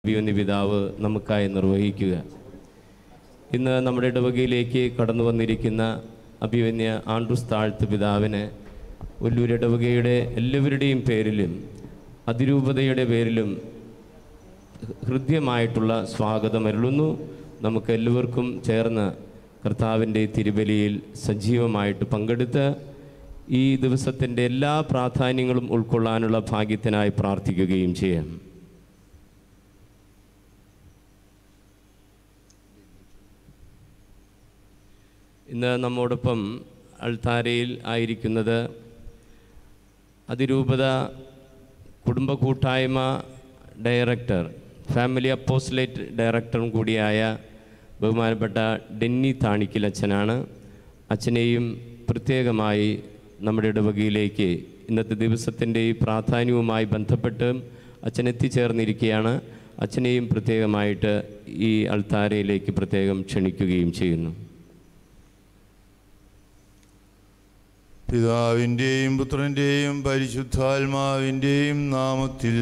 അഭിവന്യ പിതാവ് നമുക്കായി നിർവഹിക്കുക ഇന്ന് നമ്മുടെ ഇടവകയിലേക്ക് കടന്നു വന്നിരിക്കുന്ന അഭിവന്യ ആൻഡ്രൂസ് താഴ്ത്ത് പിതാവിന് ഒല്ലൂർ ഇടവകയുടെ എല്ലാവരുടെയും പേരിലും അതിരൂപതയുടെ പേരിലും ഹൃദ്യമായിട്ടുള്ള സ്വാഗതം അരുളുന്നു നമുക്ക് എല്ലാവർക്കും ചേർന്ന് കർത്താവിൻ്റെ തിരുബലിയിൽ സജീവമായിട്ട് പങ്കെടുത്ത് ഈ ദിവസത്തിൻ്റെ എല്ലാ പ്രാധാന്യങ്ങളും ഉൾക്കൊള്ളാനുള്ള ഭാഗ്യത്തിനായി പ്രാർത്ഥിക്കുകയും ചെയ്യാം ഇന്ന് നമ്മോടൊപ്പം അൾത്താരയിൽ ആയിരിക്കുന്നത് അതിരൂപത കുടുംബ കൂട്ടായ്മ ഡയറക്ടർ ഫാമിലി അപ്പോസ്ലേറ്റ് ഡയറക്ടറും കൂടിയായ ബഹുമാനപ്പെട്ട ഡെന്നി താണിക്കൽ അച്ഛനാണ് അച്ഛനെയും പ്രത്യേകമായി നമ്മുടെ ഇടവകയിലേക്ക് ഇന്നത്തെ ദിവസത്തിൻ്റെ ഈ പ്രാധാന്യവുമായി ബന്ധപ്പെട്ട് അച്ഛൻ എത്തിച്ചേർന്നിരിക്കുകയാണ് അച്ഛനെയും പ്രത്യേകമായിട്ട് ഈ അൾത്താരയിലേക്ക് പ്രത്യേകം ക്ഷണിക്കുകയും ചെയ്യുന്നു പിതാവിൻ്റെയും പുത്രൻ്റെയും പരിശുദ്ധാത്മാവിൻ്റെയും നാമത്തിൽ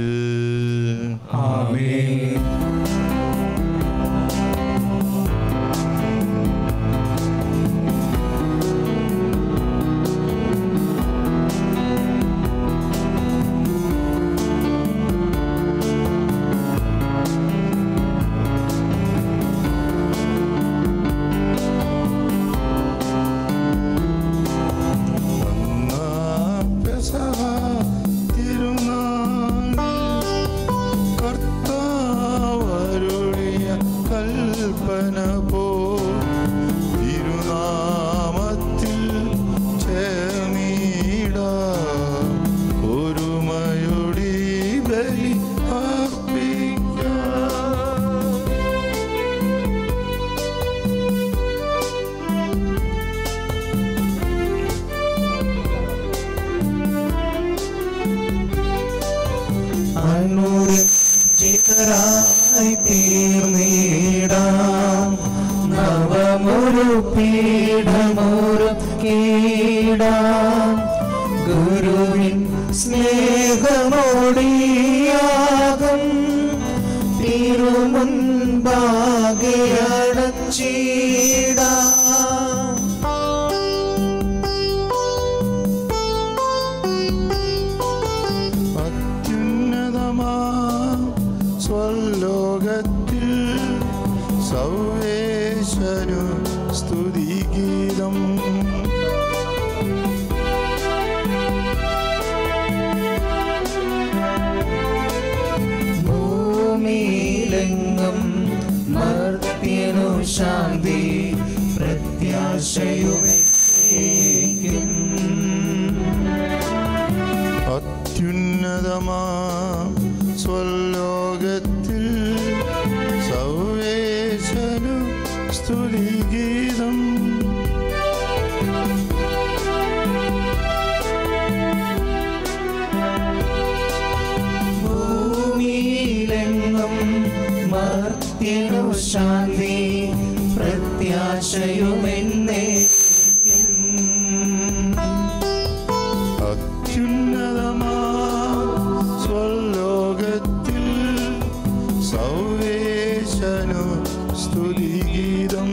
ഒന്നാം പെസഹ തിരുനാളിൽ കർത്താവരുളിയ കൽപ്പന പോ തിരുനാമത്തിൽ ചേർന്നീട ഒരുമയൊടി ബലി അർപ്പിക്കാം അനുരഞ്ജിതരായി തീർന്നിടാം നവമൊരു പീഠമൊരു കീടാം ഗുരുവിൻ സ്നേഹമോടിയാകും തിരുമുൻപാകെ അടച്ചിടാം അത്യുന്നതമാ സ്വലോകത്തിൽ സൗവേശനു സ്തുതിഗീതം ഭൂമിയിലെങ്ങും മർത്യനു ശാന്തി പ്രത്യാശയുമേക്കും അത്യുന്നതമാ സ്വലോകത്തിൽ സൗവേശനു സ്തുതിഗീതം ഭൂമിയിലെങ്ങും മർത്യനു ശാന്തി പ്രത്യാശയുമെന്നേക്കും അത്യുന്നതമാ സ്വലോകത്തിൽ സൗവേശനു സ്തുതിഗീതം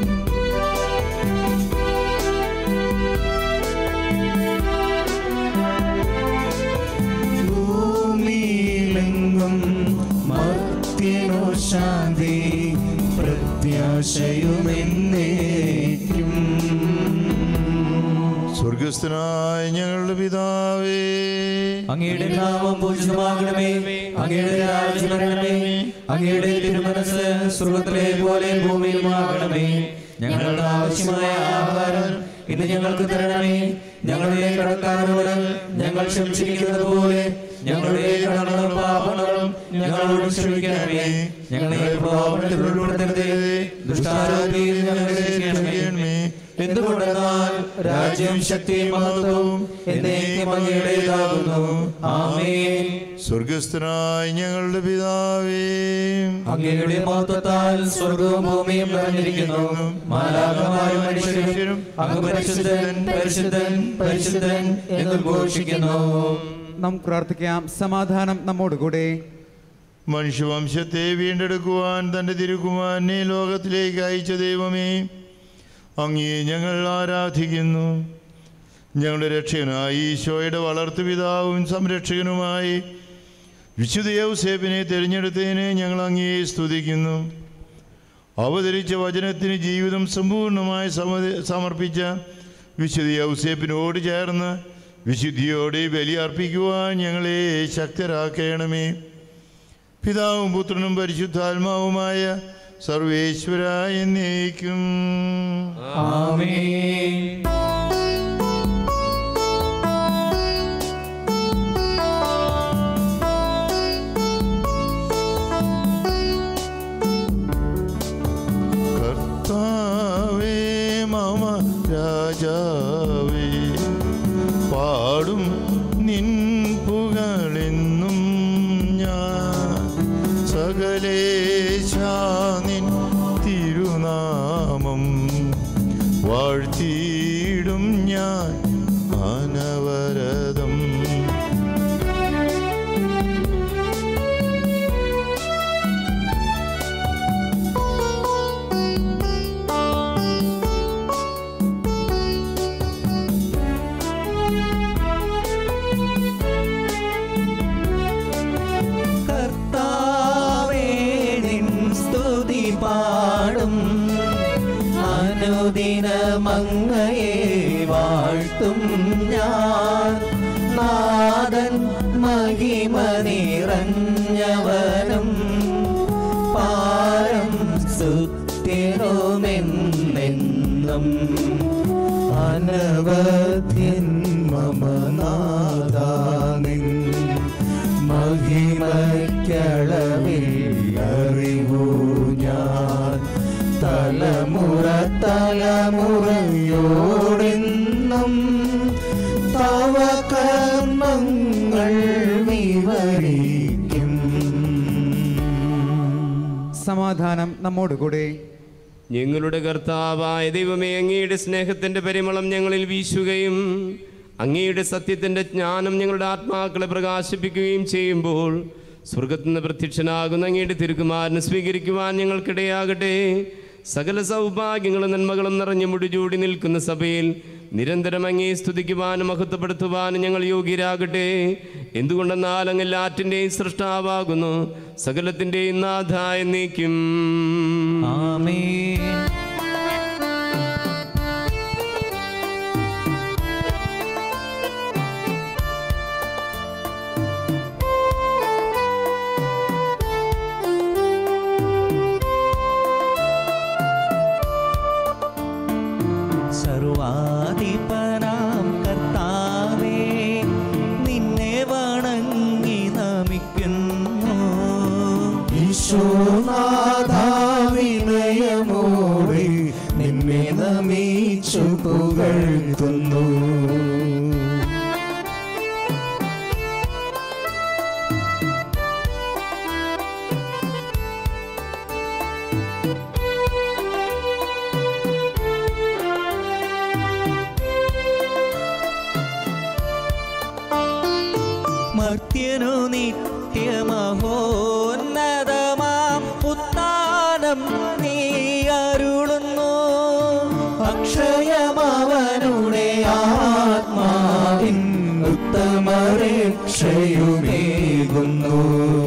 ഭൂമിയിലെങ്ങും മർത്യനു ശാന്തി പ്രത്യാശയുമെന്നേക്കും സ്വർഗസ്ഥനായ ഞങ്ങളുടെ പിതാവേ അങ്ങയുടെ നാമം പൂജിതമാകണമേ അങ്ങയുടെ രാജ്യം വരണമേ അങ്ങയുടെ തിരുമനസ് സ്വർഗത്തിലെ പോലെ ഭൂമിയിലുമാകണമേ ഞങ്ങളുടെ ആവശ്യമായ ആഹാരം ഇന്ന് ഞങ്ങൾക്ക് തരണമേ ഞങ്ങളുടെ കടക്കാരോട് ഞങ്ങൾ ക്ഷമിച്ചിരിക്കുന്നത് പോലെ ഞങ്ങളുടെ കടങ്ങളും പാപങ്ങളും ഞങ്ങളോട് ക്ഷമിക്കണമേ ഞങ്ങളെ പ്രലോഭനത്തിൽ ഉൾപ്പെടുത്തരുതേ ദുഷ്ടാരോഗ്യയിൽ ഞങ്ങളെ രക്ഷിക്കണമേ എന്തുകൊണ്ടെന്നാൽ രാജ്യം ശക്തിയും മഹത്വവും എന്നേക്കും അങ്ങയുടേതാകുന്നു ആമേൻ സ്വർഗസ്ഥനായ ഞങ്ങളുടെ പിതാവേ അങ്ങയുടെ മഹത്വത്താൽ സ്വർഗവും ഭൂമിയും നിറഞ്ഞിരിക്കുന്നു മാലാകമാരും മനുഷ്യരും അങ്ങ് പരിശുദ്ധൻ പരിശുദ്ധൻ പരിശുദ്ധൻ എന്ന് ഘോഷിക്കുന്നു നമുക്ക് പ്രാർത്ഥിക്കാം സമാധാനം നമ്മോടുകൂടെ മനുഷ്യവംശത്തെ വീണ്ടെടുക്കുവാൻ തൻ്റെ തിരുക്കുമാരനെ ലോകത്തിലേക്ക് അയച്ച ദൈവമേ അങ്ങേ ഞങ്ങൾ ആരാധിക്കുന്നു ഞങ്ങളുടെ രക്ഷകനായി ഈശോയുടെ വളർത്തുപിതാവും സംരക്ഷകനുമായി വിശുദ്ധ യൗസേപ്പിനെ തിരഞ്ഞെടുത്തതിന് ഞങ്ങൾ അങ്ങേ സ്തുതിക്കുന്നു അവതരിച്ച വചനത്തിന് ജീവിതം സമ്പൂർണ്ണമായി സമ- സമർപ്പിച്ച വിശുദ്ധ യൗസേപ്പിനോട് ചേർന്ന് വിശുദ്ധിയോടെ ബലി അർപ്പിക്കുവാൻ ഞങ്ങളെ ശക്തരാക്കണമേ പിതാവും പുത്രനും പരിശുദ്ധാത്മാവുമായ സർവേശ്വര എന്നേക്കും ആമേൻ കർത്താവേ മമ രാജാവേ പാടും നിൻ പുകളെന്നും ഞാൻ സകലേശാ നിൻ തിരുനാമം വാഴ്ത്തിയിടും ഞാൻ അനവരതം കർത്താവേ നിൻ സ്തുതി പാടും അനുദിനമങ്ങയെ വാഴ്ത്തും ഞാൻ നാദൻ മഹിമ നിറഞ്ഞവനും പാരം സുത്യനുമെന്നെന്നും അനവധ്യൻ മമ നാദാനിൻ മഹിമയ്ക്കളവിൽ അറിവു ഞാൻ തലമുറ തലമുറയോടെന്നും തവ കർമ്മങ്ങൾ വിവരിക്കും സമാധാനം നമ്മോടുകൂടെ ഞങ്ങളുടെ കർത്താവായ ദൈവമേ അങ്ങയുടെ സ്നേഹത്തിൻ്റെ പരിമളം ഞങ്ങളിൽ വീശുകയും അങ്ങയുടെ സത്യത്തിൻ്റെ ജ്ഞാനം ഞങ്ങളുടെ ആത്മാക്കളെ പ്രകാശിപ്പിക്കുകയും ചെയ്യുമ്പോൾ സ്വർഗത്തിൽ നിന്ന് പ്രത്യക്ഷനാകുന്ന അങ്ങയുടെ തിരുക്കുമാരനെ സ്വീകരിക്കുവാൻ ഞങ്ങൾക്കിടയാകട്ടെ സകല സൗഭാഗ്യങ്ങളും നന്മകളും നിറഞ്ഞു മുടിചൂടി നിൽക്കുന്ന സഭയിൽ നിരന്തരം അങ്ങേ സ്തുതിക്കുവാനും മഹത്വപ്പെടുത്തുവാനും ഞങ്ങൾ യോഗ്യരാകട്ടെ എന്തുകൊണ്ടെന്നാൽ അങ്ങ് എല്ലാറ്റിൻ്റെയും സൃഷ്ടാവാകുന്നു സകലത്തിൻ്റെയും നാഥായ നീക്കും ആമേൻ സർവാധിപനാം കർത്താവേ നിന്നെ വണങ്ങി നമിക്കുന്നു ഈശോനാഥാവിനയമോടെ നിന്നെ നമിച്ചു പുകഴ്ത്തുന്നു മർത്യനു നിത്യമഹോന്നതമാം ഉത്താനം നീ അരുളുന്നു അക്ഷയമവനുടെ ആത്മാവിൻ ഉത്തമരക്ഷയുമേകുന്നു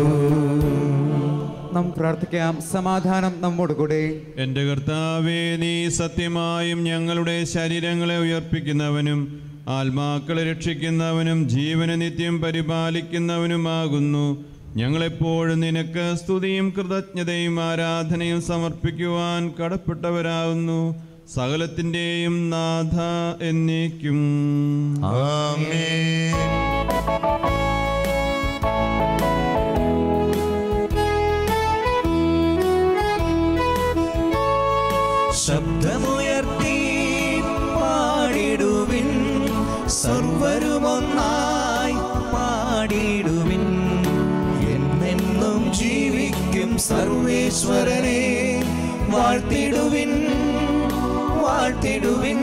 നാം പ്രാർത്ഥിക്കാം സമാധാനം നമ്മോടുകൂടെ എൻ്റെ കർത്താവേ നീ സത്യമായും ഞങ്ങളുടെ ശരീരങ്ങളെ ഉയർപ്പിക്കുന്നവനും ആത്മാക്കളെ രക്ഷിക്കുന്നവനും ജീവനെ നിത്യം പരിപാലിക്കുന്നവനുമാകുന്നു ഞങ്ങളെപ്പോഴും നിനക്ക് സ്തുതിയും കൃതജ്ഞതയും ആരാധനയും സമർപ്പിക്കുവാൻ കടപ്പെട്ടവരാകുന്നു സകലത്തിൻ്റെയും നാഥ എന്നേക്കും ആമേൻ ശബ്ദമുയർത്തി പാടിടുവിൻ സർവരുമൊന്നായി പാടിടുവിൻ എന്നെന്നും ജീവിക്കും സർവേശ്വരനെ വാഴ്ത്തിടുവിൻ വാഴ്ത്തിടുവിൻ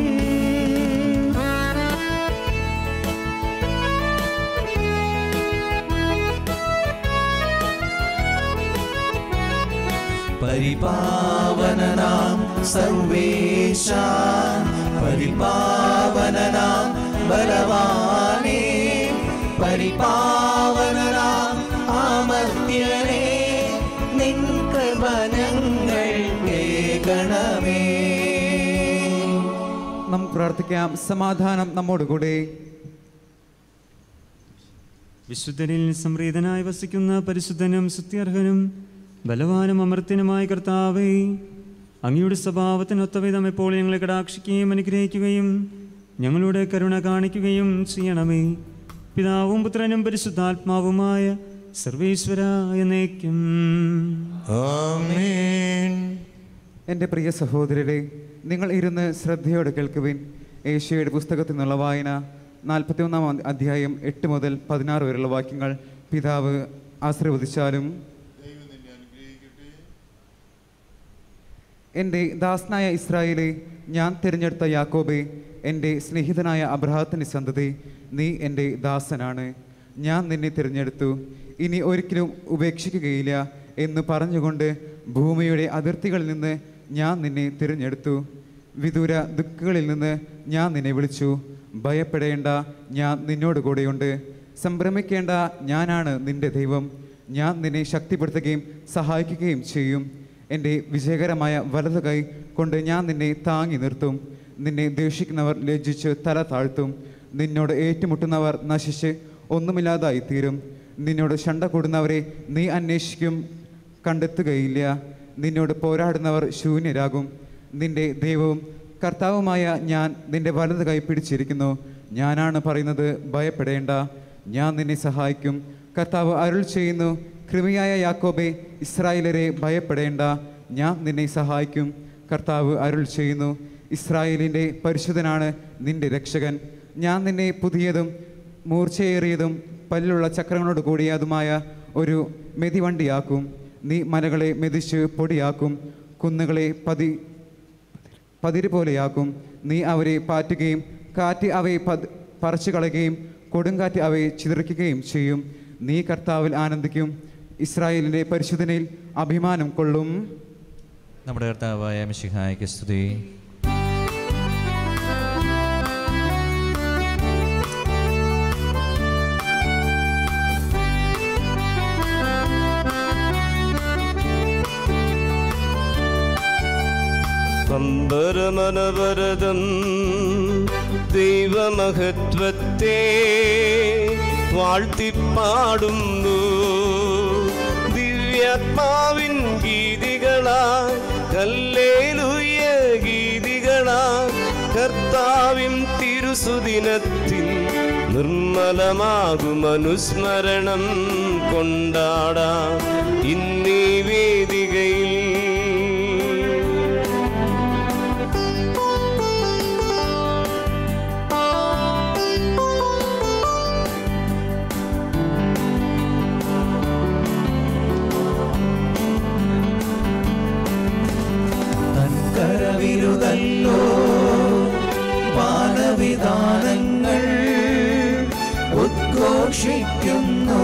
പരിപാവനനാം സർവേശ പരിപാവനനാം ബലവാനേ പരിപാവനനാം ആമർത്യനേ നിൻ കൃപ ഞങ്ങൾ കേൾക്കണമേ നമുക്ക് പ്രാർത്ഥിക്കാം സമാധാനം നമ്മോടുകൂടെ വിശുദ്ധരിൽ സംപ്രീതനായി വസിക്കുന്ന പരിശുദ്ധനും സ്തുത്യർഹനും ബലവാനും അമർത്യനുമായ കർത്താവേ അങ്ങയുടെ സ്വഭാവത്തിനൊത്തവിധം എപ്പോൾ ഞങ്ങളെ കടാക്ഷിക്കുകയും അനുഗ്രഹിക്കുകയും ഞങ്ങളുടെ കരുണ കാണിക്കുകയും ചെയ്യണമേ പിതാവും പുത്രനും പരിശുദ്ധാത്മാവുമായ സർവേശ്വര എന്നേക്കും ആമേൻ എൻ്റെ പ്രിയ സഹോദരരെ നിങ്ങൾ ഇരുന്ന് ശ്രദ്ധയോടെ കേൾക്കുവിൻ ഏഷ്യയുടെ പുസ്തകത്തിൽ നിന്നുള്ള വായന നാൽപ്പത്തിയൊന്നാം അധ്യായം എട്ട് മുതൽ പതിനാറ് വരെയുള്ള വാക്യങ്ങൾ പിതാവ് ആശീർവദിച്ചാലും എൻ്റെ ദാസനായ ഇസ്രായേലെ ഞാൻ തിരഞ്ഞെടുത്ത യാക്കോബെ എൻ്റെ സ്നേഹിതനായ അബ്രഹാത്തിൻ്റെ സന്തതി നീ എൻ്റെ ദാസനാണ് ഞാൻ നിന്നെ തിരഞ്ഞെടുത്തു ഇനി ഒരിക്കലും ഉപേക്ഷിക്കുകയില്ല എന്ന് പറഞ്ഞുകൊണ്ട് ഭൂമിയുടെ അതിർത്തികളിൽ നിന്ന് ഞാൻ നിന്നെ തിരഞ്ഞെടുത്തു വിദൂര ദിക്കുകളിൽ നിന്ന് ഞാൻ നിന്നെ വിളിച്ചു ഭയപ്പെടേണ്ട ഞാൻ നിന്നോട് കൂടെയുണ്ട് സംഭ്രമിക്കേണ്ട ഞാനാണ് നിന്റെ ദൈവം ഞാൻ നിന്നെ ശക്തിപ്പെടുത്തുകയും സഹായിക്കുകയും ചെയ്യും എൻ്റെ വിജയകരമായ വലതു കൈ കൊണ്ട് ഞാൻ നിന്നെ താങ്ങി നിർത്തും നിന്നെ ദേഷിക്കുന്നവർ ലജ്ജിച്ച് തല താഴ്ത്തും നിന്നോട് ഏറ്റുമുട്ടുന്നവർ നശിച്ച് ഒന്നുമില്ലാതായി തീരും നിന്നോട് ശണ്ട കൂടുന്നവരെ നീ അന്വേഷിക്കും കണ്ടെത്തുകയില്ല നിന്നോട് പോരാടുന്നവർ ശൂന്യരാകും നിന്റെ ദൈവവും കർത്താവുമായ ഞാൻ നിന്റെ വലത് കൈ പിടിച്ചിരിക്കുന്നു ഞാനാണ് പറയുന്നത് ഭയപ്പെടേണ്ട ഞാൻ നിന്നെ സഹായിക്കും കർത്താവ് അരുൾ ചെയ്യുന്നു കൃമിയായ യാക്കോബെ ഇസ്രായേലരെ ഭയപ്പെടേണ്ട ഞാൻ നിന്നെ സഹായിക്കും കർത്താവ് അരുൾ ചെയ്യുന്നു ഇസ്രായേലിൻ്റെ പരിശുദ്ധനാണ് നിന്റെ രക്ഷകൻ ഞാൻ നിന്നെ പുതിയതും മൂർച്ചയേറിയതും പല്ലുള്ള ചക്രങ്ങളോട് കൂടിയതുമായ ഒരു മെതിവണ്ടിയാക്കും നീ മലകളെ മെതിച്ച് പൊടിയാക്കും കുന്നുകളെ പതി പതിര് പോലെയാക്കും നീ അവരെ പാറ്റുകയും കാറ്റ് അവയെ പത് പറിച്ചു കളയുകയും കൊടുങ്കാറ്റ് അവയെ ചിതറിക്കുകയും ചെയ്യും നീ കർത്താവിൽ ആനന്ദിക്കും ഇസ്രായേലിൻ്റെ പരിശുദ്ധനിൽ അഭിമാനം കൊള്ളും നമ്മുടെ കർത്താവായ മിശിഹായ്ക്ക് സ്തുതി പമ്പരമനവരതം ദൈവമഹത്വത്തെ വാഴ്ത്തിപ്പാടുന്നു ദിവ്യാത്മാവിൻ ഗീതികളാ കല്ലേലുയ ഗീതികളാ കർത്താവിൻ തിരുസുദിനത്തിൽ നിർമ്മലമാകും അനുസ്മരണം കൊണ്ടാടാം ഇന്നീ വേദികയിൽ തൻകരവിരുതല്ലോ പാലവിധാനങ്ങൾ ഉദ്ഘോഷിക്കുന്നു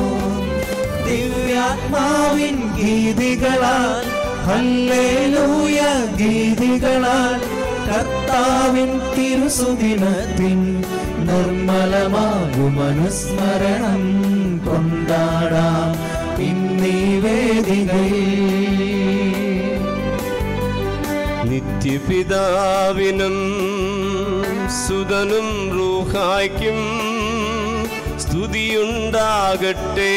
ദിവ്യാത്മാവിൻ ഗീതികളാൽ ഹല്ലേലൂയ ഗീതികളാൽ കർത്താവിൻ തിരുസുദിനത്തിൻ നിർമ്മലമാകും അനുസ്മരണം കൊണ്ടാടാം ഇന്നീ വേദികയിൽ നിത്യപിതാവിനും സുതനും റൂഹായ്ക്കും സ്തുതിയുണ്ടാകട്ടെ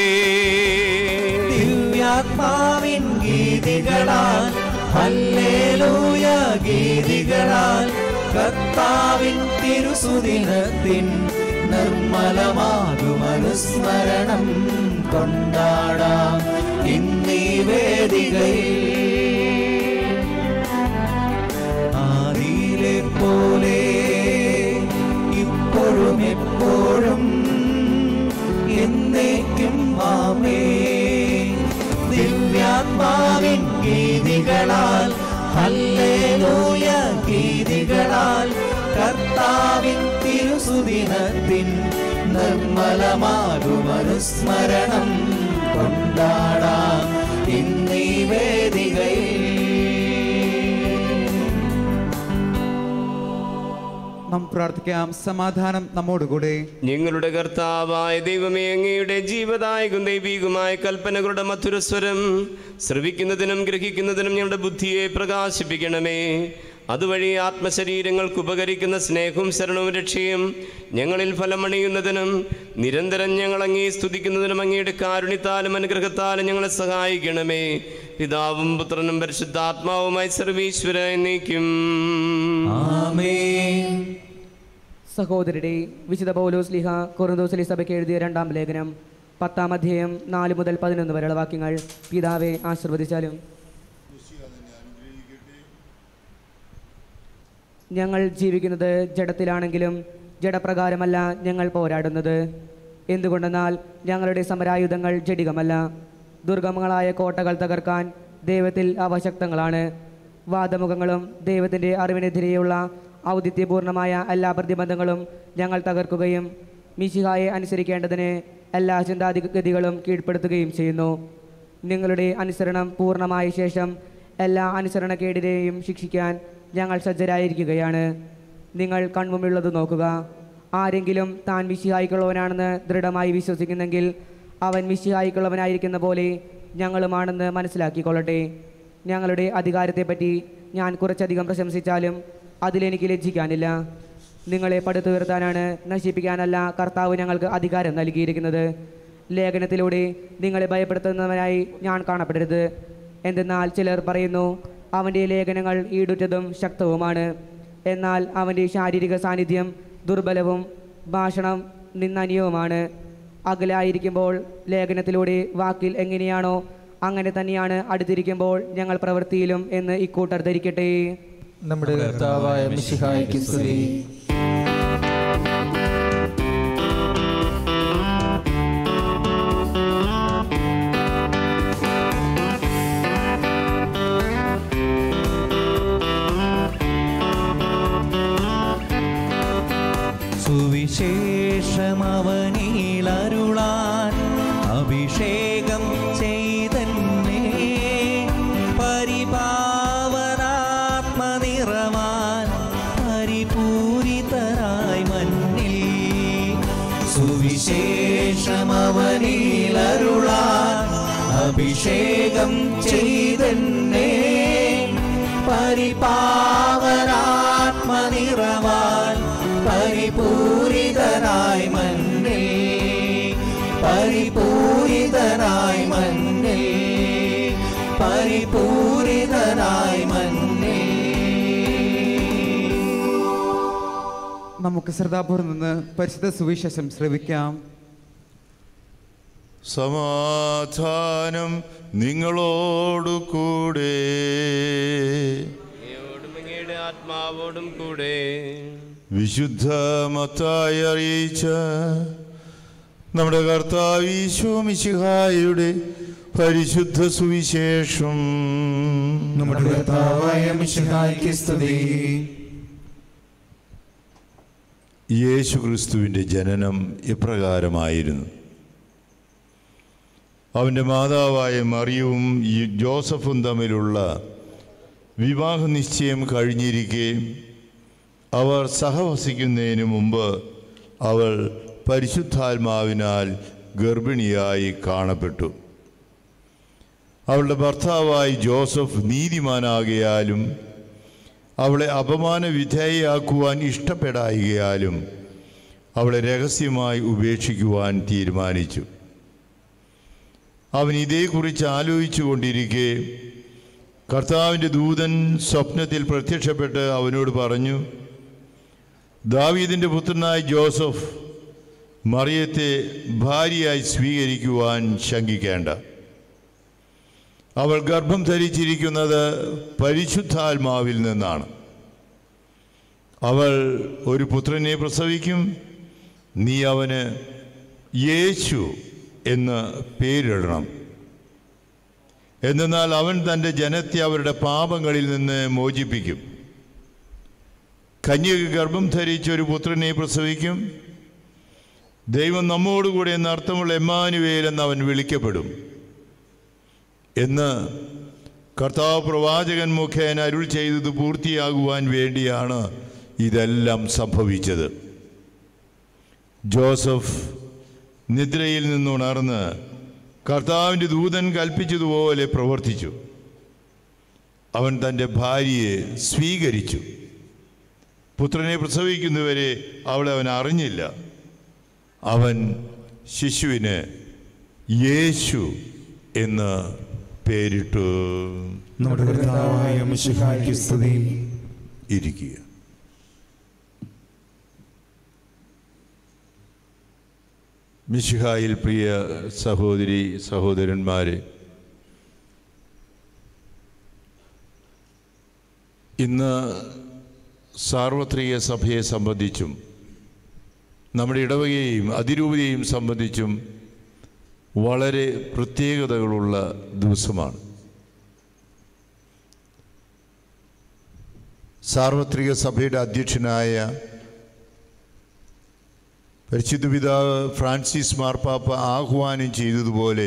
ദിവ്യാത്മാവിൻ ഗീതികളാൽ ഹല്ലേലൂയ ഗീതികളാൽ കർത്താവിൻ തിരുസുദിനത്തിൻ നിർമ്മലമാകും അനുസ്മരണം കൊണ്ടാടാം ഇന്നീ വേദികയിൽ ആദിയിലെ പോലെ ഇപ്പോഴും എപ്പോഴും എന്നേക്കും ആമേ ദിവ്യാത്മാവിൻ ഗീതികളാൽ ഹല്ലേലൂയ ഗീതികളാൽ കർത്താവിൻ തിരുസുദിനത്തിൻ നിർമ്മലമാകും അനുസ്മരണം കൊണ്ടാടാം ഇന്നീ വേദികയിൽ നാം പ്രാർത്ഥിക്കാം സമാധാനം നമ്മോടുകൂടെ ഞങ്ങളുടെ കർത്താവായ ദൈവമേ അങ്ങയുടെ ജീവദായകം ദൈവികമായ കൽപ്പനകളുടെ മധുരസ്വരം ശ്രവിക്കുന്നതിനും ഗ്രഹിക്കുന്നതിനും ഞങ്ങളുടെ ബുദ്ധിയെ പ്രകാശിപ്പിക്കണമേ അതുവഴി ആത്മശരീരങ്ങൾക്ക് ഉപകരിക്കുന്ന സ്നേഹവും ശരണവും രക്ഷയും ഞങ്ങളിൽ ഫലമണിയുന്നതിനും നിരന്തരം ഞങ്ങൾ അങ്ങേ സ്തുതിക്കുന്നതിനും അങ്ങയുടെ കാരുണ്യത്താലും അനുഗ്രഹത്താലും ഞങ്ങളെ സഹായിക്കണമേ പിതാവും പുത്രനും പരിശുദ്ധാത്മാവുമായി സർവീശ്വര എന്നേക്കും ആമേൻ സഹോദരരെ വിശുദ്ധ പൗലോസ് ലിഹ കൊറിന്തോസിലെ സഭയ്ക്ക് എഴുതിയ രണ്ടാം ലേഖനം പത്താം അധ്യായം നാല് മുതൽ പതിനൊന്ന് വരെയുള്ള വാക്യങ്ങൾ പിതാവെ ആശീർവദിച്ചാലും ഞങ്ങൾ ജീവിക്കുന്നത് ജഡത്തിലാണെങ്കിലും ജഡപ്രകാരമല്ല ഞങ്ങൾ പോരാടുന്നത് എന്തുകൊണ്ടെന്നാൽ ഞങ്ങളുടെ സമരായുധങ്ങൾ ജഡികമല്ല ദുർഗമങ്ങളായ കോട്ടകൾ തകർക്കാൻ ദൈവത്തിൽ അവശക്തങ്ങളാണ് വാദമുഖങ്ങളും ദൈവത്തിൻ്റെ അറിവിനെതിരെയുള്ള ഔദിത്യപൂർണമായ എല്ലാ പ്രതിബന്ധങ്ങളും ഞങ്ങൾ തകർക്കുകയും മിശിഹായെ അനുസരിക്കേണ്ടതിന് എല്ലാ ചിന്താഗതികളും കീഴ്പ്പെടുത്തുകയും ചെയ്യുന്നു നിങ്ങളുടെ അനുസരണം പൂർണ്ണമായ ശേഷം എല്ലാ അനുസരണക്കേടിനെയും ശിക്ഷിക്കാൻ ഞങ്ങൾ സജ്ജരായിരിക്കുകയാണ് നിങ്ങൾ കൺമുമ്പിലുള്ളത് നോക്കുക ആരെങ്കിലും താൻ മിശിഹായിക്കുള്ളവനാണെന്ന് ദൃഢമായി വിശ്വസിക്കുന്നെങ്കിൽ അവൻ മിശിഹായിക്കുള്ളവനായിരിക്കുന്ന പോലെ ഞങ്ങളുമാണെന്ന് മനസ്സിലാക്കിക്കൊള്ളട്ടെ ഞങ്ങളുടെ അധികാരത്തെപ്പറ്റി ഞാൻ കുറച്ചധികം പ്രശംസിച്ചാലും അതിലെനിക്ക് ലജ്ജിക്കാനില്ല നിങ്ങളെ പടുത്തുയർത്താനാണ് നശിപ്പിക്കാനല്ല കർത്താവ് ഞങ്ങൾക്ക് അധികാരം നൽകിയിരിക്കുന്നത് ലേഖനത്തിലൂടെ നിങ്ങളെ ഭയപ്പെടുത്തുന്നവനായി ഞാൻ കാണപ്പെടരുത് എന്തെന്നാൽ ചിലർ പറയുന്നു അവൻ്റെ ലേഖനങ്ങൾ ഈടുറ്റതും ശക്തവുമാണ് എന്നാൽ അവൻ്റെ ശാരീരിക സാന്നിധ്യം ദുർബലവും ഭാഷണം നിന്ദനീയവുമാണ് അകലായിരിക്കുമ്പോൾ ലേഖനത്തിലൂടെ വാക്കിൽ എങ്ങനെയാണോ അങ്ങനെ തന്നെയാണ് അടുത്തിരിക്കുമ്പോൾ ഞങ്ങൾ പ്രവൃത്തിയിലും എന്ന് ഇക്കൂട്ടർ ധരിക്കട്ടെ നമ്മുടെ കർത്താവായ മിശിഹായ്ക്ക് സ്തുതി സുവിശേഷമവനീളരുളാൻ അഭിഷേകം ചെയ്തന്നെ പരിപാവനാത്മനിറവാൻ പരിപൂരിതരായി മണ്ണിൽ സുവിശേഷമവനീളരുളാൻ അഭിഷേകം ചെയ്തന്നെ പരിപാവനാത്മനിറവാൻ പരിപൂരിതരായി മണ്ണിൽ പരിപൂരിതരായി മണ്ണിൽ പരിപൂരിതരായി മണ്ണിൽ നമുക്ക് ശ്രദ്ധാപൂർവ്വം നിന്ന് പരിശുദ്ധ സുവിശേഷം ശ്രവിക്കാം സമാധാനം നിങ്ങളോടു കൂടെ അങ്ങയോടും അങ്ങയുടെ ആത്മാവോടും കൂടെ വിശുദ്ധ മത്തായി അറിയിച്ച നമ്മുടെ കർത്താവ് ഈശോ മിശിഹായുടെ പരിശുദ്ധ സുവിശേഷം നമ്മുടെ കർത്താവായ മിശിഹായ്ക്ക് സ്തുതി യേശു ക്രിസ്തുവിൻ്റെ ജനനം ഇപ്രകാരമായിരുന്നു അവൻ്റെ മാതാവായ മറിയവും ഈ ജോസഫും തമ്മിലുള്ള വിവാഹ നിശ്ചയം കഴിഞ്ഞിരിക്കെ അവർ സഹവസിക്കുന്നതിന് മുമ്പ് അവൾ പരിശുദ്ധാത്മാവിനാൽ ഗർഭിണിയായി കാണപ്പെട്ടു അവളുടെ ഭർത്താവായി ജോസഫ് നീതിമാനാകിയാലും അവളെ അപമാന വിധേയയാക്കുവാൻ ഇഷ്ടപ്പെടായികയാലും അവളെ രഹസ്യമായി ഉപേക്ഷിക്കുവാൻ തീരുമാനിച്ചു അവൻ ഇതേക്കുറിച്ച് ആലോചിച്ചു കൊണ്ടിരിക്കെ കർത്താവിൻ്റെ ദൂതൻ സ്വപ്നത്തിൽ പ്രത്യക്ഷപ്പെട്ട് അവനോട് പറഞ്ഞു ദാവീദിൻ്റെ പുത്രനായ ജോസഫ് മറിയത്തെ ഭാര്യയായി സ്വീകരിക്കുവാൻ ശങ്കിക്കേണ്ട അവൾ ഗർഭം ധരിച്ചിരിക്കുന്നത് പരിശുദ്ധാത്മാവിൽ നിന്നാണ് അവൾ ഒരു പുത്രനെ പ്രസവിക്കും നീ അവന് യേശു എന്ന് പേരിടണം എന്നാൽ അവൻ തൻ്റെ ജനത്തെ അവരുടെ പാപങ്ങളിൽ നിന്ന് മോചിപ്പിക്കും കന്യക ഗർഭം ധരിച്ച ഒരു പുത്രനെ പ്രസവിക്കും ദൈവം നമ്മോടുകൂടെ എന്ന അർത്ഥമുള്ള എമ്മാനുവേൽ എന്ന് അവൻ വിളിക്കപ്പെടും എന്ന് കർത്താവ് പ്രവാചകൻ മുഖേന അരുൾ ചെയ്തത് പൂർത്തിയാകുവാൻ വേണ്ടിയാണ് ഇതെല്ലാം സംഭവിച്ചത് ജോസഫ് നിദ്രയിൽ നിന്നുണർന്ന് കർത്താവിൻ്റെ ദൂതൻ കൽപ്പിച്ചതുപോലെ പ്രവർത്തിച്ചു അവൻ തൻ്റെ ഭാര്യയെ സ്വീകരിച്ചു പുത്രനെ പ്രസവിക്കുന്നവരെ അവളെ അവൻ അറിഞ്ഞില്ല അവൻ ശിശുവിന് യേശു എന്ന് പേരിട്ടു നമ്മുടെ കർത്താവായ മിശിഹായ്ക്ക് സ്തുതി ഇരിക്കുക മിശിഹായിൽ പ്രിയ സഹോദരി സഹോദരന്മാരെ ഇന്ന് സാർവത്രിക സഭയെ സംബന്ധിച്ചും നമ്മുടെ ഇടവകയെയും അതിരൂപതയെയും സംബന്ധിച്ചും വളരെ പ്രത്യേകതകളുള്ള ദിവസമാണ് സാർവത്രിക സഭയുടെ അധ്യക്ഷനായ പരിശുദ്ധ പിതാവ് ഫ്രാൻസിസ് മാർപ്പാപ്പ ആഹ്വാനം ചെയ്തതുപോലെ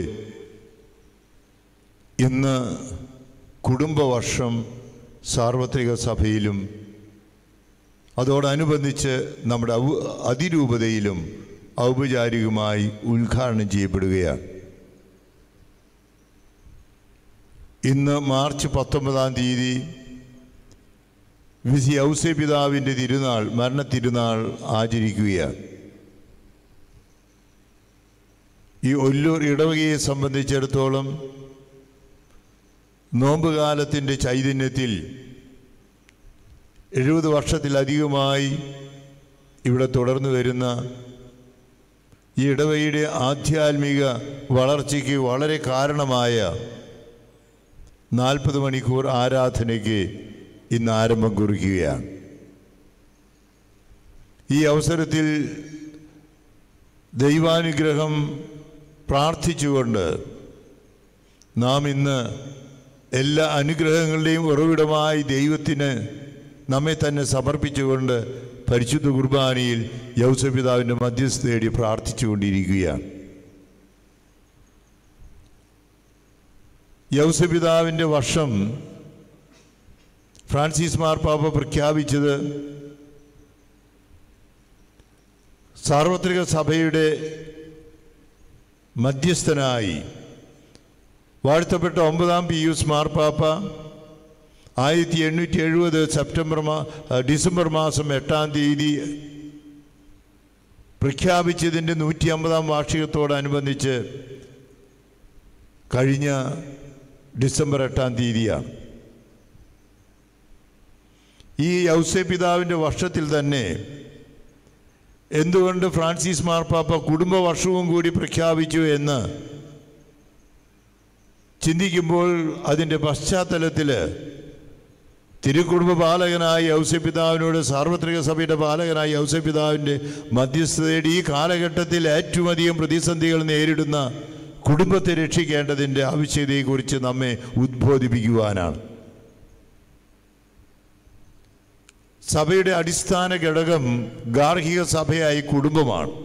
ഇന്ന് കുടുംബവർഷം സാർവത്രിക സഭയിലും അതോടനുബന്ധിച്ച് നമ്മുടെ ഔ അതിരൂപതയിലും ഔപചാരികമായി ഉദ്ഘാടനം ചെയ്യപ്പെടുകയാണ് ഇന്ന് മാർച്ച് പത്തൊമ്പതാം തീയതി വിധി ഔസേ പിതാവിൻ്റെ തിരുനാൾ മരണ തിരുനാൾ ആചരിക്കുകയാണ് ഈ ഒല്ലൂർ ഇടവകയെ സംബന്ധിച്ചിടത്തോളം നോമ്പുകാലത്തിൻ്റെ ചൈതന്യത്തിൽ എഴുപത് വർഷത്തിലധികമായി ഇവിടെ തുടർന്നു വരുന്ന ഈ ഇടവകയുടെ ആധ്യാത്മിക വളർച്ചയ്ക്ക് വളരെ കാരണമായ നാൽപ്പത് മണിക്കൂർ ആരാധനയ്ക്ക് ഇന്ന് ആരംഭം കുറിക്കുകയാണ് ഈ അവസരത്തിൽ ദൈവാനുഗ്രഹം പ്രാർത്ഥിച്ചുകൊണ്ട് നാം ഇന്ന് എല്ലാ അനുഗ്രഹങ്ങളുടെയും ഉറവിടമായി ദൈവത്തിന് നമ്മെ തന്നെ സമർപ്പിച്ചുകൊണ്ട് പരിശുദ്ധ കുർബാനയിൽ യൗസപിതാവിൻ്റെ മധ്യസ്ഥ തേടി പ്രാർത്ഥിച്ചുകൊണ്ടിരിക്കുകയാണ് യൗസപിതാവിൻ്റെ വർഷം ഫ്രാൻസിസ് മാർപ്പാപ്പ പ്രഖ്യാപിച്ചത് സാർവത്രിക സഭയുടെ മധ്യസ്ഥനായി വാഴ്ത്തപ്പെട്ട ഒമ്പതാം പിയൂസ് മാർപ്പാപ്പ ആയിരത്തി എണ്ണൂറ്റി എഴുപത് സെപ്റ്റംബർ മാ ഡിസംബർ മാസം എട്ടാം തീയതി പ്രഖ്യാപിച്ചതിൻ്റെ നൂറ്റി അമ്പതാം വാർഷികത്തോടനുബന്ധിച്ച് കഴിഞ്ഞ ഡിസംബർ എട്ടാം തീയതിയാണ് ഈ യൗസേ പിതാവിൻ്റെ വർഷത്തിൽ തന്നെ എന്തുകൊണ്ട് ഫ്രാൻസിസ് മാർപ്പാപ്പ കുടുംബ വർഷവും കൂടി പ്രഖ്യാപിച്ചു എന്ന് ചിന്തിക്കുമ്പോൾ അതിൻ്റെ പശ്ചാത്തലത്തിൽ തിരുക്കുടുംബ പാലകനായ ഔസ്യപിതാവിനോട് സാർവത്രിക സഭയുടെ പാലകനായ ഔസ്യപിതാവിൻ്റെ മധ്യസ്ഥതയുടെ ഈ കാലഘട്ടത്തിൽ ഏറ്റവും അധികം പ്രതിസന്ധികൾ നേരിടുന്ന കുടുംബത്തെ രക്ഷിക്കേണ്ടതിൻ്റെ ആവശ്യകതയെക്കുറിച്ച് നമ്മെ ഉദ്ബോധിപ്പിക്കുവാനാണ് സഭയുടെ അടിസ്ഥാന ഘടകം ഗാർഹിക സഭയായി കുടുംബമാണ്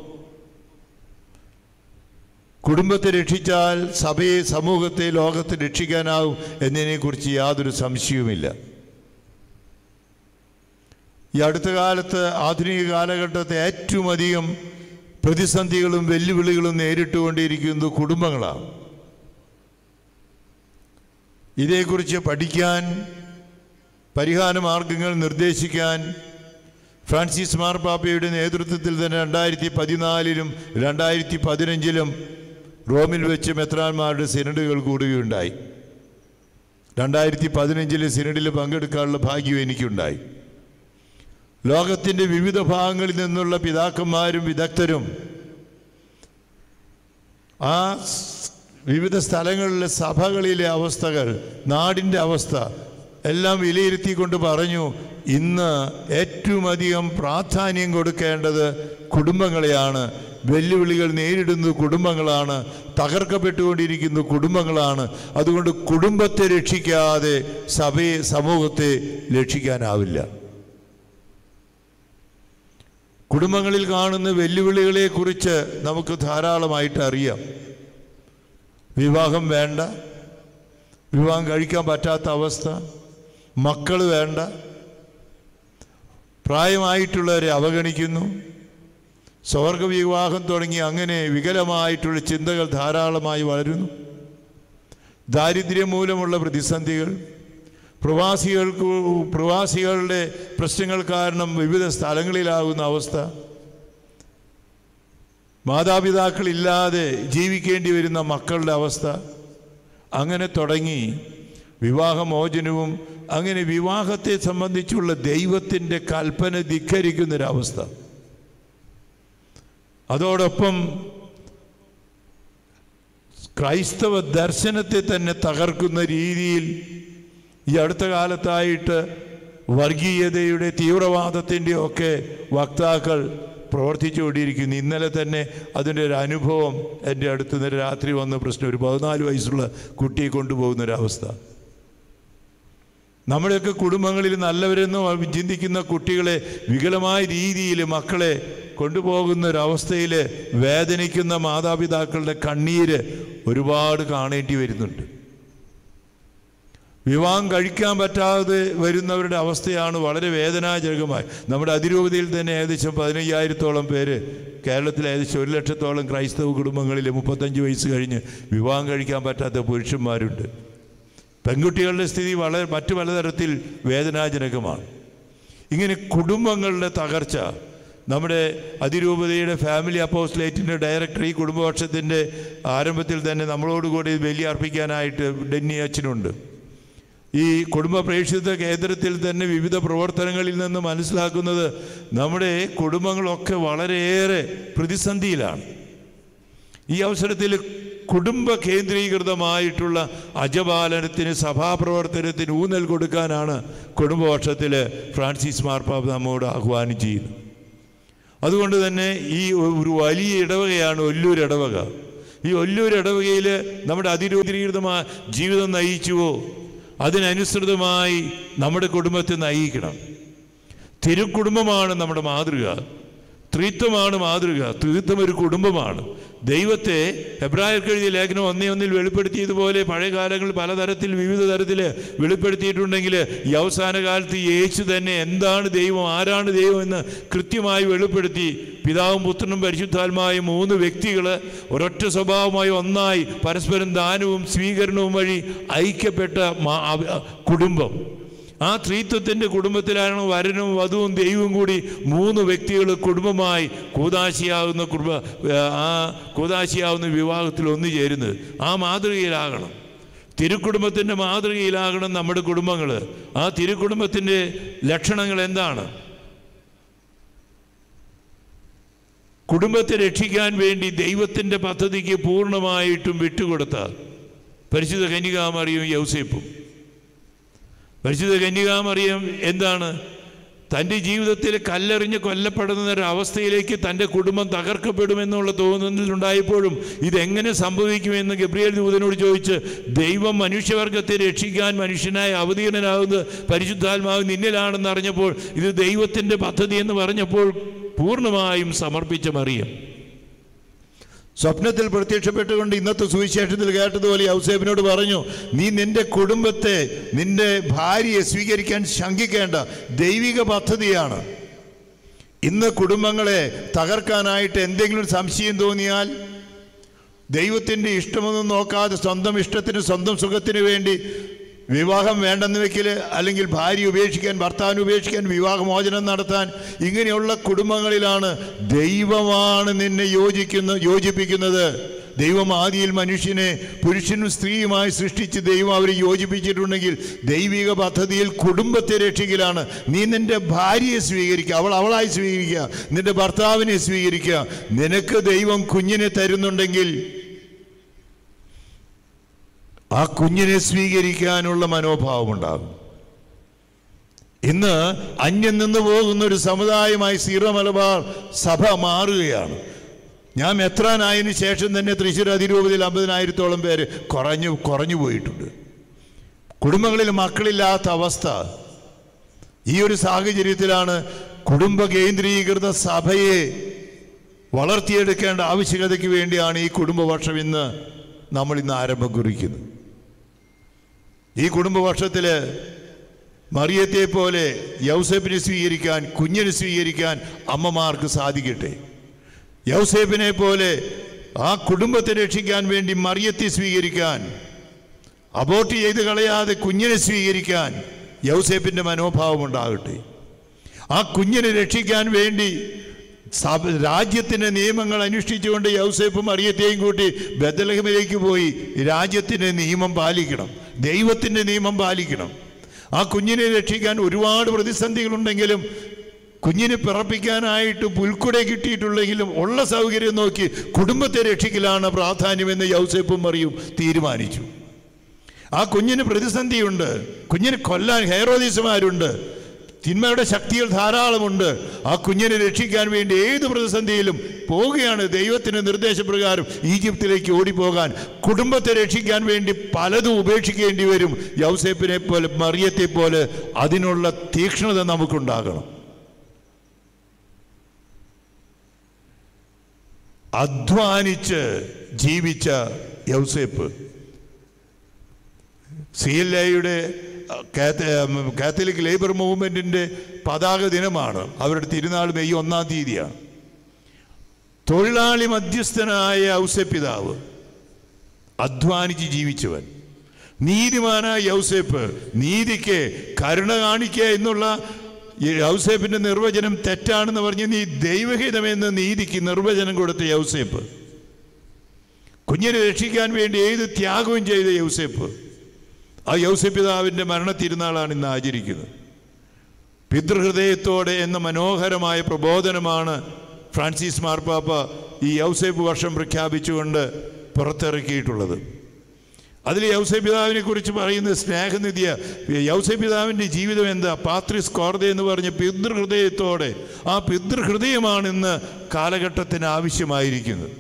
കുടുംബത്തെ രക്ഷിച്ചാൽ സഭയെ സമൂഹത്തെ ലോകത്തെ രക്ഷിക്കാനാവും എന്നതിനെക്കുറിച്ച് യാതൊരു സംശയവുമില്ല ഈ അടുത്ത കാലത്ത് ആധുനിക കാലഘട്ടത്തെ ഏറ്റവും അധികം പ്രതിസന്ധികളും വെല്ലുവിളികളും നേരിട്ടുകൊണ്ടിരിക്കുന്നത് കുടുംബങ്ങളാണ് ഇതേക്കുറിച്ച് പഠിക്കാൻ പരിഹാര മാർഗങ്ങൾ നിർദ്ദേശിക്കാൻ ഫ്രാൻസിസ് മാർപ്പാപ്പയുടെ നേതൃത്വത്തിൽ തന്നെ രണ്ടായിരത്തി പതിനാലിലും രണ്ടായിരത്തി പതിനഞ്ചിലും റോമിൽ വെച്ച് മെത്രാന്മാരുടെ സിനഡുകൾ കൂടുകയുണ്ടായി രണ്ടായിരത്തി പതിനഞ്ചിലെ സിനഡിൽ പങ്കെടുക്കാനുള്ള ഭാഗ്യം എനിക്കുണ്ടായി ലോകത്തിൻ്റെ വിവിധ ഭാഗങ്ങളിൽ നിന്നുള്ള പിതാക്കന്മാരും വിദഗ്ധരും ആ സ് വിവിധ സ്ഥലങ്ങളിലെ സഭകളിലെ അവസ്ഥകൾ നാടിൻ്റെ അവസ്ഥ എല്ലാം വിലയിരുത്തിക്കൊണ്ട് പറഞ്ഞു ഇന്ന് ഏറ്റവും അധികം പ്രാധാന്യം കൊടുക്കേണ്ടത് കുടുംബങ്ങളെയാണ് വെല്ലുവിളികൾ നേരിടുന്ന കുടുംബങ്ങളാണ് തകർക്കപ്പെട്ടുകൊണ്ടിരിക്കുന്ന കുടുംബങ്ങളാണ് അതുകൊണ്ട് കുടുംബത്തെ രക്ഷിക്കാതെ സഭയെ സമൂഹത്തെ രക്ഷിക്കാനാവില്ല കുടുംബങ്ങളിൽ കാണുന്ന വെല്ലുവിളികളെക്കുറിച്ച് നമുക്ക് ധാരാളമായിട്ട് അറിയാം വിവാഹം വേണ്ട വിവാഹം കഴിക്കാൻ പറ്റാത്ത അവസ്ഥ മക്കൾ വേണ്ട പ്രായമായിട്ടുള്ളവരെ അവഗണിക്കുന്നു സ്വർഗ വിവാഹം തുടങ്ങി അങ്ങനെ വികലമായിട്ടുള്ള ചിന്തകൾ ധാരാളമായി വളരുന്നു ദാരിദ്ര്യം മൂലമുള്ള പ്രതിസന്ധികൾ പ്രവാസികൾക്ക് പ്രവാസികളുടെ പ്രശ്നങ്ങൾ കാരണം വിവിധ സ്ഥലങ്ങളിലാകുന്ന അവസ്ഥ മാതാപിതാക്കളില്ലാതെ ജീവിക്കേണ്ടി വരുന്ന മക്കളുടെ അവസ്ഥ അങ്ങനെ തുടങ്ങി വിവാഹമോചനവും അങ്ങനെ വിവാഹത്തെ സംബന്ധിച്ചുള്ള ദൈവത്തിൻ്റെ കൽപ്പന ധിക്കരിക്കുന്നൊരവസ്ഥ അതോടൊപ്പം ക്രൈസ്തവ ദർശനത്തെ തന്നെ തകർക്കുന്ന രീതിയിൽ ഈ അടുത്ത കാലത്തായിട്ട് വർഗീയതയുടെ തീവ്രവാദത്തിൻ്റെ ഒക്കെ വക്താക്കൾ പ്രവർത്തിച്ചുകൊണ്ടിരിക്കുന്നു ഇന്നലെ തന്നെ അതിൻ്റെ ഒരു അനുഭവം എൻ്റെ അടുത്ത് നിന്ന് രാത്രി വന്ന പ്രശ്നം ഒരു പതിനാല് വയസ്സുള്ള കുട്ടിയെ കൊണ്ടുപോകുന്ന ഒരവസ്ഥ നമ്മുടെയൊക്കെ കുടുംബങ്ങളിൽ നല്ലവരെന്ന് ചിന്തിക്കുന്ന കുട്ടികളെ വികലമായ രീതിയിൽ മക്കളെ കൊണ്ടുപോകുന്ന ഒരവസ്ഥയിൽ വേദനിക്കുന്ന മാതാപിതാക്കളുടെ കണ്ണീര് ഒരുപാട് കാണേണ്ടി വരുന്നുണ്ട് വിവാഹം കഴിക്കാൻ പറ്റാതെ വരുന്നവരുടെ അവസ്ഥയാണ് വളരെ വേദനാജനകമായി നമ്മുടെ അതിരൂപതയിൽ തന്നെ ഏകദേശം പതിനയ്യായിരത്തോളം പേര് കേരളത്തിൽ ഏകദേശം ഒരു ലക്ഷത്തോളം ക്രൈസ്തവ കുടുംബങ്ങളിൽ മുപ്പത്തഞ്ച് വയസ്സ് കഴിഞ്ഞ് വിവാഹം കഴിക്കാൻ പറ്റാത്ത പുരുഷന്മാരുണ്ട് പെൺകുട്ടികളുടെ സ്ഥിതി വളരെ മറ്റു പലതരത്തിൽ വേദനാജനകമാണ് ഇങ്ങനെ കുടുംബങ്ങളുടെ തകർച്ച നമ്മുടെ അതിരൂപതയുടെ ഫാമിലി അപ്പോസ്ലേറ്റിൻ്റെ ഡയറക്ടർ ഈ കുടുംബപക്ഷത്തിൻ്റെ ആരംഭത്തിൽ തന്നെ നമ്മളോടുകൂടി ബലി അർപ്പിക്കാനായിട്ട് ഡെന്നി അച്ഛനുണ്ട് ഈ കുടുംബ പ്രേക്ഷിത കേന്ദ്രത്തിൽ തന്നെ വിവിധ പ്രവർത്തനങ്ങളിൽ നിന്ന് മനസ്സിലാക്കുന്നത് നമ്മുടെ കുടുംബങ്ങളൊക്കെ വളരെയേറെ പ്രതിസന്ധിയിലാണ് ഈ അവസരത്തിൽ കുടുംബ കേന്ദ്രീകൃതമായിട്ടുള്ള അജപാലനത്തിന് സഭാപ്രവർത്തനത്തിന് ഊന്നൽ കൊടുക്കാനാണ് കുടുംബപക്ഷത്തിൽ ഫ്രാൻസിസ് മാർപ്പാപ്പ നമ്മോട് ആഹ്വാനം ചെയ്യുന്നത് അതുകൊണ്ട് തന്നെ ഈ ഒരു വലിയ ഇടവകയാണ് ഒല്ലൂർ ഇടവക ഈ ഒല്ലൂർ ഇടവകയിൽ നമ്മുടെ അതിരൂപീകൃതമായ ജീവിതം നയിച്ചുവോ അതിനനുസൃതമായി നമ്മുടെ കുടുംബത്തെ നയിക്കണം തിരുക്കുടുംബമാണ് നമ്മുടെ മാതൃക ത്രിത്വമാണ് മാതൃക ത്രിത്വം ഒരു കുടുംബമാണ് ദൈവത്തെ ഹെബ്രായർക്ക് എഴുതിയ ലേഖനം ഒന്നേ ഒന്നിൽ വെളിപ്പെടുത്തിയതുപോലെ പഴയ കാലങ്ങളിൽ പലതരത്തിൽ വിവിധ തരത്തിൽ വെളിപ്പെടുത്തിയിട്ടുണ്ടെങ്കിൽ ഈ അവസാന കാലത്ത് യേശു തന്നെ എന്താണ് ദൈവം ആരാണ് ദൈവം എന്ന് കൃത്യമായി വെളിപ്പെടുത്തി പിതാവും പുത്രനും പരിശുദ്ധാത്മായും മൂന്ന് വ്യക്തികൾ ഒരൊറ്റ സ്വഭാവമായി ഒന്നായി പരസ്പരം ദാനവും സ്വീകരണവും വഴി ഐക്യപ്പെട്ട മാ- അവ- കുടുംബം ആ ത്രീത്വത്തിൻ്റെ കുടുംബത്തിലാണ് വരനും വധുവും ദൈവവും കൂടി മൂന്ന് വ്യക്തികൾ കുടുംബമായി കൂതാശിയാവുന്ന കുടുംബ ആ കൂതാശിയാവുന്ന വിവാഹത്തിൽ ഒന്നു ചേരുന്നത് ആ മാതൃകയിലാകണം തിരുക്കുടുംബത്തിൻ്റെ മാതൃകയിലാകണം നമ്മുടെ കുടുംബങ്ങൾ ആ തിരുക്കുടുംബത്തിൻ്റെ ലക്ഷണങ്ങൾ എന്താണ് കുടുംബത്തെ രക്ഷിക്കാൻ വേണ്ടി ദൈവത്തിൻ്റെ പദ്ധതിക്ക് പൂർണ്ണമായിട്ടും വിട്ടുകൊടുത്ത പരിശുദ്ധ കന്യകാമറിയും യൗസേപ്പും പരിശുദ്ധ കന്യകാമറിയം എന്താണ് തൻ്റെ ജീവിതത്തിൽ കല്ലെറിഞ്ഞ് കൊല്ലപ്പെടുന്ന ഒരു അവസ്ഥയിലേക്ക് തൻ്റെ കുടുംബം തകർക്കപ്പെടുമെന്നുള്ള തോന്നലുണ്ടായപ്പോഴും ഇതെങ്ങനെ സംഭവിക്കുമെന്ന് ഗബ്രിയേൽ ദൂതനോട് ചോദിച്ച് ദൈവം മനുഷ്യവർഗത്തെ രക്ഷിക്കാൻ മനുഷ്യനായി അവതീർണനാകുന്നത് പരിശുദ്ധാത്മാവ് നിന്നിലാണെന്ന് അറിഞ്ഞപ്പോൾ ഇത് ദൈവത്തിൻ്റെ പദ്ധതി എന്ന് പറഞ്ഞപ്പോൾ പൂർണ്ണമായും സമർപ്പിച്ച മറിയം സ്വപ്നത്തിൽ പ്രത്യക്ഷപ്പെട്ടുകൊണ്ട് ഇന്നത്തെ സുവിശേഷത്തിൽ കേട്ടതുപോലെ ഔസേബിനോട് പറഞ്ഞു നീ നിന്റെ കുടുംബത്തെ നിന്റെ ഭാര്യയെ സ്വീകരിക്കാൻ ശങ്കിക്കേണ്ട ദൈവിക പദ്ധതിയാണ് ഇന്ന് കുടുംബങ്ങളെ തകർക്കാനായിട്ട് എന്തെങ്കിലും സംശയം തോന്നിയാൽ ദൈവത്തിൻ്റെ ഇഷ്ടമൊന്നും നോക്കാതെ സ്വന്തം ഇഷ്ടത്തിന് സ്വന്തം സുഖത്തിന് വേണ്ടി വിവാഹം വേണ്ടെന്ന് വെക്കൽ അല്ലെങ്കിൽ ഭാര്യ ഉപേക്ഷിക്കാൻ ഭർത്താവിനെ ഉപേക്ഷിക്കാൻ വിവാഹമോചനം നടത്താൻ ഇങ്ങനെയുള്ള കുടുംബങ്ങളിലാണ് ദൈവമാണ് നിന്നെ യോജിക്കുന്ന യോജിപ്പിക്കുന്നത് ദൈവം ആദിയിൽ മനുഷ്യനെ പുരുഷനും സ്ത്രീയുമായി സൃഷ്ടിച്ച് ദൈവം അവരെ യോജിപ്പിച്ചിട്ടുണ്ടെങ്കിൽ ദൈവിക പദ്ധതിയിൽ കുടുംബത്തെ രക്ഷിക്കലാണ് നീ നിന്റെ ഭാര്യയെ സ്വീകരിക്കുക അവൾ അവളായി സ്വീകരിക്കുക നിന്റെ ഭർത്താവിനെ സ്വീകരിക്കുക നിനക്ക് ദൈവം കുഞ്ഞിനെ തരുന്നുണ്ടെങ്കിൽ ആ കുഞ്ഞിനെ സ്വീകരിക്കാനുള്ള മനോഭാവം ഉണ്ടാകും ഇന്ന് അന്യം നിന്ന് പോകുന്ന ഒരു സമുദായമായി സീറോ മലബാർ സഭ മാറുകയാണ് ഞാൻ മെത്രാനായതിനു ശേഷം തന്നെ തൃശ്ശൂർ അതിരൂപതയിൽ അമ്പതിനായിരത്തോളം പേര് കുറഞ്ഞു കുറഞ്ഞു പോയിട്ടുണ്ട് കുടുംബങ്ങളിൽ മക്കളില്ലാത്ത അവസ്ഥ ഈ ഒരു സാഹചര്യത്തിലാണ് കുടുംബ കേന്ദ്രീകൃത സഭയെ വളർത്തിയെടുക്കേണ്ട ആവശ്യകതയ്ക്ക് വേണ്ടിയാണ് ഈ കുടുംബവർഷം ഇന്ന് നമ്മൾ ഇന്ന് ആരംഭം കുറിക്കുന്നത് ഈ കുടുംബവർഷത്തിൽ മറിയത്തെ പോലെ യൗസേപ്പിനെ സ്വീകരിക്കാൻ കുഞ്ഞിനെ സ്വീകരിക്കാൻ അമ്മമാർക്ക് സാധിക്കട്ടെ യൗസേപ്പിനെ പോലെ ആ കുടുംബത്തെ രക്ഷിക്കാൻ വേണ്ടി മറിയത്തെ സ്വീകരിക്കാൻ അബോട്ട് ചെയ്ത് കളയാതെ കുഞ്ഞിനെ സ്വീകരിക്കാൻ യൗസേപ്പിൻ്റെ മനോഭാവം ഉണ്ടാകട്ടെ ആ കുഞ്ഞിനെ രക്ഷിക്കാൻ വേണ്ടി സഭ- രാജ്യത്തിൻ്റെ നിയമങ്ങൾ അനുഷ്ഠിച്ചുകൊണ്ട് യൗസേപ്പും മറിയത്തെയും കൂട്ടി ബദലഹമിലേക്ക് പോയി രാജ്യത്തിൻ്റെ നിയമം പാലിക്കണം ദൈവത്തിൻ്റെ നിയമം പാലിക്കണം ആ കുഞ്ഞിനെ രക്ഷിക്കാൻ ഒരുപാട് പ്രതിസന്ധികളുണ്ടെങ്കിലും കുഞ്ഞിനെ പിറപ്പിക്കാനായിട്ട് പുൽക്കുട കിട്ടിയിട്ടുള്ളെങ്കിലും ഉള്ള സൗകര്യം നോക്കി കുടുംബത്തെ രക്ഷിക്കലാണ് പ്രാധാന്യമെന്ന് യൗസേപ്പും മറിയും തീരുമാനിച്ചു ആ കുഞ്ഞിന് പ്രതിസന്ധിയുണ്ട് കുഞ്ഞിനെ കൊല്ലാൻ ഹെയറോദീസുമാരുണ്ട് തിന്മയുടെ ശക്തികൾ ധാരാളമുണ്ട് ആ കുഞ്ഞിനെ രക്ഷിക്കാൻ വേണ്ടി ഏത് പ്രതിസന്ധിയിലും പോവുകയാണ് ദൈവത്തിൻ്റെ നിർദ്ദേശപ്രകാരം ഈജിപ്തിലേക്ക് ഓടിപ്പോകാൻ കുടുംബത്തെ രക്ഷിക്കാൻ വേണ്ടി പലതും ഉപേക്ഷിക്കേണ്ടി വരും യൗസേപ്പിനെ പോലെ മറിയത്തെ പോലെ അതിനുള്ള തീക്ഷ്ണത നമുക്കുണ്ടാകണം അധ്വാനിച്ച് ജീവിച്ച യൗസേപ്പ് സി എൽ ഐയുടെ കാത്തലിക് ലേബർ മൂവ്മെൻറ്റിൻ്റെ പതാക ദിനമാണ് അവരുടെ തിരുനാൾ മെയ് ഒന്നാം തീയതിയാണ് തൊഴിലാളി മധ്യസ്ഥനായ ഔസപിതാവ് അധ്വാനിച്ച് ജീവിച്ചവൻ നീതിമാനായ യൗസേപ്പ് നീതിക്ക് കരുണ കാണിക്കുക എന്നുള്ള ഈ യൗസേപ്പിന്റെ നിർവചനം തെറ്റാണെന്ന് പറഞ്ഞ് നീ ദൈവഹിതമെന്ന് നീതിക്ക് നിർവചനം കൊടുത്ത യൗസേപ്പ് കുഞ്ഞിനെ രക്ഷിക്കാൻ വേണ്ടി ഏത് ത്യാഗവും ചെയ്ത യൗസേപ്പ് ആ യൗസപിതാവിൻ്റെ മരണത്തിരുന്നാളാണ് ഇന്ന് ആചരിക്കുന്നത് പിതൃഹൃദയത്തോടെ എന്ന മനോഹരമായ പ്രബോധനമാണ് ഫ്രാൻസിസ് മാർപ്പാപ്പ ഈ യൗസേപ്പ് വർഷം പ്രഖ്യാപിച്ചുകൊണ്ട് പുറത്തിറക്കിയിട്ടുള്ളത് അതിൽ യൗസപിതാവിനെ കുറിച്ച് പറയുന്നത് സ്നേഹനിധിയ യൗസപിതാവിൻ്റെ ജീവിതം എന്താ പാത്രിസ് കോർദ എന്ന് പറഞ്ഞ പിതൃഹൃദയത്തോടെ ആ പിതൃഹൃദയമാണ് ഇന്ന് കാലഘട്ടത്തിന് ആവശ്യമായിരിക്കുന്നത്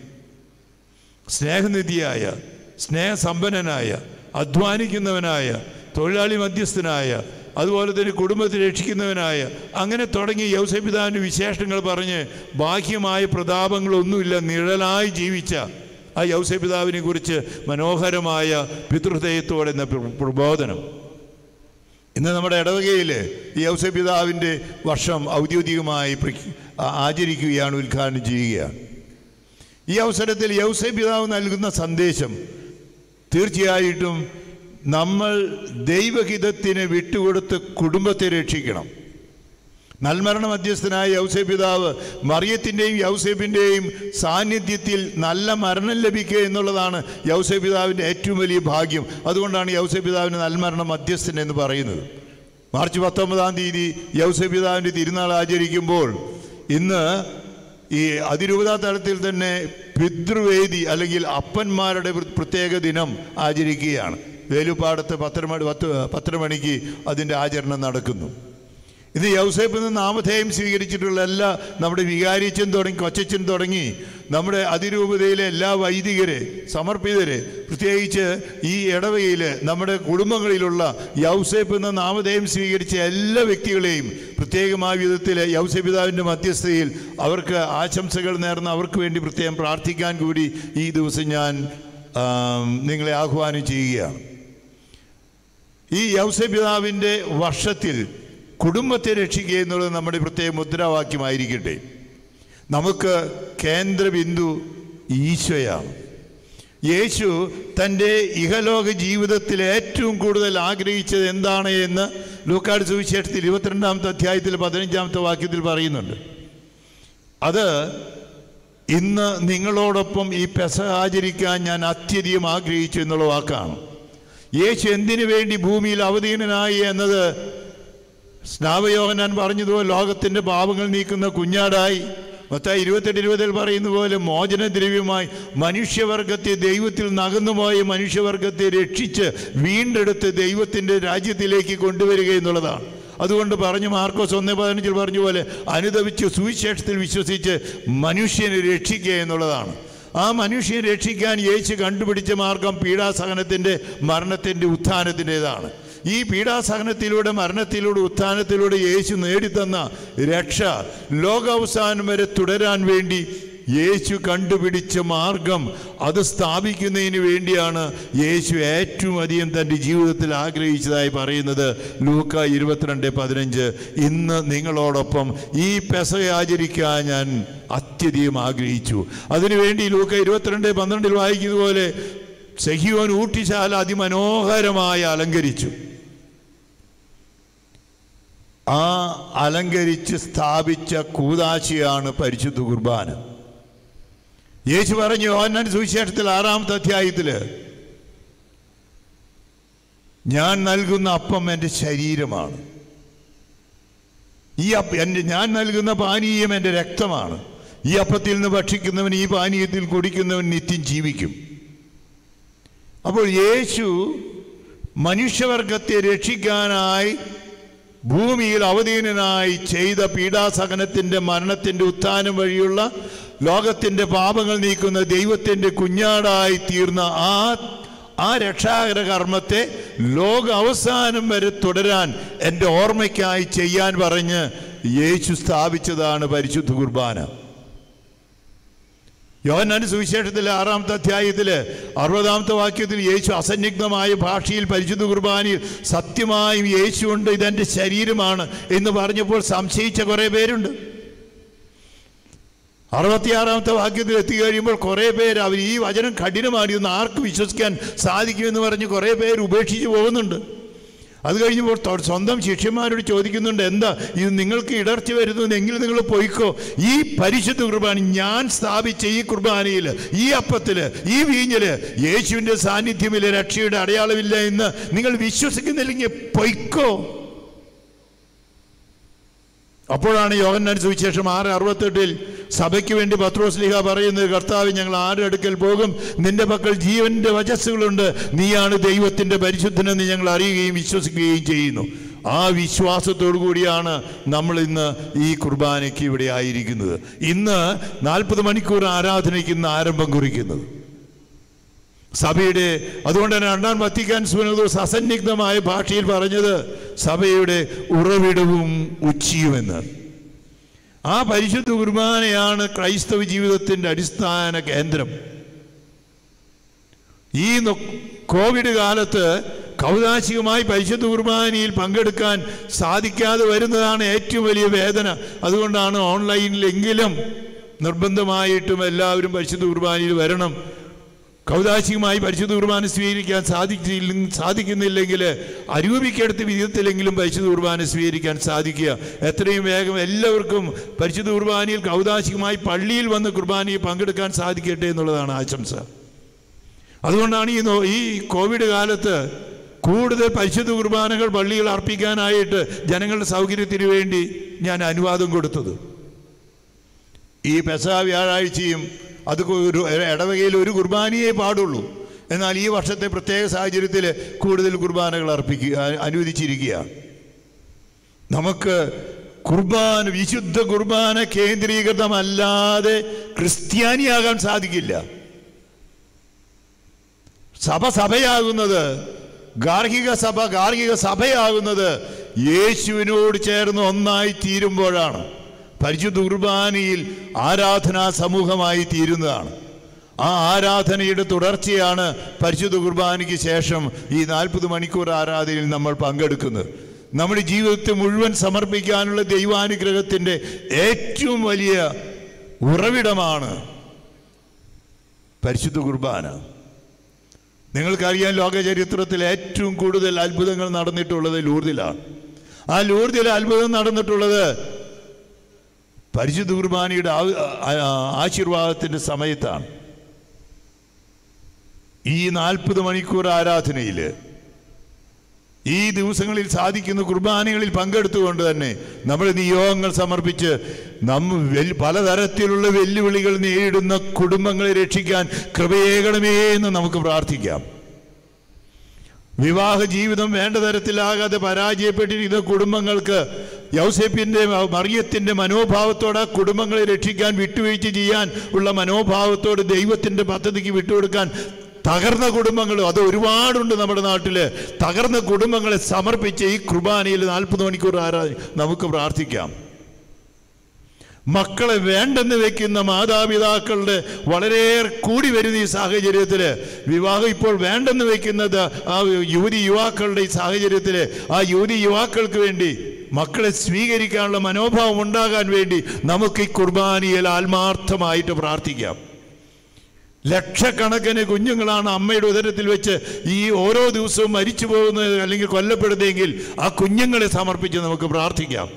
സ്നേഹനിധിയായ സ്നേഹസമ്പന്നനായ അധ്വാനിക്കുന്നവനായ തൊഴിലാളി മധ്യസ്ഥനായ അതുപോലെ തന്നെ കുടുംബത്തെ രക്ഷിക്കുന്നവനായ അങ്ങനെ തുടങ്ങി യൗസപിതാവിൻ്റെ വിശേഷങ്ങൾ പറഞ്ഞ് ബാഹ്യമായ പ്രതാപങ്ങളൊന്നുമില്ല നിഴലായി ജീവിച്ച ആ യൗസപിതാവിനെ കുറിച്ച് മനോഹരമായ പിതൃഹൃദയത്തോടെ എന്ന പ്ര- പ്രബോധനം ഇന്ന് നമ്മുടെ ഇടവകയിൽ ഈ യൗസപിതാവിൻ്റെ വർഷം ഔദ്യോഗികമായി പ്രഖ്യ- ആ- ആചരിക്കുകയാണ് ഉദ്ഘാടനം ചെയ്യുകയാണ് ഈ അവസരത്തിൽ യൗസേ പിതാവ് നൽകുന്ന സന്ദേശം തീർച്ചയായിട്ടും നമ്മൾ ദൈവഹിതത്തിന് വിട്ടുകൊടുത്ത് കുടുംബത്തെ രക്ഷിക്കണം നൽമരണ മധ്യസ്ഥനായ യൗസേ പിതാവ് മറിയത്തിൻ്റെയും യൗസേപ്പിൻ്റെയും സാന്നിധ്യത്തിൽ നല്ല മരണം ലഭിക്കുക എന്നുള്ളതാണ് യൗസേ പിതാവിൻ്റെ ഏറ്റവും വലിയ ഭാഗ്യം അതുകൊണ്ടാണ് യൗസേ പിതാവിന് നൽമരണ മധ്യസ്ഥൻ എന്ന് പറയുന്നത് മാർച്ച് പത്തൊമ്പതാം തീയതി യൗസേ പിതാവിൻ്റെ തിരുനാൾ ആചരിക്കുമ്പോൾ ഇന്ന് ഈ അതിരൂപതാ തലത്തിൽ തന്നെ പിതൃവേദി അല്ലെങ്കിൽ അപ്പന്മാരുടെ പ്ര- പ്രത്യേക ദിനം ആചരിക്കുകയാണ് വേലുപ്പാടത്ത് പത്തര മണി പത്ത് പത്തര മണിക്ക് അതിൻ്റെ ആചരണം നടക്കുന്നു ഇത് യൗസേപ്പിൽ നിന്ന് നാമധേയം സ്വീകരിച്ചിട്ടുള്ള എല്ലാ നമ്മുടെ വികാരിച്ചൻ തുടങ്ങി കൊച്ചച്ചൻ തുടങ്ങി നമ്മുടെ അതിരൂപതയിലെ എല്ലാ വൈദികരെ സമർപ്പിതരെ പ്രത്യേകിച്ച് ഈ ഇടവകയിൽ നമ്മുടെ കുടുംബങ്ങളിലുള്ള യൗസേപ്പ് എന്ന നാമധേയം സ്വീകരിച്ച എല്ലാ വ്യക്തികളെയും പ്രത്യേകമായ വിധത്തിൽ യൗസപിതാവിൻ്റെ മധ്യസ്ഥതയിൽ അവർക്ക് ആശംസകൾ നേർന്ന് അവർക്ക് വേണ്ടി പ്രത്യേകം പ്രാർത്ഥിക്കാൻ കൂടി ഈ ദിവസം ഞാൻ ആം, നിങ്ങളെ ആഹ്വാനം ചെയ്യുകയാണ് ഈ യൗസപിതാവിൻ്റെ വർഷത്തിൽ കുടുംബത്തെ രക്ഷിക്കുക എന്നുള്ളത് നമ്മുടെ പ്രത്യേക മുദ്രാവാക്യമായിരിക്കട്ടെ നമുക്ക് കേന്ദ്രബിന്ദു ഈശോയാണ് യേശു തൻ്റെ ഇഹലോക ജീവിതത്തിൽ ഏറ്റവും കൂടുതൽ ആഗ്രഹിച്ചത് എന്താണ് എന്ന് ലൂക്കാട് സുവിശേഷത്തിൽ ഇരുപത്തിരണ്ടാമത്തെ അധ്യായത്തിൽ പതിനഞ്ചാമത്തെ വാക്യത്തിൽ പറയുന്നുണ്ട് അത് ഇന്ന് നിങ്ങളോടൊപ്പം ഈ പെസ ആചരിക്കാൻ ഞാൻ അത്യധികം ആഗ്രഹിച്ചു എന്നുള്ള വാക്കാണ് യേശു എന്തിനു വേണ്ടി ഭൂമിയിൽ അവതീനനായി എന്നത് സ്നാവയോഹനാൻ പറഞ്ഞതുപോലെ ലോകത്തിൻ്റെ പാപങ്ങൾ നീക്കുന്ന കുഞ്ഞാടായി മൊത്തം ഇരുപത്തെട്ട് ഇരുപതിൽ പറയുന്ന പോലെ മോചനദ്രവ്യമായി മനുഷ്യവർഗത്തെ ദൈവത്തിൽ നകന്നുപോയ മനുഷ്യവർഗത്തെ രക്ഷിച്ച് വീണ്ടെടുത്ത് ദൈവത്തിൻ്റെ രാജ്യത്തിലേക്ക് കൊണ്ടുവരിക എന്നുള്ളതാണ് അതുകൊണ്ട് പറഞ്ഞു മാർക്കോസ് ഒന്ന് പതിനഞ്ചിൽ പറഞ്ഞ പോലെ അനുദവിച്ച് സുവിശേഷത്തിൽ വിശ്വസിച്ച് മനുഷ്യനെ രക്ഷിക്കുക എന്നുള്ളതാണ് ആ മനുഷ്യനെ രക്ഷിക്കാൻ യേശു കണ്ടുപിടിച്ച മാർഗം പീഡാസഹനത്തിൻ്റെ മരണത്തിൻ്റെ ഉത്ഥാനത്തിൻ്റെതാണ് ഈ പീഡാസഹനത്തിലൂടെ മരണത്തിലൂടെ ഉത്ഥാനത്തിലൂടെ യേശു നേടിത്തന്ന രക്ഷ ലോകാവസാനം വരെ തുടരാൻ വേണ്ടി യേശു കണ്ടുപിടിച്ച മാർഗം അത് സ്ഥാപിക്കുന്നതിന് വേണ്ടിയാണ് യേശു ഏറ്റവും അധികം തൻ്റെ ജീവിതത്തിൽ ആഗ്രഹിച്ചതായി പറയുന്നത് ലൂക്ക ഇരുപത്തിരണ്ട് പതിനഞ്ച് ഇന്ന് നിങ്ങളോടൊപ്പം ഈ പെസക ആചരിക്കാൻ ഞാൻ അത്യധികം ആഗ്രഹിച്ചു അതിനുവേണ്ടി ലൂക്ക ഇരുപത്തിരണ്ട് പന്ത്രണ്ടിൽ വായിക്കുന്ന പോലെ സഹിയോൻ ഊട്ടിശാല അതിമനോഹരമായി അലങ്കരിച്ചു ആ അലങ്കരിച്ച് സ്ഥാപിച്ച കൂതാശിയാണ് പരിശുദ്ധ കുർബാന യേശു പറഞ്ഞു യോഹന്നാൻ സുവിശേഷത്തിൽ ആറാമത്തെ അധ്യായത്തിൽ ഞാൻ നൽകുന്ന അപ്പം എൻ്റെ ശരീരമാണ് ഈ അപ്പ എൻ്റെ ഞാൻ നൽകുന്ന പാനീയം എൻ്റെ രക്തമാണ് ഈ അപ്പത്തിൽ നിന്ന് ഭക്ഷിക്കുന്നവൻ ഈ പാനീയത്തിൽ കുടിക്കുന്നവൻ നിത്യം ജീവിക്കും അപ്പോൾ യേശു മനുഷ്യവർഗത്തെ രക്ഷിക്കാനായി ഭൂമിയിൽ അവധീനനായി ചെയ്ത പീഡാസഹനത്തിൻ്റെ മരണത്തിൻ്റെ ഉത്ഥാനം വഴിയുള്ള ലോകത്തിൻ്റെ പാപങ്ങൾ നീക്കുന്ന ദൈവത്തിൻ്റെ കുഞ്ഞാടായി തീർന്ന ആ ആ രക്ഷാകര കർമ്മത്തെ ലോക അവസാനം വരെ തുടരാൻ എൻ്റെ ഓർമ്മയ്ക്കായി ചെയ്യാൻ പറഞ്ഞ് യേശു സ്ഥാപിച്ചതാണ് പരിശുദ്ധ കുർബാന യോഹന്നാൻ സുവിശേഷത്തിലെ ആറാമത്തെ അധ്യായത്തിൽ അറുപതാമത്തെ വാക്യത്തിൽ യേശു അസന്നിഗ്ധമായ ഭാഷയിൽ പരിശുദ്ധ കുർബാനയിൽ സത്യമായും യേശു ഉണ്ട് ഇതെൻ്റെ ശരീരമാണ് എന്ന് പറഞ്ഞപ്പോൾ സംശയിച്ച കുറേ പേരുണ്ട് അറുപത്തിയാറാമത്തെ വാക്യത്തിൽ എത്തിക്കഴിയുമ്പോൾ കുറേ പേര് അവർ ഈ വചനം കഠിനമാണ് ഇതൊന്നും ആർക്ക് വിശ്വസിക്കാൻ സാധിക്കുമെന്ന് പറഞ്ഞ് കുറേ പേര് ഉപേക്ഷിച്ച് പോകുന്നുണ്ട് അത് കഴിഞ്ഞപ്പോൾ തൊ- സ്വന്തം ശിഷ്യന്മാരോട് ചോദിക്കുന്നുണ്ട് എന്താ ഇത് നിങ്ങൾക്ക് ഇടർച്ച വരുന്നത് എങ്കിൽ നിങ്ങൾ പോയിക്കോ ഈ പരിശുദ്ധ കുർബാന ഞാൻ സ്ഥാപിച്ച ഈ കുർബാനയിൽ ഈ അപ്പത്തിൽ ഈ വീഞ്ഞില് യേശുവിൻ്റെ സാന്നിധ്യമില്ല രക്ഷയുടെ അടയാളമില്ല എന്ന് നിങ്ങൾ വിശ്വസിക്കുന്നില്ലെങ്കിൽ പൊയ്ക്കോ അപ്പോഴാണ് യോഹന്നാൻ സുവിശേഷം ആറ് അറുപത്തെട്ടിൽ സഭയ്ക്ക് വേണ്ടി പത്രോസ്ലിഹ പറയുന്നത് കർത്താവ് ഞങ്ങൾ ആരുടെ അടുക്കൽ പോകും നിന്റെ പക്കൽ ജീവന്റെ വചസ്സുകളുണ്ട് നീയാണ് ദൈവത്തിന്റെ പരിശുദ്ധനെന്ന് ഞങ്ങൾ അറിയുകയും വിശ്വസിക്കുകയും ചെയ്യുന്നു ആ വിശ്വാസത്തോടു കൂടിയാണ് നമ്മൾ ഇന്ന് ഈ കുർബാനയ്ക്ക് ഇവിടെ ആയിരിക്കുന്നത് ഇന്ന് നാൽപ്പത് മണിക്കൂർ ആരാധനയ്ക്ക് ഇന്ന് ആരംഭം കുറിക്കുന്നത് സഭയുടെ അതുകൊണ്ട് തന്നെ രണ്ടാം വത്തിക്കാൻ സുനദോസ് അസന്നിഗ്ധമായ ഭാഷയിൽ പറഞ്ഞത് സഭയുടെ ഉറവിടവും ഉച്ചിയുമെന്ന് ആ പരിശുദ്ധ കുർബാനയാണ് ക്രൈസ്തവ ജീവിതത്തിൻ്റെ അടിസ്ഥാന കേന്ദ്രം ഈ നൊ- കോവിഡ് കാലത്ത് കൗതാശികമായി പരിശുദ്ധ കുർബാനയിൽ പങ്കെടുക്കാൻ സാധിക്കാതെ വരുന്നതാണ് ഏറ്റവും വലിയ വേദന അതുകൊണ്ടാണ് ഓൺലൈനിലെങ്കിലും നിർബന്ധമായിട്ടും എല്ലാവരും പരിശുദ്ധ കുർബാനയിൽ വരണം കൗതാശികമായി പരിശുദ്ധ കുർബാന സ്വീകരിക്കാൻ സാധിച്ചില്ല സാധിക്കുന്നില്ലെങ്കിൽ അരൂപിക്കടുത്ത വിധത്തിലെങ്കിലും പരിശുദ്ധ കുർബാന സ്വീകരിക്കാൻ സാധിക്കുക എത്രയും വേഗം എല്ലാവർക്കും പരിശുദ്ധ കുർബാനയിൽ കൗതാശികമായി പള്ളിയിൽ വന്ന് കുർബാനയിൽ പങ്കെടുക്കാൻ സാധിക്കട്ടെ എന്നുള്ളതാണ് ആശംസ അതുകൊണ്ടാണ് ഈ നോ- ഈ കോവിഡ് കാലത്ത് കൂടുതൽ പരിശുദ്ധ കുർബാനകൾ പള്ളികൾ അർപ്പിക്കാനായിട്ട് ജനങ്ങളുടെ സൗകര്യത്തിന് വേണ്ടി ഞാൻ അനുവാദം കൊടുത്തത് ഈ പെസഹ വ്യാഴാഴ്ചയും അത് ഒരു ഇടവകയിൽ ഒരു കുർബാനയെ പാടുള്ളൂ എന്നാൽ ഈ വർഷത്തെ പ്രത്യേക സാഹചര്യത്തിൽ കൂടുതൽ കുർബാനകൾ അർപ്പിക്കുക അനുവദിച്ചിരിക്കുകയാണ് നമുക്ക് കുർബാന വിശുദ്ധ കുർബാന കേന്ദ്രീകൃതമല്ലാതെ ക്രിസ്ത്യാനിയാകാൻ സാധിക്കില്ല സഭ സഭയാകുന്നത് ഗാർഹിക സഭ ഗാർഹിക സഭയാകുന്നത് യേശുവിനോട് ചേർന്ന് ഒന്നായി തീരുമ്പോഴാണ് പരിശുദ്ധ കുർബാനയിൽ ആരാധനാ സമൂഹമായി തീരുന്നതാണ് ആ ആരാധനയുടെ തുടർച്ചയാണ് പരിശുദ്ധ കുർബാനയ്ക്ക് ശേഷം ഈ നാൽപ്പത് മണിക്കൂർ ആരാധനയിൽ നമ്മൾ പങ്കെടുക്കുന്നത് നമ്മുടെ ജീവിതത്തെ മുഴുവൻ സമർപ്പിക്കാനുള്ള ദൈവാനുഗ്രഹത്തിൻ്റെ ഏറ്റവും വലിയ ഉറവിടമാണ് പരിശുദ്ധ കുർബാന നിങ്ങൾക്കറിയാം ലോക ചരിത്രത്തിൽ ഏറ്റവും കൂടുതൽ അത്ഭുതങ്ങൾ നടന്നിട്ടുള്ളത് ലൂർദിലാണ് ആ ലൂർദിൽ അത്ഭുതം നടന്നിട്ടുള്ളത് പരിശുദ്ധ കുർബാനയുടെ ആ- ആ- ആശീർവാദത്തിൻ്റെ സമയത്താണ് ഈ നാൽപ്പത് മണിക്കൂർ ആരാധനയിൽ ഈ ദിവസങ്ങളിൽ സാധിക്കുന്ന കുർബാനകളിൽ പങ്കെടുത്തുകൊണ്ട് തന്നെ നമ്മൾ നിയോഗങ്ങൾ സമർപ്പിച്ച് നമ്മ വെൽ- പലതരത്തിലുള്ള വെല്ലുവിളികൾ നേരിടുന്ന കുടുംബങ്ങളെ രക്ഷിക്കാൻ കൃപയേകണമേ എന്ന് നമുക്ക് പ്രാർത്ഥിക്കാം വിവാഹ ജീവിതം വേണ്ട തരത്തിലാകാതെ പരാജയപ്പെട്ടിരിക്കുന്ന കുടുംബങ്ങൾക്ക് യൗസേപ്പിൻ്റെ മറിയത്തിൻ്റെ മനോഭാവത്തോടെ ആ കുടുംബങ്ങളെ രക്ഷിക്കാൻ വിട്ടുവീഴ്ച ചെയ്യാൻ ഉള്ള മനോഭാവത്തോട് ദൈവത്തിൻ്റെ പദ്ധതിക്ക് വിട്ടുകൊടുക്കാൻ തകർന്ന കുടുംബങ്ങൾ അത് ഒരുപാടുണ്ട് നമ്മുടെ നാട്ടിൽ തകർന്ന കുടുംബങ്ങളെ സമർപ്പിച്ച് ഈ കുർബാനയിൽ നാൽപ്പത് മണിക്കൂർ ആരാ നമുക്ക് പ്രാർത്ഥിക്കാം മക്കളെ വേണ്ടെന്ന് വെക്കുന്ന മാതാപിതാക്കളുടെ വളരെയേറെ കൂടി വരുന്ന ഈ സാഹചര്യത്തിൽ വിവാഹം ഇപ്പോൾ വേണ്ടെന്ന് വെക്കുന്നത് ആ യുവതി യുവാക്കളുടെ ഈ സാഹചര്യത്തിൽ ആ യുവതി യുവാക്കൾക്ക് വേണ്ടി മക്കളെ സ്വീകരിക്കാനുള്ള മനോഭാവം ഉണ്ടാകാൻ വേണ്ടി നമുക്ക് ഈ കുർബാനയിൽ ആത്മാർത്ഥമായിട്ട് പ്രാർത്ഥിക്കാം ലക്ഷക്കണക്കിന് കുഞ്ഞുങ്ങളാണ് അമ്മയുടെ ഉദരത്തിൽ വെച്ച് ഈ ഓരോ ദിവസവും മരിച്ചു പോകുന്നത് അല്ലെങ്കിൽ കൊല്ലപ്പെടുന്നതെങ്കിൽ ആ കുഞ്ഞുങ്ങളെ സമർപ്പിച്ച് നമുക്ക് പ്രാർത്ഥിക്കാം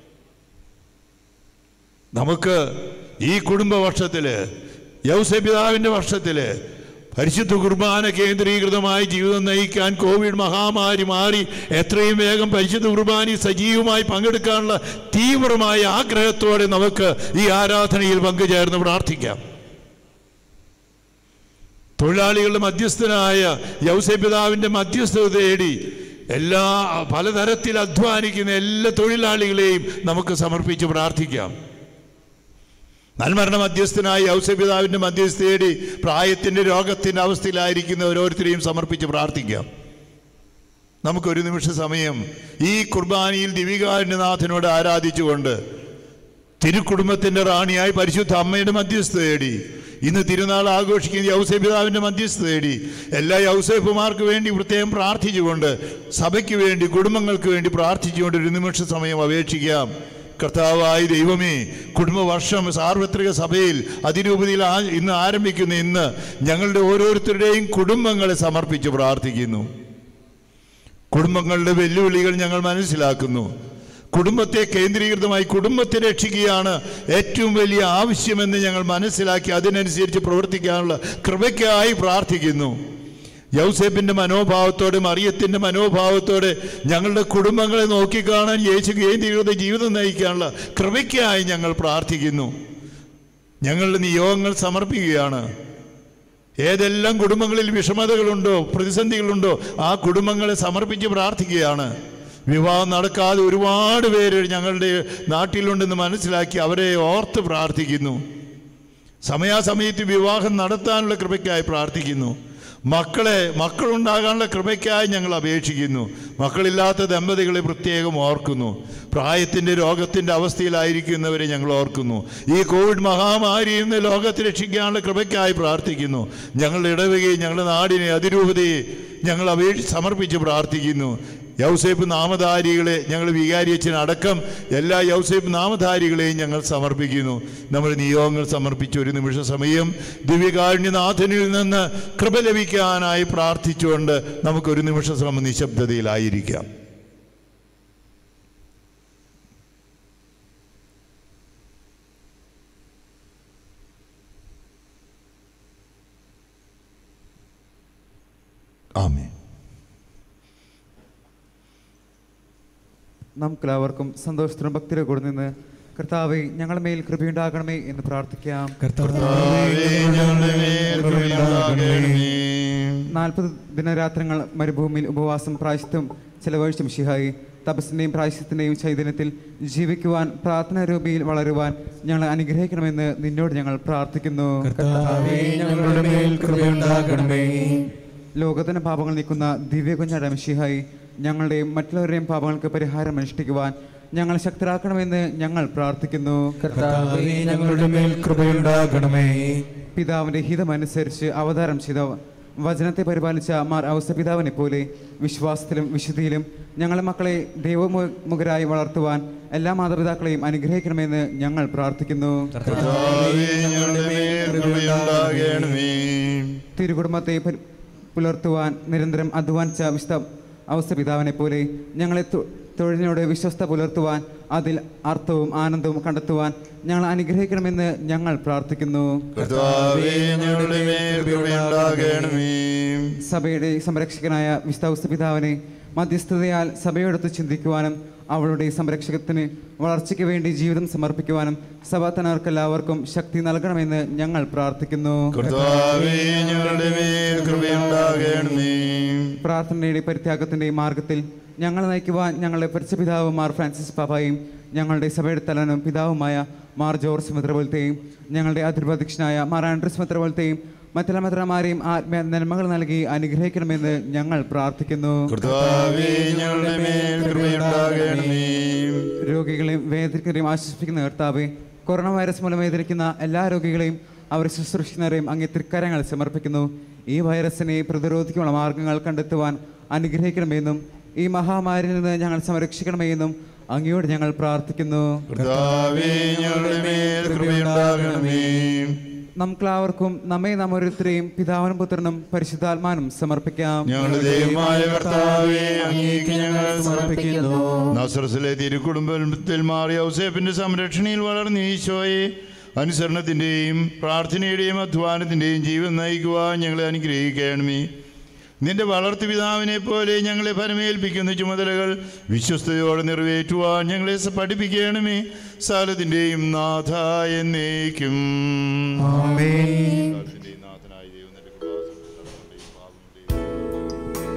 നമുക്ക് ഈ കുടുംബ വർഷത്തിൽ യൗസപിതാവിൻ്റെ വർഷത്തിൽ പരിശുദ്ധ കുർബാന കേന്ദ്രീകൃതമായി ജീവിതം നയിക്കാൻ കോവിഡ് മഹാമാരി മാറി എത്രയും വേഗം പരിശുദ്ധ കുർബാന സജീവമായി പങ്കെടുക്കാനുള്ള തീവ്രമായ ആഗ്രഹത്തോടെ നമുക്ക് ഈ ആരാധനയിൽ പങ്കുചേർന്ന് പ്രാർത്ഥിക്കാം തൊഴിലാളികളുടെ മധ്യസ്ഥനായ യൗസപിതാവിൻ്റെ മധ്യസ്ഥത തേടി എല്ലാ പലതരത്തിൽ അധ്വാനിക്കുന്ന എല്ലാ തൊഴിലാളികളെയും നമുക്ക് സമർപ്പിച്ച് പ്രാർത്ഥിക്കാം നൽമരണ മധ്യസ്ഥനായ യൗസപിതാവിൻ്റെ മധ്യസ്ഥ തേടി പ്രായത്തിൻ്റെ രോഗത്തിൻ്റെ അവസ്ഥയിലായിരിക്കുന്ന ഓരോരുത്തരെയും സമർപ്പിച്ച് പ്രാർത്ഥിക്കാം നമുക്കൊരു നിമിഷ സമയം ഈ കുർബാനയിൽ ദിവികാരനാഥനോട് ആരാധിച്ചുകൊണ്ട് തിരുക്കുടുംബത്തിന്റെ റാണിയായി പരിശുദ്ധ അമ്മയുടെ മധ്യസ്ഥ തേടി ഇന്ന് തിരുനാൾ ആഘോഷിക്കുന്ന യൗസേപിതാവിന്റെ മധ്യസ്ഥ തേടി എല്ലാ യൗസേപ്പുമാർക്ക് വേണ്ടി പ്രത്യേകം പ്രാർത്ഥിച്ചുകൊണ്ട് സഭയ്ക്ക് വേണ്ടി കുടുംബങ്ങൾക്ക് വേണ്ടി പ്രാർത്ഥിച്ചുകൊണ്ട് ഒരു നിമിഷ സമയം അപേക്ഷിക്കാം കർത്താവായ ദൈവമേ കുടുംബവർഷം സാർവത്രിക സഭയിൽ അതിരൂപതയിൽ ആ- ഇന്ന് ആരംഭിക്കുന്ന ഇന്ന് ഞങ്ങളുടെ ഓരോരുത്തരുടെയും കുടുംബങ്ങളെ സമർപ്പിച്ച് പ്രാർത്ഥിക്കുന്നു കുടുംബങ്ങളുടെ വെല്ലുവിളികൾ ഞങ്ങൾ മനസ്സിലാക്കുന്നു കുടുംബത്തെ കേന്ദ്രീകൃതമായി കുടുംബത്തെ രക്ഷിക്കുകയാണ് ഏറ്റവും വലിയ ആവശ്യമെന്ന് ഞങ്ങൾ മനസ്സിലാക്കി അതിനനുസരിച്ച് പ്രവർത്തിക്കാനുള്ള കൃപയ്ക്കായി പ്രാർത്ഥിക്കുന്നു യൗസേപ്പിന്റെ മനോഭാവത്തോടെ മറിയത്തിന്റെ മനോഭാവത്തോടെ ഞങ്ങളുടെ കുടുംബങ്ങളെ നോക്കിക്കാണാൻ യേശു കേന്ദ്രീകൃത ജീവിതം നയിക്കാനുള്ള കൃപയ്ക്കായി ഞങ്ങൾ പ്രാർത്ഥിക്കുന്നു ഞങ്ങളുടെ നിയോഗങ്ങൾ സമർപ്പിക്കുകയാണ് ഏതെല്ലാം കുടുംബങ്ങളിൽ വിഷമതകളുണ്ടോ പ്രതിസന്ധികളുണ്ടോ ആ കുടുംബങ്ങളെ സമർപ്പിച്ച് പ്രാർത്ഥിക്കുകയാണ് വിവാഹം നടക്കാതെ ഒരുപാട് പേര് ഞങ്ങളുടെ നാട്ടിലുണ്ടെന്ന് മനസ്സിലാക്കി അവരെ ഓർത്ത് പ്രാർത്ഥിക്കുന്നു സമയാസമയത്ത് വിവാഹം നടത്താനുള്ള കൃപയ്ക്കായി പ്രാർത്ഥിക്കുന്നു മക്കളെ മക്കളുണ്ടാകാനുള്ള കൃപയ്ക്കായി ഞങ്ങൾ അപേക്ഷിക്കുന്നു മക്കളില്ലാത്ത ദമ്പതികളെ പ്രത്യേകം ഓർക്കുന്നു പ്രായത്തിൻ്റെ രോഗത്തിൻ്റെ അവസ്ഥയിലായിരിക്കുന്നവരെ ഞങ്ങൾ ഓർക്കുന്നു ഈ കോവിഡ് മഹാമാരിയിൽ നിന്ന് ലോകത്തെ രക്ഷിക്കാനുള്ള കൃപയ്ക്കായി പ്രാർത്ഥിക്കുന്നു ഞങ്ങളുടെ ഇടവകയെ ഞങ്ങളുടെ നാടിനെ അതിരൂപതയെ ഞങ്ങൾ അപേക്ഷ സമർപ്പിച്ച് പ്രാർത്ഥിക്കുന്നു യൗസേപ്പ് നാമധാരികളെ ഞങ്ങൾ വികാരിയച്ഛൻ അടക്കം എല്ലാ യൗസേപ്പ് നാമധാരികളെയും ഞങ്ങൾ സമർപ്പിക്കുന്നു നമ്മൾ നിയോഗങ്ങൾ സമർപ്പിച്ച ഒരു നിമിഷ സമയം ദിവ്യകാരുണ്യനാഥനിൽ നിന്ന് കൃപ ലഭിക്കാനായി പ്രാർത്ഥിച്ചുകൊണ്ട് നമുക്കൊരു നിമിഷ സമയം നിശബ്ദതയിലായിരിക്കാം ആമേ നമുക്കെല്ലാവർക്കും സന്തോഷത്തിനും ഭക്തിയുടെ കൂടെ നിന്ന് കർത്താവെ ഞങ്ങളുടെ മേൽ കൃപയുണ്ടാകണമേ എന്ന് പ്രാർത്ഥിക്കാം നാൽപ്പത് ദിനരാത്രങ്ങൾ മരുഭൂമിയിൽ ഉപവാസം പ്രായശ്ചിത്തം ചെലവഴിച്ച മിഷിഹായി തപസ്സിൻ്റെയും പ്രായശ്ചിത്തിൻ്റെയും ചൈതന്യത്തിൽ ജീവിക്കുവാൻ പ്രാർത്ഥനാ രൂപയിൽ വളരുവാൻ ഞങ്ങളെ അനുഗ്രഹിക്കണമെന്ന് നിന്നോട് ഞങ്ങൾ പ്രാർത്ഥിക്കുന്നു ഞങ്ങളുടെ മേൽ കൃപയുണ്ടാകണമേ ലോകത്തിന് പാപങ്ങൾ നീക്കുന്ന ദിവ്യകുഞ്ഞാട് മിഷിഹായി ഞങ്ങളുടെയും മറ്റുള്ളവരുടെയും പാപങ്ങൾക്ക് പരിഹാരം അനുഷ്ഠിക്കുവാൻ ഞങ്ങൾ ശക്തരാക്കണമെന്ന് ഞങ്ങൾ പ്രാർത്ഥിക്കുന്നു കർത്താവേ ഞങ്ങളുടെ മേൽ കൃപയുണ്ടാകണമേ പിതാവിന്റെ ഹിതമനുസരിച്ച് അവതാരം ചെയ്ത വചനത്തെ പരിപാലിച്ച മാർ ഔസപിതാവിനെ പോലെ വിശ്വാസത്തിലും വിശുദ്ധിയിലും ഞങ്ങളെ മക്കളെ ദൈവമുഖരായി വളർത്തുവാൻ എല്ലാ മാതാപിതാക്കളെയും അനുഗ്രഹിക്കണമെന്ന് ഞങ്ങൾ പ്രാർത്ഥിക്കുന്നു തിരുകുടുംബത്തെ പരി- പുലർത്തുവാൻ നിരന്തരം അധ്വാനിച്ച വിശുദ്ധ ഔസപിതാവിനെ പോലെ ഞങ്ങളെ തൊ- തൊഴിലിനോട് വിശ്വസ്ത പുലർത്തുവാൻ അതിൽ അർത്ഥവും ആനന്ദവും കണ്ടെത്തുവാൻ ഞങ്ങൾ അനുഗ്രഹിക്കണമെന്ന് ഞങ്ങൾ പ്രാർത്ഥിക്കുന്നു സഭയുടെ സംരക്ഷകനായ വിസ്തൗസ പിതാവിനെ മധ്യസ്ഥതയാൽ സഭയോടൊത്ത് ചിന്തിക്കുവാനും അവളുടെ സംരക്ഷകത്തിന് വളർച്ചയ്ക്ക് വേണ്ടി ജീവിതം സമർപ്പിക്കുവാനും സഭാത്തനർക്ക് എല്ലാവർക്കും ശക്തി നൽകണമെന്ന് ഞങ്ങൾ പ്രാർത്ഥിക്കുന്നു പ്രാർത്ഥനയുടെ പരിത്യാഗത്തിന്റെ മാർഗത്തിൽ ഞങ്ങൾ നയിക്കുവാൻ ഞങ്ങളുടെ പരിച്ച പിതാവ് മാർ ഫ്രാൻസിസ് പാപ്പായും ഞങ്ങളുടെ സഭയുടെ തലവനും പിതാവുമായ മാർ ജോർജ് മെത്രപോലത്തെയും ഞങ്ങളുടെ അതിർവധ്യക്ഷനായ മാർ ആൻഡ്രസ് മെത്രപോലത്തെയും മറ്റെല്ലാ മെത്രമാരെയും ആത്മീയ നന്മകൾ നൽകി അനുഗ്രഹിക്കണമെന്ന് ഞങ്ങൾ പ്രാർത്ഥിക്കുന്നു രോഗികളെയും വേദനകളെയും ആശ്വസിപ്പിക്കുന്ന കർത്താവെ കൊറോണ വൈറസ് മൂലം വേദനിക്കുന്ന എല്ലാ രോഗികളെയും അവർ ശുശ്രൂഷിക്കുന്നവരെയും അങ്ങേ തൃക്കരങ്ങൾ സമർപ്പിക്കുന്നു ഈ വൈറസിനെ പ്രതിരോധിക്കാനുള്ള മാർഗങ്ങൾ കണ്ടെത്തുവാൻ അനുഗ്രഹിക്കണമെന്നും ഈ മഹാമാരിയിൽ നിന്ന് ഞങ്ങൾ സംരക്ഷിക്കണമെന്നും അങ്ങയോട് ഞങ്ങൾ പ്രാർത്ഥിക്കുന്നു കർത്താവേ ഞങ്ങളുടെ മേൽ കൃപയുണ്ടാകണമേ നമുക്കെല്ലാവർക്കും നമ്മെ നാം ഓരോരുത്തരെയും പിതാവിനും പുത്രനും പരിശുദ്ധാത്മാനും സമർപ്പിക്കാം ഞങ്ങളുടെ ദൈവമായ കർത്താവേ അങ്ങേക്ക് ഞങ്ങൾ സമർപ്പിക്കുന്നു നസ്രസിലെ തിരുക്കുടുംബത്തിൽ മാറിയ ഔസേപ്പിന്റെ സംരക്ഷണയിൽ വളർന്ന ഈശോയെ അനുസരണത്തിൻ്റെയും പ്രാർത്ഥനയുടെയും അധ്വാനത്തിൻ്റെയും ജീവൻ നയിക്കുവാൻ ഞങ്ങളെ അനുഗ്രഹിക്കണമേ നിന്റെ വളർത്തു പിതാവിനെ പോലെ ഞങ്ങളെ ഫലമേൽപ്പിക്കുന്ന ചുമതലകൾ വിശ്വസ്തയോടെ നിറവേറ്റുവാൻ ഞങ്ങളെ സ- പഠിപ്പിക്കണമേ സാലത്തിൻ്റെയും നാഥ എന്നേക്കും കാലത്തിന്റെയും നാഥനായ ദൈവം നിന്റെ കൃപാസനത്തിലും പാപങ്ങളുടെയും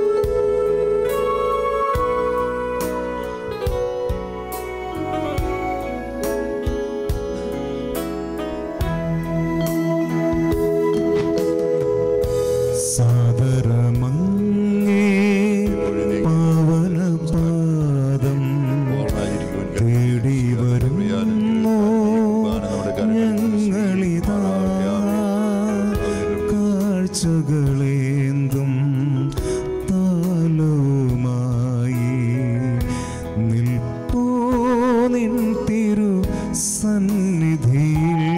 സാദരമങ്ങേ പാവനപാദം തേടി വരുന്നു ഞങ്ങളിതാ കാഴ്ചകളേന്തും താലവുമായി നിൽപ്പോ നിൻ തിരു സന്നിധിയിൽ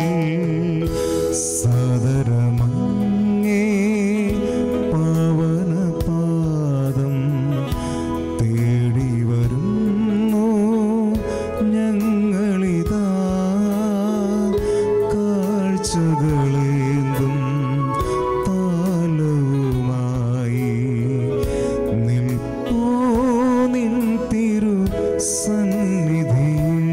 സാദരമങ്ങേ പാവനപാദം തേടി വരുന്നു ഞങ്ങളിതാ കാഴ്ചകളേന്തും താലവുമായി നിൽപ്പോ നിൻ തിരു സന്നിധിയിൽ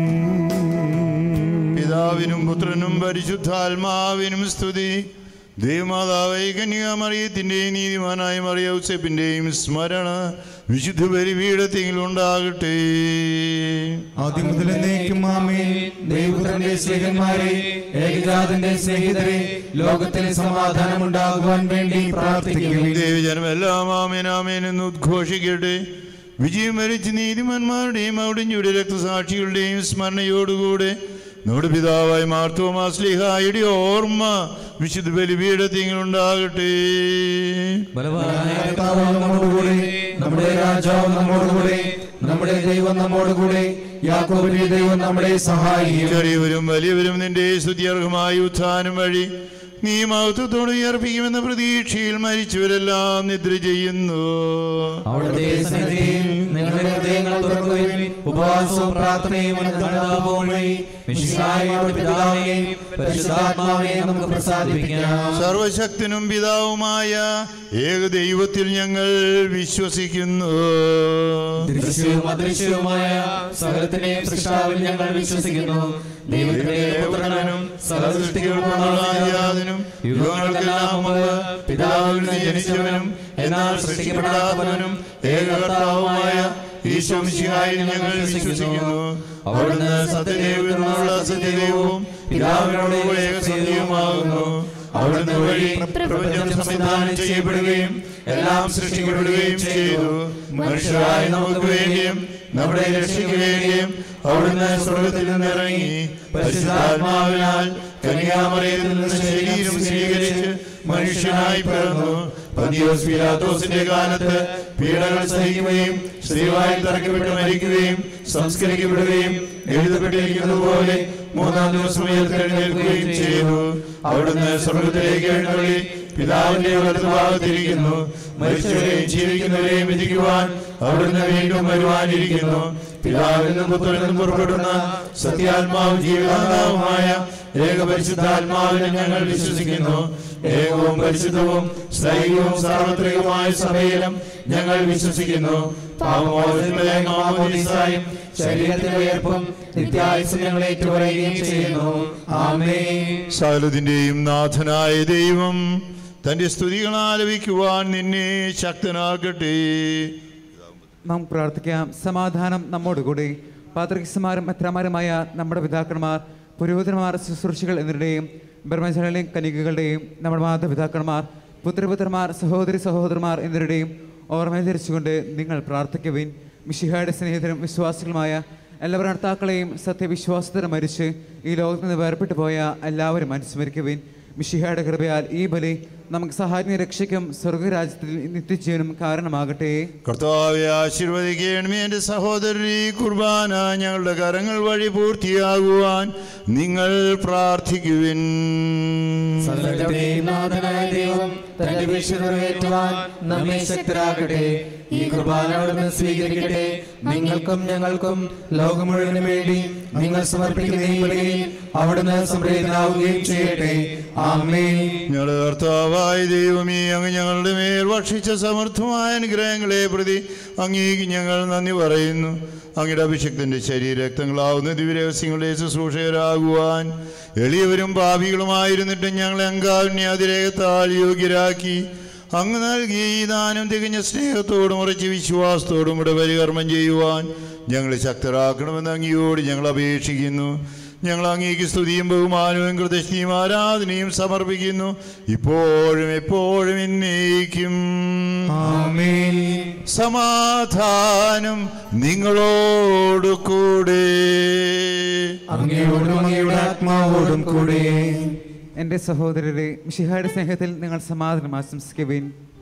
പിതാവിനും പുത്രനും പരിശുദ്ധാത്മാവിനും സ്തുതി ദേവമാതാവായ കന്യാമറിയത്തിൻ്റെയും നീതിമാനായ മറിയൗസപ്പിൻ്റെയും സ്മരണ വിശുദ്ധ ബലിപീഠത്തിൽ ഉണ്ടാകട്ടെ ആദ്യം മുതൽ എന്നേക്കും ആമേൻ ദൈവപുത്രന്റെ സ്നേഹന്മാരെ ഏകജാതന്റെ സ്നേഹിതരെ ലോകത്തിൽ സമാധാനം ഉണ്ടാകുവാൻ വേണ്ടി പ്രാർത്ഥിക്കുവിൻ ദേവജനം എല്ലാം ആമേൻ ആമേൻ എന്ന് ഉദ്ഘോഷിക്കട്ടെ വിജയം വരിച്ച് നീതിമാന്മാരുടെയും അവിടിഞ്ഞുടെ രക്തസാക്ഷികളുടെയും സ്മരണയോടുകൂടെ നമ്മുടെ പിതാവായ മാർത്തോമാസ്ലിഹായുടെ ഓർമ്മ വിശുദ്ധ ബലിപീഠത്തിൽ ഉണ്ടാകട്ടെ ബലവാനായ കർത്താവ് നമ്മോടുകൂടെ നമ്മുടെ രാജാവ് നമ്മോടുകൂടെ നമ്മുടെ ദൈവം നമ്മോടുകൂടെ യാക്കോബിന്റെ ദൈവം നമ്മുടെ സഹായിയും ചെറിയവരും വലിയവരും നിന്റെ സ്തുതിയർഹമായ ഉത്ഥാനം വഴി നീ മഹത്വത്തോട് ഉയർപ്പിക്കുമെന്ന പ്രതീക്ഷയിൽ മരിച്ചവരെല്ലാം നിദ്ര ചെയ്യുന്നു അവിടുത്തെ സന്നിധിയിൽ നിങ്ങളുടെ ഹൃദയങ്ങൾ തുറക്കുകയും ഉപവാസവും പ്രാർത്ഥനയും അനുതാപവും വഴി മിശിഹായുടെ പിതാവിനെയും പരിശുദ്ധാത്മാവിനെയും നമുക്ക് പ്രസാദിപ്പിക്കാം സർവശക്തനും പിതാവുമായ ഏകദൈവത്തിൽ ഞങ്ങൾ വിശ്വസിക്കുന്നു ദൃശ്യവും അദൃശ്യവുമായ സകലത്തിന്റെയും സൃഷ്ടാവിൽ ഞങ്ങൾ വിശ്വസിക്കുന്നു ദൈവത്തിന്റെ പുത്രനും സകല സൃഷ്ടികൾക്കുള്ളതിനും യുഗങ്ങൾക്കെല്ലാം മുമ്പ് പിതാവിൽ നിന്ന് ജനിച്ചവനും എന്നാൽ സൃഷ്ടിക്കപ്പെടാത്തവനും ഏകകർത്താവുമായ ഈശോ മിശിഹായിൽ ഞങ്ങൾ വിശ്വസിക്കുന്നു അവിടുന്ന് സത്യദൈവത്തിനുള്ള സത്യദൈവവും പിതാവിനോട് ഏകസത്യവുമാകുന്നു അവിടുന്ന് വഴി പ്രപഞ്ചം സംവിധാനം ചെയ്യപ്പെടുകയും എല്ലാം സൃഷ്ടിക്കപ്പെടുകയും ചെയ്തു മനുഷ്യരായ നമുക്ക് വേണ്ടിയും നമ്മുടെ രക്ഷയ്ക്ക് വേണ്ടിയും അവിടുന്ന് സ്വർഗത്തിൽ നിന്ന് ഇറങ്ങി പരിശുദ്ധാത്മാവിനാൽ കന്യാമറയിൽ നിന്ന് ശരീരം സ്വീകരിച്ച് മനുഷ്യനായി പിറന്നു പന്തിയോസ് പിലാത്തോസിന്റെ കാലത്ത് പീഡകൾ സഹിക്കുകയും സ്ത്രീവായിൽ തറക്കപ്പെട്ട് മരിക്കുകയും സംസ്കരിക്കപ്പെടുകയും എഴുതപ്പെട്ടിരിക്കുന്നത് പോലെ മൂന്നാം ദിവസം ഉയർത്തെഴുന്നേൽക്കുകയും ചെയ്തു അവിടുന്ന് സ്വർഗത്തിലേക്ക് എഴുന്നള്ളി പിതാവിന്റെ വലതുഭാഗത്തിരിക്കുന്നു മരിച്ചവരെയും ജീവിക്കുന്നവരെയും വിധിക്കുവാൻ അവിടുന്ന് വീണ്ടും വരുവാനിരിക്കുന്നു പിതാവിൽ നിന്നും പുത്രനിൽ നിന്നും പുറപ്പെടുന്ന സത്യാത്മാവും ജീവനാഥാവുമായ ഏകപരിശുദ്ധാത്മാവിനെ ഞങ്ങൾ വിശ്വസിക്കുന്നു ഏകവും പരിശുദ്ധവും സ്ഥൈര്യവും സാർവത്രികവുമായ സഭയിലും ഞങ്ങൾ വിശ്വസിക്കുന്നു പാപമോചനത്തിലെ മാമോദീസായും ശരീരത്തിന്റെ ഉയർപ്പും നിത്യായുസ് ഞങ്ങൾ ഏറ്റുപറയുകയും ചെയ്യുന്നു ആമേ സകലത്തിന്റെയും നാഥനായ ദൈവം തന്റെ സ്തുതികൾ ആലപിക്കുവാൻ നിന്നെ ശക്തനാക്കട്ടെ നാം പ്രാർത്ഥിക്കാം സമാധാനം നമ്മോടുകൂടി പാത്രകിസ്മാരും അത്രമാരുമായ നമ്മുടെ പിതാക്കന്മാർ പുരോഹിതന്മാർ ശുശ്രൂഷികൾ എന്നിവരുടെയും ബ്രഹ്മചാരികളെയും കനികകളുടെയും നമ്മുടെ മാതാപിതാക്കന്മാർ പുത്രപുത്രന്മാർ സഹോദരി സഹോദരന്മാർ എന്നിവരുടെയും ഓർമ്മ ധരിച്ചുകൊണ്ട് നിങ്ങൾ പ്രാർത്ഥിക്കുവിൻ മിഷിഹായുടെ സ്നേഹിതരും വിശ്വാസികളുമായ എല്ലാ ഭർത്താക്കളെയും സത്യവിശ്വാസത്തിന് മരിച്ച് ഈ ലോകത്ത് നിന്ന് വേർപെട്ടു പോയ എല്ലാവരും അനുസ്മരിക്കുവിൻ മിഷിഹയുടെ കൃപയാൽ ഈ ബലി നമുക്ക് സഹായത്തിന് രക്ഷയ്ക്കും സ്വർഗരാജ്യത്തിൽ നിത്യജീവനും കാരണമാകട്ടെ കർത്താവെ ആശീർവദിക്കണമേ എൻ്റെ സഹോദരൻ ഈ കുർബാന ഞങ്ങളുടെ കരങ്ങൾ വഴി പൂർത്തിയാകുവാൻ നിങ്ങൾ പ്രാർത്ഥിക്കുവിൻ സകലത്തിന്റെയും നാഥനായ ദൈവം തന്റെ വീഴ്ച നിറവേറ്റുവാൻ നമ്മെ ശക്തരാക്കട്ടെ ഈ കുർബാന അവിടുന്ന് സ്വീകരിക്കട്ടെ നിങ്ങൾക്കും ഞങ്ങൾക്കും ലോകം മുഴുവനും വേണ്ടി നിങ്ങൾ സമർപ്പിക്കുന്ന ഈ ബലിയിൽ അവിടുന്ന് സംപ്രീതനാവുകയും ചെയ്യട്ടെ ആമേൻ ഞങ്ങളുടെ കർത്താവായ ദൈവമേ അങ്ങ് ഞങ്ങളുടെ മേൽ ഭക്ഷിച്ച സമർത്ഥമായ അനുഗ്രഹങ്ങളെ പ്രതി അങ്ങേക്ക് ഞങ്ങൾ നന്ദി പറയുന്നു അങ്ങയുടെ അഭിഷക്തന്റെ ശരീരക്തങ്ങളാവുന്ന ദിവ്യരഹസ്യങ്ങളുടെ ശുശ്രൂഷകരാകുവാൻ എളിയവരും പാപികളുമായിരുന്നിട്ടും ഞങ്ങളെ അങ്കാരുണ്യാതിരേകത്താൽ യോഗ്യരാക്കി അങ്ങ് നൽകിയ ഈ ദാനം തികഞ്ഞ സ്നേഹത്തോടും ഉറച്ച വിശ്വാസത്തോടും കൂടെ പരികർമ്മം ചെയ്യുവാൻ ഞങ്ങളെ ശക്തരാക്കണമെന്ന് അങ്ങയോട് ഞങ്ങൾ അപേക്ഷിക്കുന്നു ഞങ്ങൾ അങ്ങേക്ക് സ്തുതിയും ബഹുമാനവും കൃതജ്ഞയും ആരാധനയും സമർപ്പിക്കുന്നു ഇപ്പോഴും എപ്പോഴും എന്നേക്കും ആമേൻ സമാധാനം നിങ്ങളോട് കൂടെ അങ്ങയോടും അങ്ങയുടെ ആത്മാവോടും കൂടെ എൻ്റെ സഹോദരരെ മിഷിഹായുടെ സ്നേഹത്തിൽ നിങ്ങൾ സമാധാനം ആശംസിക്കുവിൻ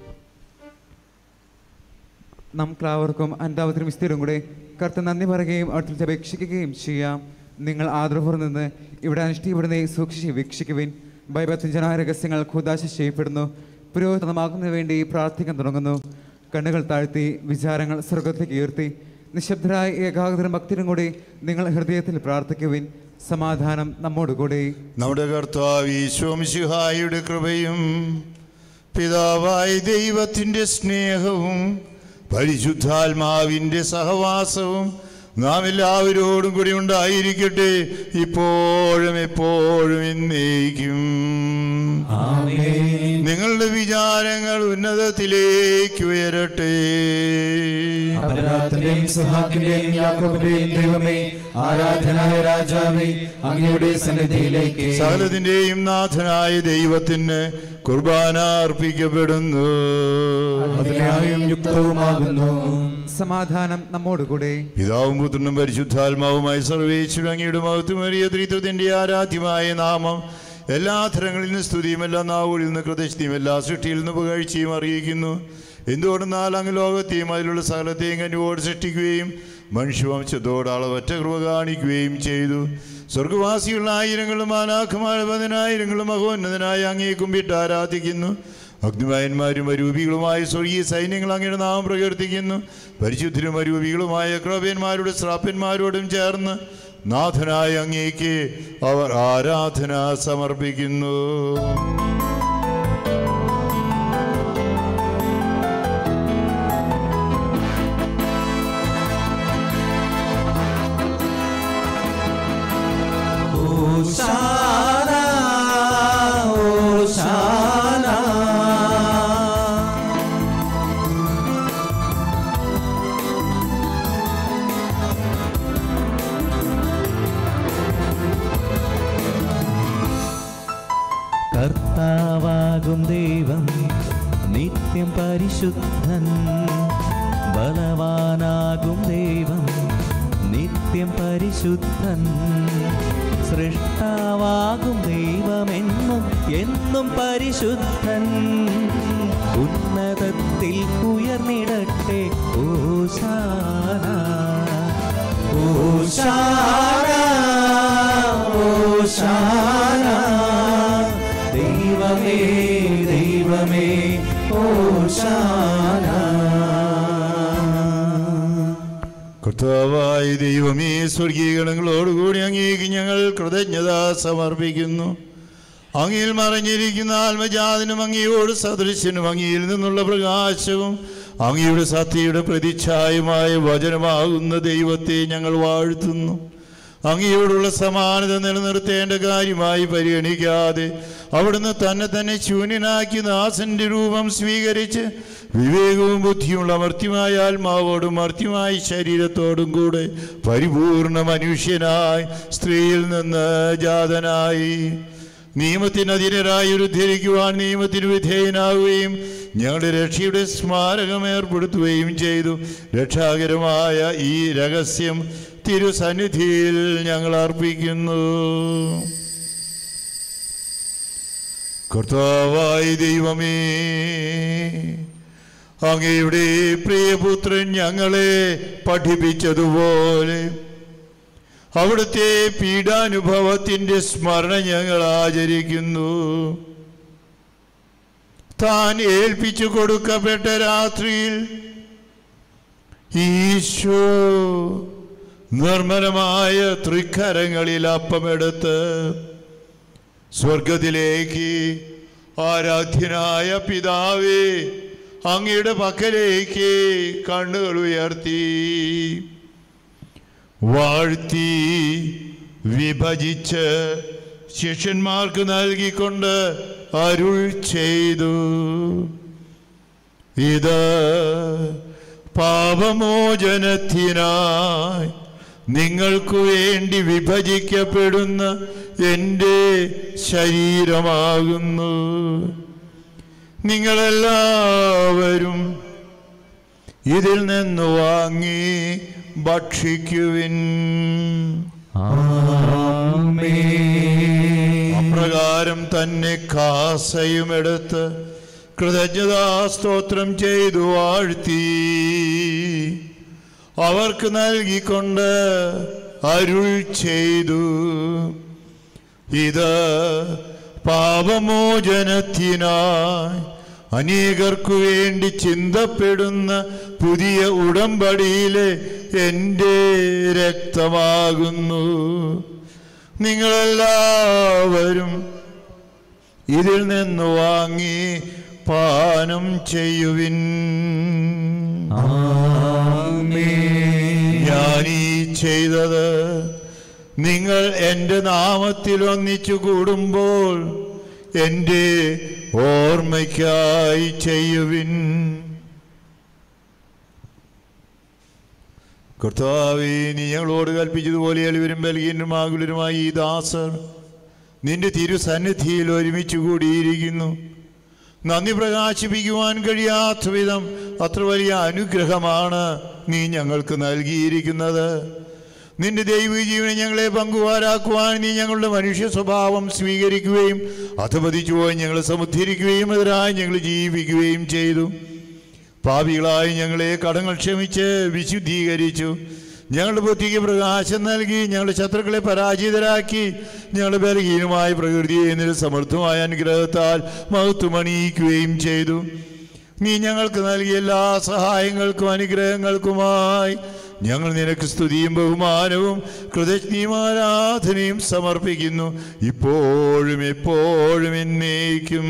നമുക്കെല്ലാവർക്കും അൻപത്തിനും വിസ്തീരും കൂടെ കർത്ത നന്ദി പറയുകയും അവിടുത്തെ അപേക്ഷിക്കുകയും ചെയ്യാം നിങ്ങൾ ആദരവൂർ നിന്ന് ഇവിടെ അനുഷ്ഠിക്കപ്പെടുന്ന സൂക്ഷിച്ച് വീക്ഷിക്കുവിൻ ഭയപത്തിഞ്ചനായ രഹസ്യങ്ങൾ ഖുദാശ ചെയ്യപ്പെടുന്നു പുരോഹിതമാകുന്നതിന് വേണ്ടി പ്രാർത്ഥിക്കാൻ തുടങ്ങുന്നു കണ്ണുകൾ താഴ്ത്തി വിചാരങ്ങൾ സ്വർഗത്തേക്ക് ഉയർത്തി നിശബ്ദരായ ഏകാഗ്രതയും ഭക്തിനും കൂടി നിങ്ങൾ ഹൃദയത്തിൽ പ്രാർത്ഥിക്കുവിൻ സമാധാനം നമ്മോടുകൂടി നമ്മുടെ കർത്താവ് ഈശോമിശിഹായുടെ കൃപയും പിതാവായ ദൈവത്തിൻ്റെ സ്നേഹവും പരിശുദ്ധാത്മാവിൻ്റെ സഹവാസവും നാം എല്ലാവരോടും കൂടി ഉണ്ടായിരിക്കട്ടെ ഇപ്പോഴും എപ്പോഴും എന്നേക്കും നിങ്ങളുടെ വിചാരങ്ങൾ ഉന്നതത്തിലേക്ക് ഉയരട്ടെ അപരാധത്തിന്റെയും സുഹാക്കിന്റെയും യാക്കോബിന്റെയും ദൈവമേ ആരാധനായ രാജാവേ അങ്ങയുടെ സന്നിധിയിലേക്ക് സകലത്തിന്റെയും നാഥനായ ദൈവത്തിന് കുർബാന അർപ്പിക്കപ്പെടുന്നു അതിനായും യുക്തവുമാകുന്നു സമാധാനം നമ്മോടുകൂടെ പിതാവും പുത്രനും പരിശുദ്ധാത്മാവുമായി സർവേശ്വര അങ്ങയുടെ മഹത്വമേറിയ ത്രിത്വത്തിന്റെ ആരാധ്യമായ നാമം എല്ലാ തരങ്ങളിൽ നിന്ന് സ്തുതിയും എല്ലാ നാവുകളിൽ നിന്ന് കൃതജ്ഞയും എല്ലാ സൃഷ്ടിയിൽ നിന്ന് പുകഴ്ചയും അറിയിക്കുന്നു എന്തുകൊണ്ടെന്നാൽ അങ്ങ് ലോകത്തെയും അതിലുള്ള സകലത്തെയും കനുവോട് സൃഷ്ടിക്കുകയും മനുഷ്യവംശത്തോട് അളവറ്റ കൃപ കാണിക്കുകയും ചെയ്തു സ്വർഗവാസികളുടെ ആയിരങ്ങളും മാലാഖമാരുടെ പതിനായിരങ്ങളും മഹോന്നതനായ അങ്ങേ കുമ്പിട്ട് ആരാധിക്കുന്നു അഗ്നിമായന്മാരും അരൂപികളുമായ സ്വർഗീയ സൈന്യങ്ങൾ അങ്ങയുടെ നാമം പ്രകീർത്തിക്കുന്നു പരിശുദ്ധരും അരൂപികളുമായ ക്രവ്യന്മാരുടെ ശ്രാപ്യന്മാരോടും ചേർന്ന് നാഥനായ അങ്ങേക്ക് അവർ ആരാധന സമർപ്പിക്കുന്നു ഓശാന ഓശാന കർത്താവാകും ദൈവം നിത്യം പരിശുദ്ധൻ ബലവാനാകും ദൈവം നിത്യം പരിശുദ്ധൻ സൃഷ്ടാവാകും ദൈവമെന്നും എന്നും പരിശുദ്ധൻ ഉന്നതത്തിൽ ഉയർന്നിടട്ടെ ഓശാന ഓശാന ഓശാന ദൈവമേ ദൈവമേ ഓശാന കർത്താവായ ദൈവമേ സ്വർഗീയഗണങ്ങളോടുകൂടി അങ്ങേക്ക് ഞങ്ങൾ കൃതജ്ഞത സമർപ്പിക്കുന്നു അങ്ങയിൽ മറഞ്ഞിരിക്കുന്ന ആത്മജാതനും അങ്ങയോട് സദൃശ്യനും അങ്ങയിൽ നിന്നുള്ള പ്രകാശവും അങ്ങയുടെ സത്യയുടെ പ്രതിച്ഛായമായ വചനമാകുന്ന ദൈവത്തെ ഞങ്ങൾ വാഴ്ത്തുന്നു അങ്ങയോടുള്ള സമാനത നിലനിർത്തേണ്ട കാര്യമായി പരിഗണിക്കാതെ അവിടുന്ന് തന്നെ തന്നെ ശൂന്യനാക്കി ദാസന്റെ രൂപം സ്വീകരിച്ച് വിവേകവും ബുദ്ധിയുള്ള മർത്യമായ ആത്മാവോടും മർത്യമായ ശരീരത്തോടും കൂടെ പരിപൂർണ മനുഷ്യനായി സ്ത്രീയിൽ നിന്ന് ജാതനായി നിയമത്തിന് അധീനരായി ഉദ്ധരിക്കുവാൻ നിയമത്തിന് വിധേയനാവുകയും ഞങ്ങളുടെ രക്ഷയുടെ സ്മാരകം ഏർപ്പെടുത്തുകയും ചെയ്തു രക്ഷാകരമായ ഈ രഹസ്യം തിരുസന്നിധിയിൽ ഞങ്ങൾ അർപ്പിക്കുന്നു കർത്താവായ ദൈവമേ അങ്ങയുടെ പ്രിയപുത്രൻ ഞങ്ങളെ പഠിപ്പിച്ചതുപോലെ അവിടുത്തെ പീഡാനുഭവത്തിൻ്റെ സ്മരണ ഞങ്ങൾ ആചരിക്കുന്നു താൻ ഏൽപ്പിച്ചു കൊടുക്കപ്പെട്ട രാത്രിയിൽ ഈശോ നിർമ്മലമായ തൃക്കരങ്ങളിൽ അപ്പമെടുത്ത് സ്വർഗത്തിലേക്ക് ആരാധ്യനായ പിതാവേ അങ്ങയുടെ പക്കലേക്ക് കണ്ണുകൾ ഉയർത്തി വാഴ്ത്തി വിഭജിച്ച് ശിഷ്യന്മാർക്ക് നൽകിക്കൊണ്ട് അരുൾ ചെയ്തു ഇത് പാപമോചനത്തിനായി നിങ്ങൾക്ക് വേണ്ടി വിഭജിക്കപ്പെടുന്ന എൻ്റെ ശരീരമാകുന്നു നിങ്ങളെല്ലാവരും ഇതിൽ നിന്ന് വാങ്ങി ഭക്ഷിക്കുവിൻ അപ്രകാരം തന്നെ കാസയും എടുത്ത് കൃതജ്ഞതാസ്തോത്രം ചെയ്തു വാഴ്ത്തി അവർക്ക് നൽകിക്കൊണ്ട് അരുൾ ചെയ്തു ഇത് പാപമോചനത്തിനായി അനേകർക്കു വേണ്ടി ചിന്തപ്പെടുന്ന പുതിയ ഉടമ്പടിയിലെ എൻ്റെ രക്തമാകുന്നു നിങ്ങളെല്ലാവരും ഇതിൽ നിന്ന് വാങ്ങി പാനം ചെയ്യുവിൻ ഞാനീ ചെയ്തത് നിങ്ങൾ എൻ്റെ നാമത്തിൽ ഒന്നിച്ചു കൂടുമ്പോൾ എൻ്റെ ഓർമ്മയ്ക്കായി ചെയ്യുവിൻ കർത്താവേ നീ ഞങ്ങളോട് കൽപ്പിച്ചതുപോലെ എളിവരും ബലഹീനരും ആകുലരുമായി ഈ ദാസർ നിന്റെ തിരുസന്നിധിയിൽ ഒരുമിച്ച് കൂടിയിരിക്കുന്നു നന്ദി പ്രകാശിപ്പിക്കുവാൻ കഴിയാത്ത വിധം അത്ര വലിയ അനുഗ്രഹമാണ് നീ ഞങ്ങൾക്ക് നൽകിയിരിക്കുന്നത് നിന്റെ ദൈവിക ജീവനെ ഞങ്ങളെ പങ്കുവാരാക്കുവാൻ നീ ഞങ്ങളുടെ മനുഷ്യ സ്വഭാവം സ്വീകരിക്കുകയും അധപതിച്ചു പോയി ഞങ്ങളെ സമുദ്ധരിക്കുകയും എതിരായി ഞങ്ങൾ ജീവിക്കുകയും ചെയ്തു പാപികളായി ഞങ്ങളെ കടങ്ങൾ ക്ഷമിച്ച് വിശുദ്ധീകരിച്ചു ഞങ്ങളുടെ ബുദ്ധിക്ക് പ്രകാശം നൽകി ഞങ്ങളുടെ ശത്രുക്കളെ പരാജിതരാക്കി ഞങ്ങളുടെ ബലഹീനമായ പ്രകൃതിയെ എന്നിൽ സമൃദ്ധമായ അനുഗ്രഹത്താൽ മഹത്വമണിയിക്കുകയും ചെയ്തു നീ ഞങ്ങൾക്ക് നൽകിയ എല്ലാ സഹായങ്ങൾക്കും അനുഗ്രഹങ്ങൾക്കുമായി ഞങ്ങൾ നിനക്ക് സ്തുതിയും ബഹുമാനവും കൃതജ്ഞയും ആരാധനയും സമർപ്പിക്കുന്നു ഇപ്പോഴും എപ്പോഴും എന്നേക്കും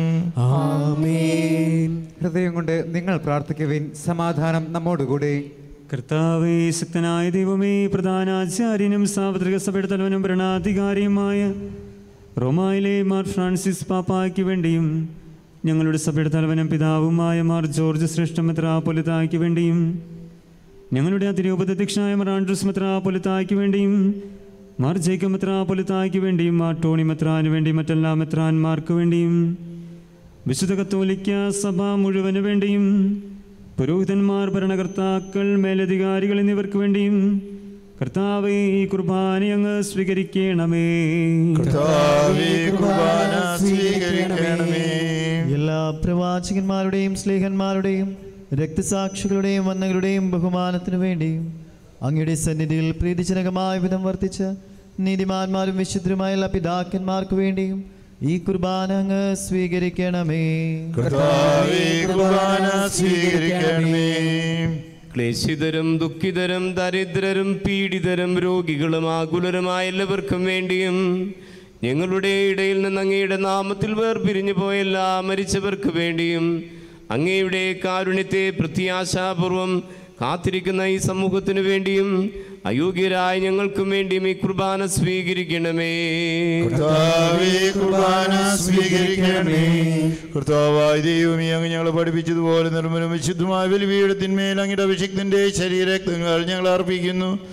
ഹൃദയം കൊണ്ട് നിങ്ങൾ പ്രാർത്ഥിക്കുവിൻ സമാധാനം നമ്മോടുകൂടെ കർത്താവേ ശക്തനായ ദൈവമേ പ്രധാനാചാര്യനും സാർവത്രിക സഭയുടെ തലവനും ഭരണാധികാരിയുമായ റോമായിലെ മാർ ഫ്രാൻസിസ് പാപ്പായ്ക്ക് വേണ്ടിയും ഞങ്ങളുടെ സഭയുടെ തലവനും പിതാവുമായ മാർ ജോർജ് ശ്രേഷ്ഠ മെത്രാപൊലിത്തായ്ക്ക് വേണ്ടിയും ഞങ്ങളുടെ അതിരൂപതധ്യക്ഷനായ മാർ ആൻഡ്രൂസ് മെത്രാപൊലിത്തായ്ക്ക് വേണ്ടിയും മാർ ജേക്കബ് മെത്രാപൊലിത്തായ്ക്ക് വേണ്ടിയും മാർ ടോണി മെത്രാന് വേണ്ടി മറ്റെല്ലാ മെത്രാന്മാർക്ക് വേണ്ടിയും വിശുദ്ധ കത്തോലിക്ക സഭ മുഴുവന് വേണ്ടിയും പുരോഹിതന്മാർ ഭരണകർത്താക്കൾ മേലധികാരികൾ എന്നിവർക്ക് വേണ്ടിയും കർത്താവേ ഈ കുർബാന അങ്ങ് സ്വീകരിക്കണമേ കർത്താവേ, കുർബാന സ്വീകരിക്കണമേ എല്ലാ പ്രവാചകന്മാരുടെയും സ്ലേഹന്മാരുടെയും രക്തസാക്ഷികളുടെയും വന്നകളുടെയും ബഹുമാനത്തിനു വേണ്ടിയും അങ്ങയുടെ സന്നിധിയിൽ പ്രീതിജനകമായ വിധം വർത്തിച്ച് നീതിമാന്മാരും വിശുദ്ധരുമായ എല്ലാ പിതാക്കന്മാർക്ക് വേണ്ടിയും ഈ കുർബാന അങ്ങ് സ്വീകരിക്കണമേ കർത്താവേ, കുർബാന സ്വീകരിക്കണമേ ക്ലേശിതരും ദുഃഖിതരും ദരിദ്രരും പീഡിതരും രോഗികളും ആകുലരുമായ എല്ലാവർക്കും വേണ്ടിയും ഞങ്ങളുടെ ഇടയിൽ നിന്ന് അങ്ങയുടെ നാമത്തിൽ വേർപിരിഞ്ഞു പോയ എല്ലാ മരിച്ചവർക്ക് വേണ്ടിയും അങ്ങയുടെ കാരുണ്യത്തെ പ്രത്യാശാപൂർവം കാത്തിരിക്കുന്ന ഈ സമൂഹത്തിനു വേണ്ടിയും അയോഗ്യരായ ഞങ്ങൾക്കും വേണ്ടിയും ഈ കുർബാന സ്വീകരിക്കണമേ കർത്താവേ, കുർബാന സ്വീകരിക്കണമേ കർത്താവായ ദൈവമേ അങ്ങ് ഞങ്ങളെ പഠിപ്പിച്ചതുപോലെ നിർമ്മലം വിശുദ്ധമായ ബലിപീഠത്തിന്മേൽ അങ്ങയുടെ അഭിഷിക്തന്റെ ശരീരക്തങ്ങൾ ഞങ്ങൾ അർപ്പിക്കുന്നു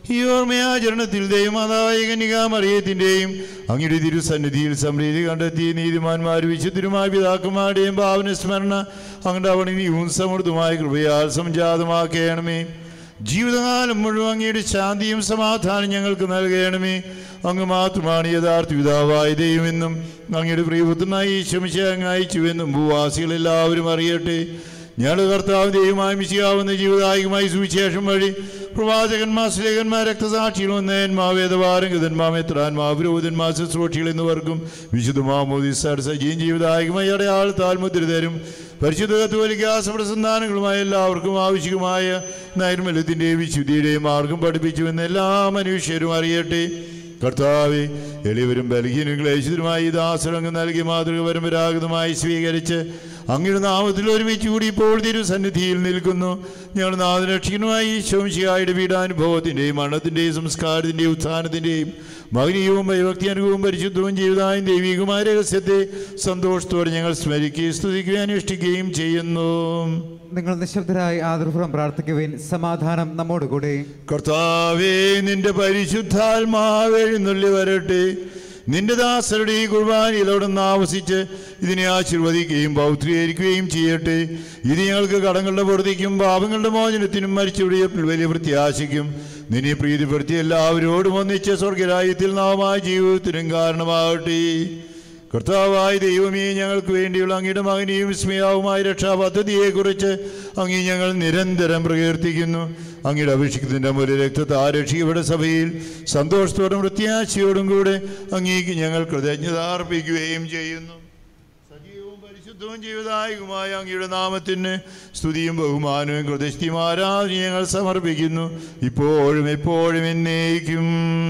ഈ ഓർമ്മയാചരണത്തിൽ ദൈവമാതാവായ കന്യകാമറിയത്തിൻ്റെയും അങ്ങയുടെ തിരുസന്നിധിയിൽ സമൃദ്ധി കണ്ടെത്തി നീതിമാന്മാർ വിശുദ്ധരുമായ പിതാക്കന്മാരുടെയും ഭാവന സ്മരണ അങ്ങയുടെ അവണിനിയും സമൃദ്ധമായ കൃപയാൽ സംജാതമാക്കണമേ ജീവിതകാലം മുഴുവൻ അങ്ങയുടെ ശാന്തിയും സമാധാനം ഞങ്ങൾക്ക് നൽകണമേ അങ്ങ് മാത്രമാണ് യഥാർത്ഥ പിതാവായ ദൈവമെന്നും അങ്ങയുടെ പ്രിയപുത്രനായി ശമിച്ച അങ്ങ് അയച്ചുവെന്നും ഭൂവാസികൾ എല്ലാവരും അറിയട്ടെ ഞങ്ങളുടെ കർത്താവ് ദൈവമായി മിശിയാവുന്ന ജീവിതായികമായി സുവിശേഷം വഴി പ്രവാചകന്മാർ സ്ലേഖന്മാർ രക്തസാക്ഷികൾ ഒന്നേന്മാർ വേദവാരംഗതന്മാർ മെത്രാന്മാർ പുരോഹിതന്മാർ ശുശ്രൂഷികൾ എന്നിവർക്കും വിശുദ്ധമാമോദിസാർ സജീവൻ ജീവിതായികമായി അടയാളത്താൽ മുദ്രിതരും പരിശുദ്ധ കത്തോലിക്കാസപ്രസന്ധാനങ്ങളുമായ എല്ലാവർക്കും ആവശ്യമായ നൈർമല്യത്തിൻ്റെയും വിശുദ്ധിയുടെയും മാർഗം പഠിപ്പിച്ചുവെന്ന് എല്ലാ മനുഷ്യരും അറിയട്ടെ കർത്താവെ എളിയവരും ബലഹീനും ക്ലേശിതരുമായി ഈ ദാസരംഗം നൽകി മാതൃക പരമ്പരാഗതമായി സ്വീകരിച്ച് അങ്ങയുടെ നാമത്തിൽ ഒരുമിച്ച് കൂടി ഇപ്പോൾ തിരുസന്നിധിയിൽ നിൽക്കുന്നു ഞങ്ങൾ നാദരക്ഷകനുമായി ശോംശിയായുടെ വീടാനുഭവത്തിൻ്റെയും മരണത്തിൻ്റെയും സംസ്കാരത്തിൻ്റെയും ഉത്ഥാനത്തിൻ്റെയും മകനീയവും ഭയഭക്തിയനുഭവവും പരിശുദ്ധവും ജീവിതമായും ദൈവികമായ രഹസ്യത്തെ സന്തോഷത്തോടെ ഞങ്ങൾ സ്മരിക്കുകയും സ്തുതിക്കുകയും അനുഷ്ഠിക്കുകയും ചെയ്യുന്നു നിങ്ങൾ നിശബ്ദരായി ആദരപൂർവ്വം പ്രാർത്ഥിക്കുവിൻ സമാധാനം നമ്മോടുകൂടെ കർത്താവേ നിന്റെ പരിശുദ്ധാത്മാവ് എഴുന്നള്ളി വരട്ടെ നിന്റെ ദാസരുടെ ഈ കുർബാനയിലവിടുന്ന് ആവസിച്ച് ഇതിനെ ആശീർവദിക്കുകയും പൗത്രീകരിക്കുകയും ചെയ്യട്ടെ ഇത് ഞങ്ങൾക്ക് കടങ്ങളുടെ പൊറുതിക്കും പാപങ്ങളുടെ മോചനത്തിനും മരിച്ചുവിടിയപ്പോൾ വലിയ പ്രത്യാശയ്ക്കും നിന്നെ പ്രീതിപ്പെടുത്തി എല്ലാവരോടും ഒന്നിച്ച സ്വർഗരാജ്യത്തിൽ നാമായ ജീവിതത്തിനും കാരണമാകട്ടെ കർത്താവായ ദൈവമേ ഞങ്ങൾക്ക് വേണ്ടിയുള്ള അങ്ങയുടെ മകനെയും വിസ്മയാവുമായ രക്ഷാപദ്ധതിയെക്കുറിച്ച് അങ്ങ് ഞങ്ങൾ നിരന്തരം പ്രകീർത്തിക്കുന്നു അങ്ങയുടെ അഭിഷിക്കത്തിൻ്റെ മുര രക്തത്തെ ആരക്ഷിക്കപ്പെട്ട സഭയിൽ സന്തോഷത്തോടും പ്രത്യാശയോടും കൂടെ അങ്ങേക്ക് ഞങ്ങൾ കൃതജ്ഞത അർപ്പിക്കുകയും ചെയ്യുന്നു സജീവവും പരിശുദ്ധവും ജീവിതായകമായ അങ്ങയുടെ നാമത്തിന് സ്തുതിയും ബഹുമാനവും കൃതജ്ഞയും ആരാധനയും ഞങ്ങൾ സമർപ്പിക്കുന്നു ഇപ്പോഴും എപ്പോഴും എന്നേക്കും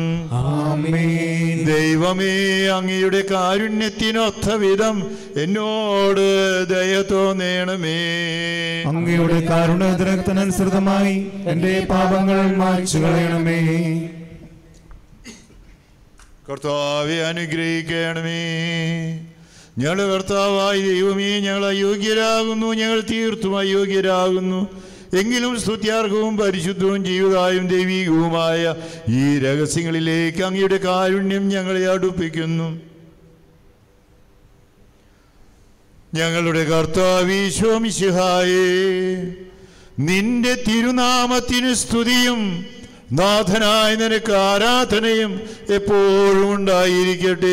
ദൈവമേ അങ്ങയുടെ കാരുണ്യത്തിനൊത്ത വിധം എന്നോട് ദയ തോന്നേണമേ അങ്ങയുടെ കാരുണ്യത്തിനനുസൃതമായി എന്റെ പാപങ്ങൾ മായ്ച്ചു കളയണമേ കർത്താവെ അനുഗ്രഹിക്കണമേ ഞങ്ങളുടെ കർത്താവായ ദൈവമേ ഞങ്ങൾ അയോഗ്യരാകുന്നു ഞങ്ങൾ തീർത്തും അയോഗ്യരാകുന്നു എങ്കിലും സ്തുത്യാർഹവും പരിശുദ്ധവും ജീവിതായും ദൈവികവുമായ ഈ രഹസ്യങ്ങളിലേക്ക് അങ്ങയുടെ കാരുണ്യം ഞങ്ങളെ അടുപ്പിക്കുന്നു ഞങ്ങളുടെ കർത്താവീശോമിശിഹായേ നിന്റെ തിരുനാമത്തിന് സ്തുതിയും നാഥനായ നിനക്ക് ആരാധനയും എപ്പോഴും ഉണ്ടായിരിക്കട്ടെ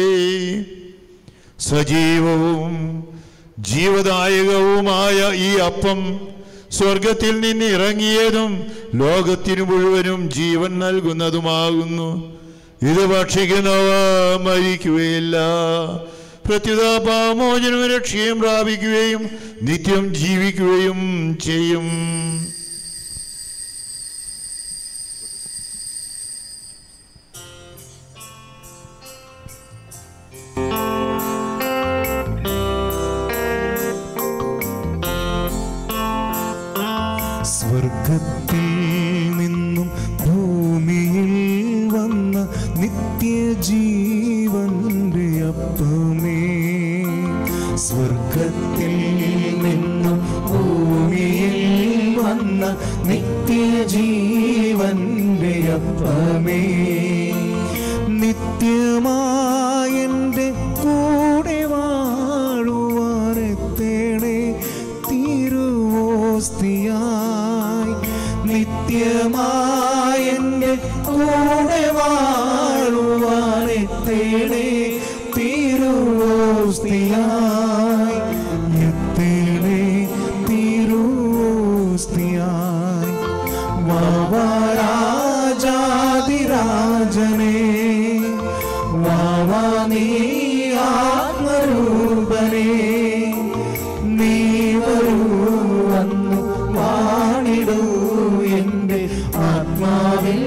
സജീവവും ജീവദായകവുമായ ഈ അപ്പം സ്വർഗത്തിൽ നിന്ന് ഇറങ്ങിയതും ലോകത്തിനു മുഴുവനും ജീവൻ നൽകുന്നതുമാകുന്നു ഇത് ഭക്ഷിക്കുന്നവ മരിക്കുകയില്ല പ്രത്യുതാപാമോചനം രക്ഷയും പ്രാപിക്കുകയും നിത്യം ജീവിക്കുകയും ചെയ്യും സ്വർഗത്തിൽ നിന്നും ഭൂമിയിൽ വന്ന നിത്യജീവന്റെ അപ്പമേ സ്വർഗത്തിൽ നിന്നും ഭൂമിയിൽ വന്ന നിത്യജീവന്റെ അപ്പമേ നിത്യമായെൻ്റെ കൂടെ വാഴുവാനെത്തേണേ തിരുവോസ്തിയായി നിത്യമായെൻ്റെ കൂടെ വാഴുവാനെത്തേണേ തിരുവോസ്തിയായി എത്തേണേ തിരുവോസ്തിയായി വാവാരാജാതിരാജനേ വാവാ നീ ആത്മരൂപനേ നീ വരൂ വന്നു വാണിടൂ എൻ്റെ ആത്മാവിൽ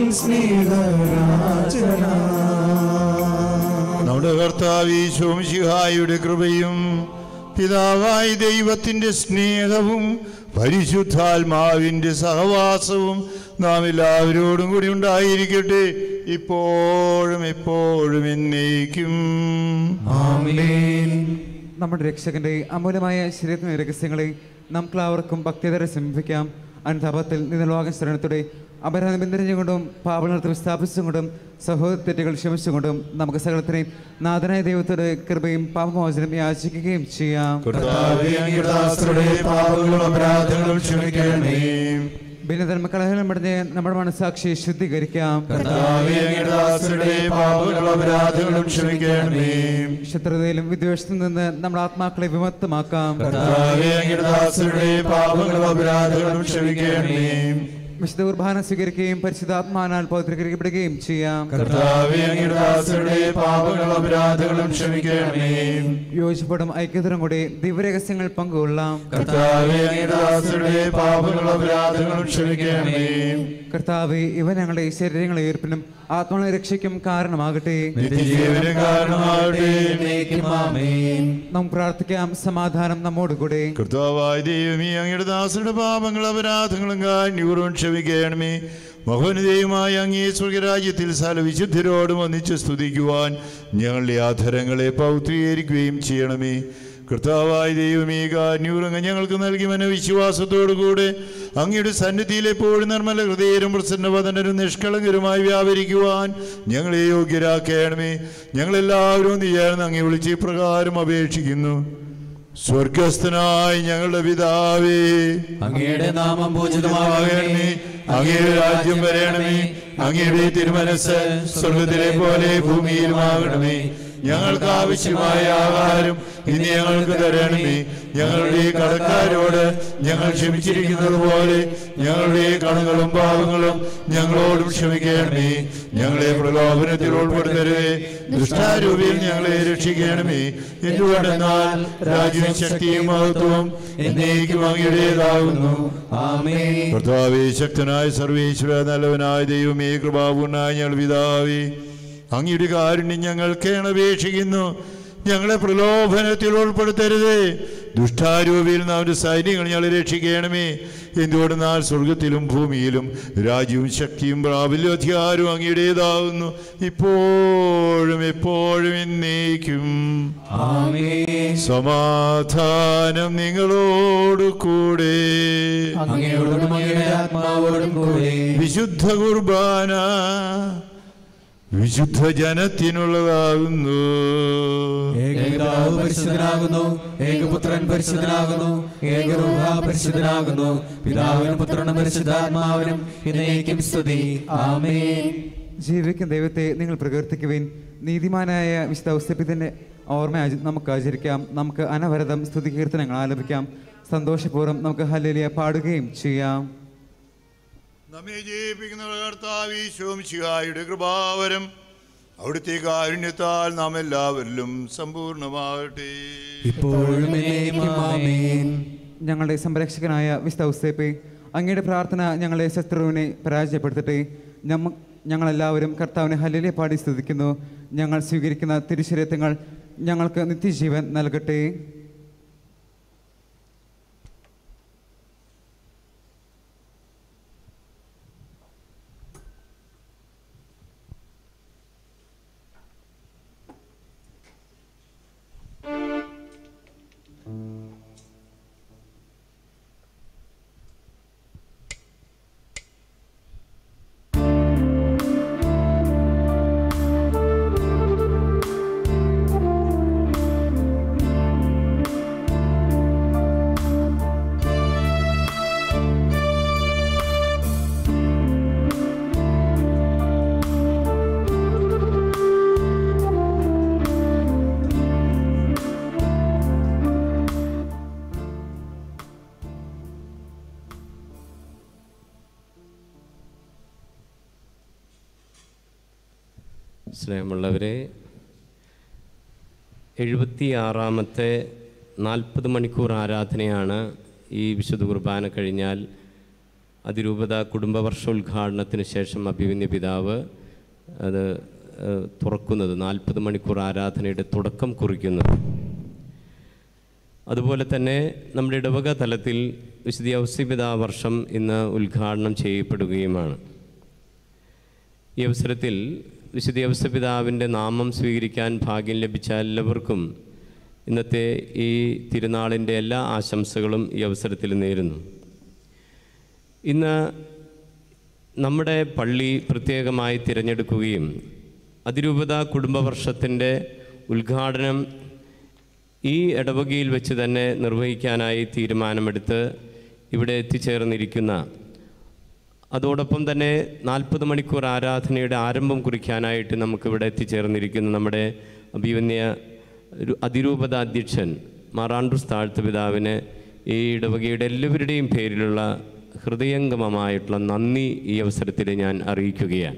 സ്നേഹരാജന നമ്മുടെ കർത്താവീശോംശിഹായുടെ കൃപയും പിതാവായ ദൈവത്തിൻ്റെ സ്നേഹവും പരിശുദ്ധാത്മാവിൻ്റെ സഹവാസവും നാം എല്ലാവരോടും കൂടി ഉണ്ടായിരിക്കട്ടെ ഇപ്പോഴും എപ്പോഴും എന്നേക്കും നമ്മുടെ രക്ഷകന്റെ അമൂല്യമായ ശരീരത്തിലെ രഹസ്യങ്ങളെ നമുക്കെല്ലാവർക്കും ഭക്തിതരെ സമീപിക്കാം അനുതാപത്തിൽ നിന്നലോകം ശരണത്തോടെ അപരാധബന്ധനഞ്ഞുകൊണ്ടും പാപനർത്ഥം സ്ഥാപിച്ചുകൊണ്ടും സഹോദര തെറ്റുകൾ ക്ഷമിച്ചുകൊണ്ടും നമുക്ക് സകലത്തിനെയും നാഥനായ ദൈവത്തോട് കൃപയും പാപമോചനം യാചിക്കുകയും ചെയ്യാം കർത്താവേ, അങ്ങയുടെ ദാസരുടെ പാപങ്ങളും അപരാധങ്ങളും ക്ഷമിക്കണമേ ഭിന്നധർമ്മ കലഹം പടഞ്ഞ് നമ്മുടെ മനസ്സാക്ഷിയെ ശുദ്ധീകരിക്കാം കർത്താവേ, അങ്ങയുടെ ദാസരുടെ പാപങ്ങളും അപരാധങ്ങളും ക്ഷമിക്കണമേ ശത്രുതയിലും വിദ്വേഷത്തിൽ നിന്ന് നമ്മുടെ ആത്മാക്കളെ വിമുക്തമാക്കാം കർത്താവേ, അങ്ങയുടെ ദാസരുടെ പാപങ്ങളും അപരാധങ്ങളും ക്ഷമിക്കണമേ വിശുദ്ധ കുർബാന സ്വീകരിക്കുകയും പരിശുദ്ധാത്മാനാൽ പൗത്രീകരിക്കപ്പെടുകയും ചെയ്യാം കർത്താവേ, അങ്ങയുടെ ദാസരുടെ പാപങ്ങളും അപരാധങ്ങളും ക്ഷമിക്കണമേ യോജിപ്പടും ഐക്യതരും കൂടി ദിവ്യരഹസ്യങ്ങൾ പങ്കുകൊള്ളാം കർത്താവേ, അങ്ങയുടെ ദാസരുടെ പാപങ്ങളും അപരാധങ്ങളും ക്ഷമിക്കണമേ കർത്താവെ ഇവ ഞങ്ങളുടെ ശരീരങ്ങളെ ഏർപ്പിനും ആത്മാവിനെ രക്ഷയ്ക്കും കാരണമാകട്ടെ നിത്യജീവന് കാരണമാകട്ടെ എന്നേക്കും ആമേൻ നമുക്ക് പ്രാർത്ഥിക്കാം സമാധാനം നമ്മോടുകൂടെ കർത്താവായ ദൈവമേ അങ്ങയുടെ ദാസരുടെ പാപങ്ങളും അപരാധങ്ങളും കാന്യൂറും ക്ഷമിക്കണമേ മഹോന്നതയുമായ അങ്ങേ സ്വർഗരാജ്യത്തിൽ സകലവിശുദ്ധരോടും ഒന്നിച്ച് സ്തുതിക്കുവാൻ ഞങ്ങളുടെ ആധരങ്ങളെ പൗത്രീകരിക്കുകയും ചെയ്യണമേ കർത്താവായ ദൈവമേ കാന്യൂറങ്ങ് ഞങ്ങൾക്ക് നൽകി മനവിശ്വാസത്തോടുകൂടെ അങ്ങയുടെ സന്നിധിയിൽ എപ്പോഴും നിർമ്മല ഹൃദയരും പ്രസന്നവദനരും നിഷ്കളങ്കരുമായി വ്യാപരിക്കുവാൻ ഞങ്ങളെ യോഗ്യരാക്കണമേ ഞങ്ങളെല്ലാവരും ഒന്ന് ചേർന്ന് അങ്ങേ വിളിച്ച് ഇപ്രകാരം അപേക്ഷിക്കുന്നു സ്വർഗസ്ഥനായ ഞങ്ങളുടെ പിതാവേ അങ്ങയുടെ നാമം പൂജിതമാകണമേ അങ്ങയുടെ രാജ്യം വരണമേ അങ്ങയുടെ തിരുമനസ് സ്വർഗത്തിലെ പോലെ ഭൂമിയിലുമാകണമേ ഞങ്ങൾക്ക് ആവശ്യമായ ആഹാരം ഇനി ഞങ്ങൾക്ക് തരണമേ ഞങ്ങളുടെ കടക്കാരോട് ഞങ്ങൾ ക്ഷമിച്ചിരിക്കുന്നത് പോലെ ഞങ്ങളുടെ കണങ്ങളും പാവങ്ങളും ഞങ്ങളോടും ക്ഷമിക്കണമേ ഞങ്ങളെ പ്രലോഭനത്തിൽ ഉൾപ്പെടുത്തരുതേ ദുഷ്ടാരൂപിയിൽ ഞങ്ങളെ രക്ഷിക്കണമേ എന്തുകൊണ്ടെന്നാൽ രാജ്യവും ശക്തിയും മഹത്വവും എന്നേക്കും അങ്ങയുടേതാകുന്നു ആമേൻ കർത്താവേ ശക്തനായ സർവേശ്വര നല്ലവനായ ദൈവമേ കൃപാപൂർണായ ഞങ്ങൾ പിതാവേ അങ്ങയുടെ കാരുണ്യം ഞങ്ങൾ കേണപേക്ഷിക്കുന്നു ഞങ്ങളെ പ്രലോഭനത്തിൽ ഉൾപ്പെടുത്തരുതേ ദുഷ്ടാരൂപിയിൽ നാം സൈന്യങ്ങൾ ഞങ്ങളെ രക്ഷിക്കണമേ എന്തുകൊണ്ടെന്നാൽ സ്വർഗത്തിലും ഭൂമിയിലും രാജ്യവും ശക്തിയും പ്രാബല്യ അധികാരവും അങ്ങയുടേതാകുന്നു ഇപ്പോഴും എപ്പോഴും എന്നേക്കും ആമേൻ സമാധാനം നിങ്ങളോട് കൂടെ അങ്ങയോടും അങ്ങയുടെ ആത്മാവോടും കൂടെ വിശുദ്ധ കുർബാന വിശുദ്ധ ജനത്തിനുള്ളതാകുന്നു ഏകപിതാവ് പരിശുദ്ധനാകുന്നു ഏകപുത്രൻ പരിശുദ്ധനാകുന്നു ഏകരൂഹ പരിശുദ്ധനാകുന്നു പിതാവിനും പുത്രനും പരിശുദ്ധാത്മാവിനും എന്നേക്കും സ്തുതി ആമേൻ ജീവിക്കുന്ന ദൈവത്തെ നിങ്ങൾ പ്രകീർത്തിക്കുവിൻ നീതിമാനായ വിശുദ്ധ ഔസ്തപ്യത്തിൻ്റെ ഓർമ്മ ആച- നമുക്ക് ആചരിക്കാം നമുക്ക് അനവരതം സ്തുതി കീർത്തനങ്ങൾ ആലപിക്കാം സന്തോഷപൂർവ്വം നമുക്ക് ഹല്ലേലിയ പാടുകയും ചെയ്യാം നമ്മെ ജയിപ്പിക്കുന്ന കർത്താവ് ശോംശിഹായുടെ കൃപാവരം അവിടുത്തെ കാരുണ്യത്താൽ നാം എല്ലാവരിലും സമ്പൂർണ്ണമാകട്ടെ ഇപ്പോഴും എന്നേക്കും ആമേൻ ഞങ്ങളുടെ സംരക്ഷകനായ വിശുദ്ധ ഔസേപ്പെ അങ്ങയുടെ പ്രാർത്ഥന ഞങ്ങളെ ശത്രുവിനെ പരാജയപ്പെടുത്തട്ടെ ഞമ്മ ഞങ്ങളെല്ലാവരും കർത്താവിനെ ഹല്ലേലിയ പാടി സ്തുതിക്കുന്നു ഞങ്ങൾ സ്വീകരിക്കുന്ന തിരുശരീരങ്ങൾ ഞങ്ങൾക്ക് നിത്യജീവൻ നൽകട്ടെ സ്നേഹമുള്ളവരെ എഴുപത്തിയാറാമത്തെ നാൽപ്പത് മണിക്കൂർ ആരാധനയാണ് ഈ വിശുദ്ധ കുർബാന കഴിഞ്ഞാൽ അതിരൂപത കുടുംബ വർഷോദ്ഘാടനത്തിന് ശേഷം അഭിമന്യ പിതാവ് അത് ഏഹ്, തുറക്കുന്നത് നാൽപ്പത് മണിക്കൂർ ആരാധനയുടെ തുടക്കം കുറിക്കുന്നത് അതുപോലെ തന്നെ നമ്മുടെ ഇടവക തലത്തിൽ വിശുദ്ധ ഔസ്യപിതാ വർഷം ഇന്ന് ഉദ്ഘാടനം ചെയ്യപ്പെടുകയുമാണ് ഈ അവസരത്തിൽ വിശുദ്ധ ഔസ്യപിതാവിൻ്റെ നാമം സ്വീകരിക്കാൻ ഭാഗ്യം ലഭിച്ച എല്ലാവർക്കും ഇന്നത്തെ ഈ തിരുനാളിൻ്റെ എല്ലാ ആശംസകളും ഈ അവസരത്തിൽ നേരുന്നു ഇന്ന് നമ്മുടെ പള്ളി പ്രത്യേകമായി തിരഞ്ഞെടുക്കുകയും അതിരൂപത കുടുംബവർഷത്തിൻ്റെ ഉദ്ഘാടനം ഈ ഇടവകയിൽ വെച്ച് തന്നെ നിർവഹിക്കാനായി തീരുമാനമെടുത്ത് ഇവിടെ എത്തിച്ചേർന്നിരിക്കുന്ന അതോടൊപ്പം തന്നെ നാൽപ്പത് മണിക്കൂർ ആരാധനയുടെ ആരംഭം കുറിക്കാനായിട്ട് നമുക്കിവിടെ എത്തിച്ചേർന്നിരിക്കുന്ന നമ്മുടെ അഭിവന്യ ഒരു അതിരൂപത അധ്യക്ഷൻ മാറാണ്ടൂസ് താഴ്ത്ത പിതാവിന് ഈ ഇടവകയുടെ എല്ലാവരുടെയും പേരിലുള്ള ഹൃദയംഗമമായിട്ടുള്ള നന്ദി ഈ അവസരത്തിൽ ഞാൻ അറിയിക്കുകയാണ്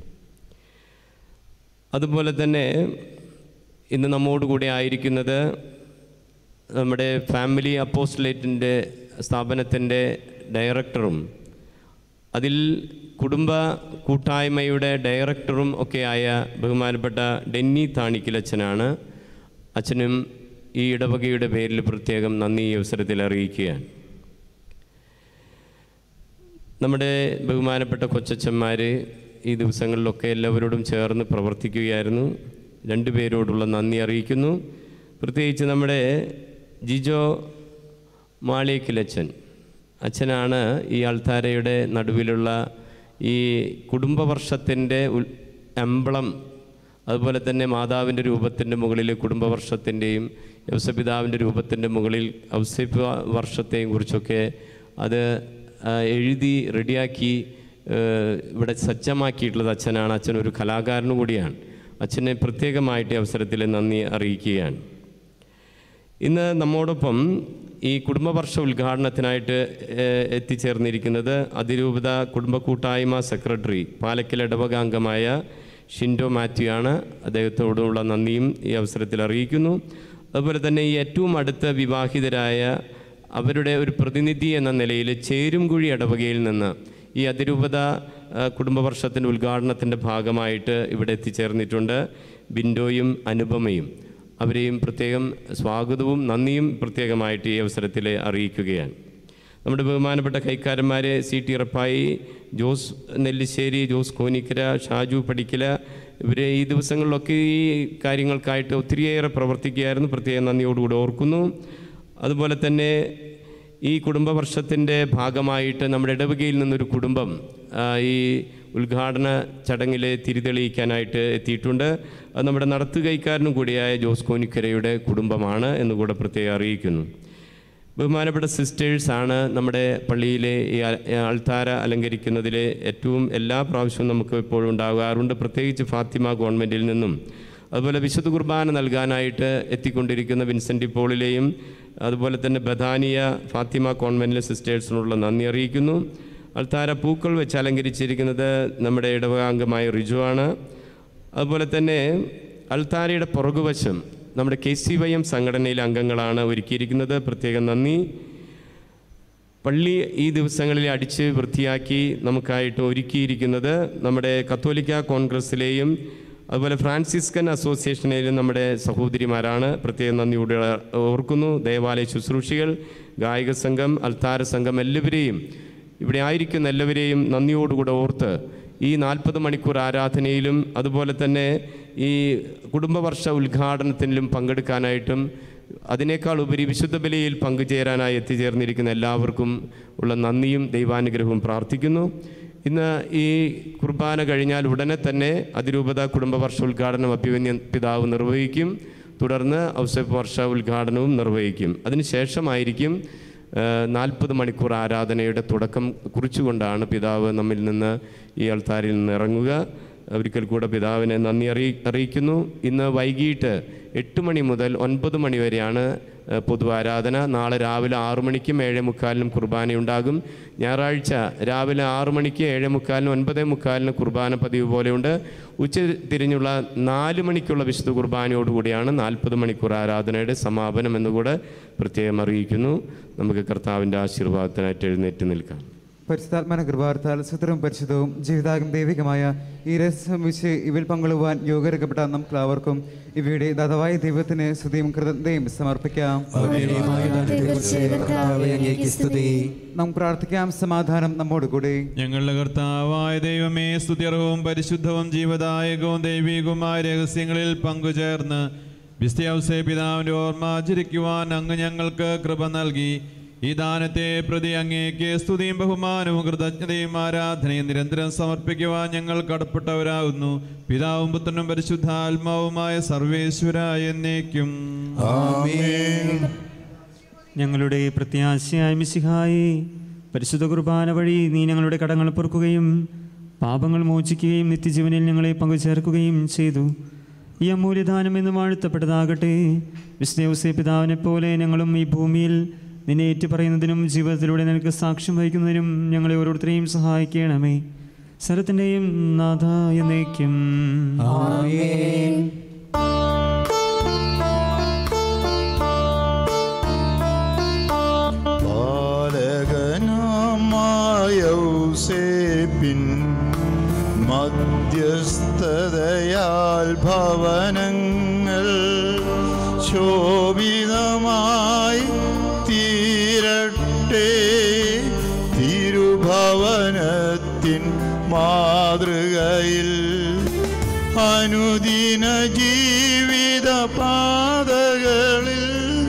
അതുപോലെ തന്നെ ഇന്ന് നമ്മോടുകൂടെ ആയിരിക്കുന്നത് നമ്മുടെ ഫാമിലി അപ്പോസ്റ്റലേറ്റിൻ്റെ സ്ഥാപനത്തിൻ്റെ ഡയറക്ടറും അതിൽ കുടുംബ കൂട്ടായ്മയുടെ ഡയറക്ടറും ഒക്കെയായ ബഹുമാനപ്പെട്ട ഡെന്നി താണിക്കിലച്ഛനാണ് അച്ഛനും ഈ ഇടവകയുടെ പേരിൽ പ്രത്യേകം നന്ദി ഈ അവസരത്തിൽ അറിയിക്കുകയാണ് നമ്മുടെ ബഹുമാനപ്പെട്ട കൊച്ചച്ഛന്മാർ ഈ ദിവസങ്ങളിലൊക്കെ എല്ലാവരോടും ചേർന്ന് പ്രവർത്തിക്കുകയായിരുന്നു രണ്ടുപേരോടുള്ള നന്ദി അറിയിക്കുന്നു പ്രത്യേകിച്ച് നമ്മുടെ ജിജോ മാളിയക്കിലച്ഛൻ അച്ഛനാണ് ഈ അൾത്താരയുടെ നടുവിലുള്ള ഈ കുടുംബവർഷത്തിൻ്റെ ഉൽ എംബ്ലം അതുപോലെ തന്നെ മാതാവിൻ്റെ രൂപത്തിൻ്റെ മുകളിൽ കുടുംബവർഷത്തിൻ്റെയും യവസപിതാവിൻ്റെ രൂപത്തിൻ്റെ മുകളിൽ ഔസേപ്പ് വർഷത്തെയും കുറിച്ചൊക്കെ അത് ആ, എഴുതി റെഡിയാക്കി ഏഹ്, ഇവിടെ സജ്ജമാക്കിയിട്ടുള്ളത് അച്ഛനാണ് അച്ഛൻ ഒരു കലാകാരനും കൂടിയാണ് അച്ഛനെ പ്രത്യേകമായിട്ട് ഈ അവസരത്തിൽ നന്ദി അറിയിക്കുകയാണ് ഇന്ന് നമ്മോടൊപ്പം ഈ കുടുംബവർഷ ഉദ്ഘാടനത്തിനായിട്ട് ഏഹ്, എത്തിച്ചേർന്നിരിക്കുന്നത് അതിരൂപത കുടുംബ കൂട്ടായ്മ സെക്രട്ടറി പാലക്കൽ ഇടവക അംഗമായ ഷിൻഡോ മാത്യു ആണ് അദ്ദേഹത്തോടുള്ള നന്ദിയും ഈ അവസരത്തിൽ അറിയിക്കുന്നു അതുപോലെ തന്നെ ഈ ഏറ്റവും അടുത്ത വിവാഹിതരായ അവരുടെ ഒരു പ്രതിനിധി എന്ന നിലയിൽ ചേരുംകുഴി ഇടവകയിൽ നിന്ന് ഈ അതിരൂപത ആ, കുടുംബവർഷത്തിൻ്റെ ഉദ്ഘാടനത്തിൻ്റെ ഭാഗമായിട്ട് ഇവിടെ എത്തിച്ചേർന്നിട്ടുണ്ട് ബിൻഡോയും അനുപമയും അവരെയും പ്രത്യേകം സ്വാഗതവും നന്ദിയും പ്രത്യേകമായിട്ട് ഈ അവസരത്തിൽ അറിയിക്കുകയാണ് നമ്മുടെ ബഹുമാനപ്പെട്ട കൈക്കാരന്മാരെ സി ടി റപ്പായി ജോസ് നെല്ലിശ്ശേരി ജോസ് കോനിക്കര ഷാജു പടിക്കല ഇവരെ ഈ ദിവസങ്ങളിലൊക്കെ ഈ കാര്യങ്ങൾക്കായിട്ട് ഒത്തിരിയേറെ പ്രവർത്തിക്കുകയായിരുന്നു പ്രത്യേകം നന്ദിയോടുകൂടി ഓർക്കുന്നു അതുപോലെ തന്നെ ഈ കുടുംബവർഷത്തിൻ്റെ ഭാഗമായിട്ട് നമ്മുടെ ഇടവകയിൽ നിന്നൊരു കുടുംബം ആ, ഈ ഉദ്ഘാടന ചടങ്ങിൽ തിരിതെളിയിക്കാനായിട്ട് എത്തിയിട്ടുണ്ട് അത് നമ്മുടെ നടത്തുകൈക്കാരനും കൂടിയായ ജോസ് കോനിക്കരയുടെ കുടുംബമാണ് എന്നുകൂടെ പ്രത്യേകം അറിയിക്കുന്നു ബഹുമാനപ്പെട്ട സിസ്റ്റേഴ്സാണ് നമ്മുടെ പള്ളിയിലെ ഈ അ- അൾത്താര അലങ്കരിക്കുന്നതിൽ ഏറ്റവും എല്ലാ പ്രാവശ്യവും നമുക്ക് ഇപ്പോഴും ഉണ്ടാകാറുണ്ട് പ്രത്യേകിച്ച് ഫാത്തിമ ഗവൺമെൻറ്റിൽ നിന്നും അതുപോലെ വിശുദ്ധ കുർബാന നൽകാനായിട്ട് എത്തിക്കൊണ്ടിരിക്കുന്ന വിൻസെൻ്റ് പോളിലെയും അതുപോലെ തന്നെ ബഥാനിയ ഫാത്തിമ കോൺവെൻറ്റിലെ സിസ്റ്റേഴ്സിനുള്ള നന്ദി അറിയിക്കുന്നു അൾത്താര പൂക്കൾ വെച്ച് അലങ്കരിച്ചിരിക്കുന്നത് നമ്മുടെ ഇടവകാംഗമായ റിജു ആണ് അതുപോലെ തന്നെ അൾത്താരയുടെ പുറകുവശം നമ്മുടെ കെ സി വൈ എം സംഘടനയിലെ അംഗങ്ങളാണ് ഒരുക്കിയിരിക്കുന്നത് പ്രത്യേകം നന്ദി പള്ളി ഈ ദിവസങ്ങളിൽ അടിച്ച് വൃത്തിയാക്കി നമുക്കായിട്ട് ഒരുക്കിയിരിക്കുന്നത് നമ്മുടെ കത്തോലിക്ക കോൺഗ്രസ്സിലെയും അതുപോലെ ഫ്രാൻസിസ്കൻ അസോസിയേഷനിലെയും നമ്മുടെ സഹോദരിമാരാണ് പ്രത്യേകം നന്ദിയോടെ ഓർക്കുന്നു ദേവാലയ ശുശ്രൂഷികൾ ഗായക സംഘം അൽത്താര സംഘം എല്ലാവരെയും ഇവിടെ ആയിരിക്കുന്ന എല്ലാവരെയും നന്ദിയോടുകൂടെ ഓർത്ത് ഈ നാൽപ്പത് മണിക്കൂർ ആരാധനയിലും അതുപോലെ തന്നെ ഈ കുടുംബവർഷ ഉദ്ഘാടനത്തിലും പങ്കെടുക്കാനായിട്ടും അതിനേക്കാൾ ഉപരി വിശുദ്ധ ബലിയിൽ പങ്കുചേരാനായി എത്തിച്ചേർന്നിരിക്കുന്ന എല്ലാവർക്കും ഉള്ള നന്ദിയും ദൈവാനുഗ്രഹവും പ്രാർത്ഥിക്കുന്നു ഇന്ന് ഈ കുർബാന കഴിഞ്ഞാൽ ഉടനെ തന്നെ അതിരൂപത കുടുംബവർഷ ഉദ്ഘാടനം അഭിമന്യ പിതാവ് നിർവഹിക്കും തുടർന്ന് ഔസഫ് വർഷ ഉദ്ഘാടനവും നിർവഹിക്കും അതിനുശേഷമായിരിക്കും നാൽപ്പത് മണിക്കൂർ ആരാധനയുടെ തുടക്കം കുറിച്ചുകൊണ്ടാണ് പിതാവ് നമ്മിൽ നിന്ന് ഈ അൾത്താരിൽ നിന്ന് ഇറങ്ങുക ഒരിക്കൽ കൂടെ പിതാവിനെ നന്ദി അറിയി അറിയിക്കുന്നു ഇന്ന് വൈകിട്ട് എട്ട് മണി മുതൽ ഒൻപത് മണി വരെയാണ് ഏഹ്, പൊതു ആരാധന നാളെ രാവിലെ ആറു മണിക്കും ഏഴേ മുക്കാലിനും കുർബാനയുണ്ടാകും ഞായറാഴ്ച രാവിലെ ആറു മണിക്ക് ഏഴേ മുക്കാലിനും ഒൻപതേ മുക്കാലിന് കുർബാന പതിവ് പോലെയുണ്ട് ഉച്ച തിരിഞ്ഞുള്ള നാല് മണിക്കുള്ള വിശുദ്ധ കുർബാനയോടുകൂടിയാണ് നാൽപ്പത് മണിക്കൂർ ആരാധനയുടെ സമാപനം എന്നുകൂടെ പ്രത്യേകം അറിയിക്കുന്നു നമുക്ക് കർത്താവിൻ്റെ ആശീർവാദത്തിനായിട്ട് എഴുന്നേറ്റ് നിൽക്കാം പരിശുദ്ധാത്മന കൃപാർത്ഥാൽ സുതരവും പരിശുദ്ധവും ജീവിതാകം ദൈവികമായ ഈ രസം വെച്ച് ഇവയിൽ പങ്കുകൊള്ളുവാൻ യോഗ്യരാക്കപ്പെട്ട നമുക്കെല്ലാവർക്കും ഇവയുടെ ദാതാവായ ദൈവത്തിന് സ്തുതിയും കൃതജ്ഞതയും സമർപ്പിക്കാം നമുക്ക് പ്രാർത്ഥിക്കാം സമാധാനം നമ്മോട് കൂടി ഞങ്ങളുടെ കർത്താവായ ദൈവമേ സ്തുത്യർഹവും പരിശുദ്ധവും ജീവദായകവും ദൈവികവുമായ രഹസ്യങ്ങളിൽ പങ്കുചേർന്ന് വിസ്തൗസേ പിതാവിൻ്റെ ഓർമ്മ ആചരിക്കുവാൻ അങ്ങ് ഞങ്ങൾക്ക് കൃപ നൽകി ഈ ദാനത്തെ പ്രതി അങ്ങേക്ക് സ്തുതിയും ബഹുമാനവും കൃതജ്ഞതയും ആരാധനയും നിരന്തരം സമർപ്പിക്കുവാൻ ഞങ്ങൾ കടപ്പെട്ടവരാകുന്നു പിതാവും പുത്രനും പരിശുദ്ധാത്മാവുമായ സർവേശ്വര എന്നേക്കും ഞങ്ങളുടെ പ്രത്യാശയായ മിശിഹായി പരിശുദ്ധ കുർബാന വഴി നീ ഞങ്ങളുടെ കടങ്ങൾ പൊറുക്കുകയും പാപങ്ങൾ മോചിക്കുകയും നിത്യജീവനിൽ ഞങ്ങളെ പങ്കുചേർക്കുകയും ചെയ്തു ഈ അമൂല്യദാനം എന്ന് വാഴ്ത്തപ്പെട്ടതാകട്ടെ വിഷ്ണുസേ പിതാവിനെ പോലെ ഞങ്ങളും ഈ ഭൂമിയിൽ നിന്നെ ഏറ്റുപറയുന്നതിനും ജീവിതത്തിലൂടെ നിനക്ക് സാക്ഷ്യം വഹിക്കുന്നതിനും ഞങ്ങളെ ഓരോരുത്തരെയും സഹായിക്കണമേ സ്ഥലത്തിൻ്റെയും നാഥ എന്നേക്കും ബാലകനാമായൗസേപ്പിൻ മധ്യസ്ഥതയാൽ ഭവനങ്ങൾ ശോഭിതമായി തീരട്ടെ തിരുഭവനത്തിൻ മാതൃകയിൽ അനുദിന ജീവിത പാതകളിൽ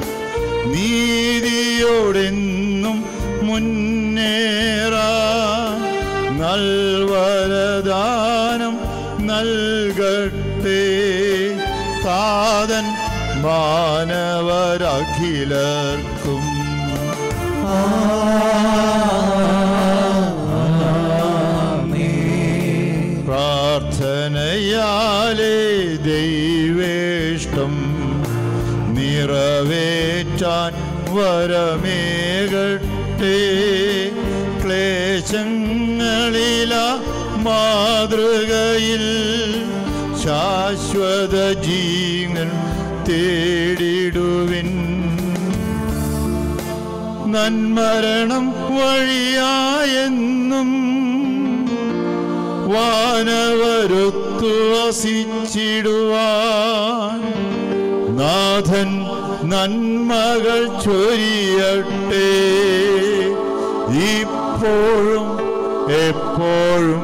നീതിയോടെന്നും മുന്നേറാ നൽവരദാനം നൽകട്ടെ താതൻ മാനവരഖിലർക്കും പ്രാർത്ഥനയാലേ ദൈവേഷ്ടം നിറവേറ്റാൻ വരമേകട്ടെ ക്ലേശങ്ങളില മാതൃകയിൽ ശാശ്വത ജീവൻ തേടിടുവിൻ നന്മരണം വഴിയായെന്നും വാനവരൊത്തു വസിച്ചിടുവാൻ നാഥൻ നന്മകൾ ചൊരിയട്ടെ ഇപ്പോഴും എപ്പോഴും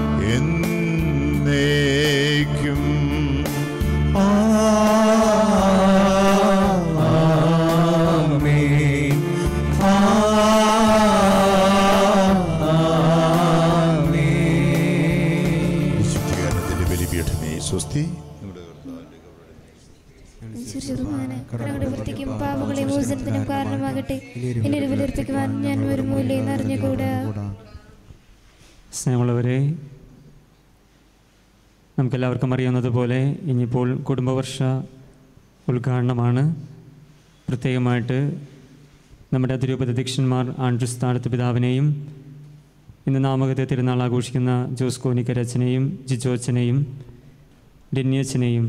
എന്നേക്കും വിശുദ്ധീകരണത്തിന്റെ ബലിപീഠമേ സ്വസ്തി കടങ്ങളുടെ വൃത്തിക്കും പാപങ്ങളെ മോചനത്തിനും കാരണമാകട്ടെ എന്നെ വിലർപ്പിക്കുവാൻ ഞാൻ വരുമൂലേ എന്നറിഞ്ഞുകൂടാ സ്നേഹമുള്ളവരെ നമുക്കെല്ലാവർക്കും അറിയാവുന്നതുപോലെ ഇനിയിപ്പോൾ കുടുംബവർഷ ഉദ്ഘാടനമാണ് പ്രത്യേകമായിട്ട് നമ്മുടെ അതിരൂപത അധ്യക്ഷന്മാർ ആൻഡ്രൂസ് താഴത്ത് പിതാവിനെയും ഇന്ന് നാമകത്തെ തിരുനാൾ ആഘോഷിക്കുന്ന ജോസ് കോനിക്കരച്ചനെയും ജിജോച്ചനെയും ഡെന്നിയച്ചനെയും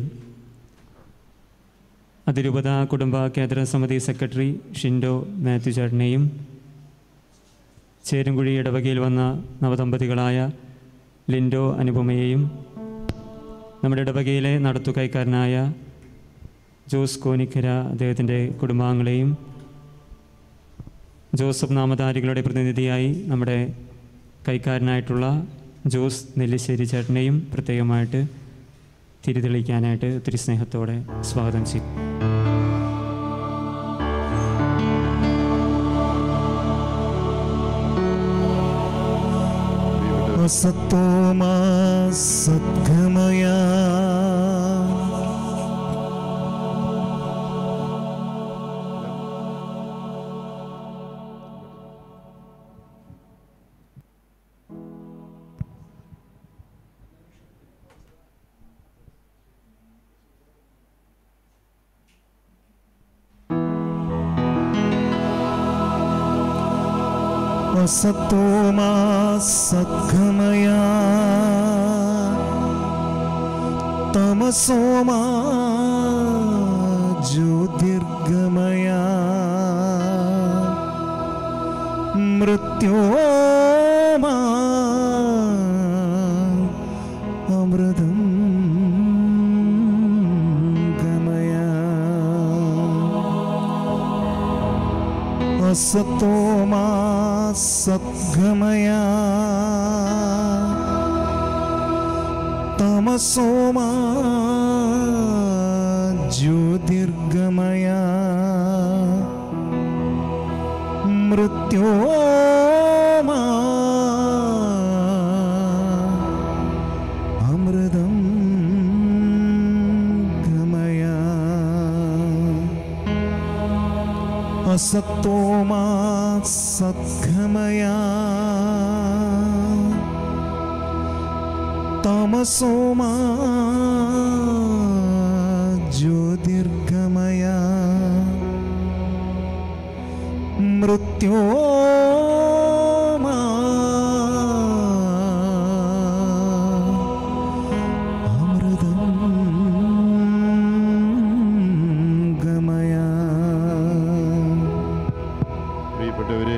അതിരൂപത കുടുംബ കേന്ദ്ര സമിതി സെക്രട്ടറി ഷിൻഡോ മാത്യു ചേട്ടനെയും ചേരുംകുഴി ഇടവകയിൽ വന്ന നവദമ്പതികളായ ലിൻഡോ അനുപമയെയും നമ്മുടെ ഇടവകയിലെ നടത്തുകൈക്കാരനായ ജോസ് കോനിക്കര അദ്ദേഹത്തിൻ്റെ കുടുംബാംഗങ്ങളെയും ജോസഫ് നാമധാരികളുടെ പ്രതിനിധിയായി നമ്മുടെ കൈക്കാരനായിട്ടുള്ള ജോസ് നെല്ലിശ്ശേരി ചേട്ടനെയും പ്രത്യേകമായിട്ട് തിരിതെളിക്കാനായിട്ട് ഒത്തിരി സ്നേഹത്തോടെ സ്വാഗതം ചെയ്യും असत्तोमा सद्गमया असत्तोमा सद्गमया तमसोमा ज्योतिर्गमया मृत्योमा अमृतं गमया असतोमा सद्गमया तमसोमा ज्योतिर्गमया മൃത്യോമാ അമൃതം ഗമയ അസത്തോമാ സദ്ഗമയ തമസോമാ ജ്യോതിർഗമയ മൃത്യോമാ അമൃതം ഗമയ പ്രിയപ്പെട്ടവരെ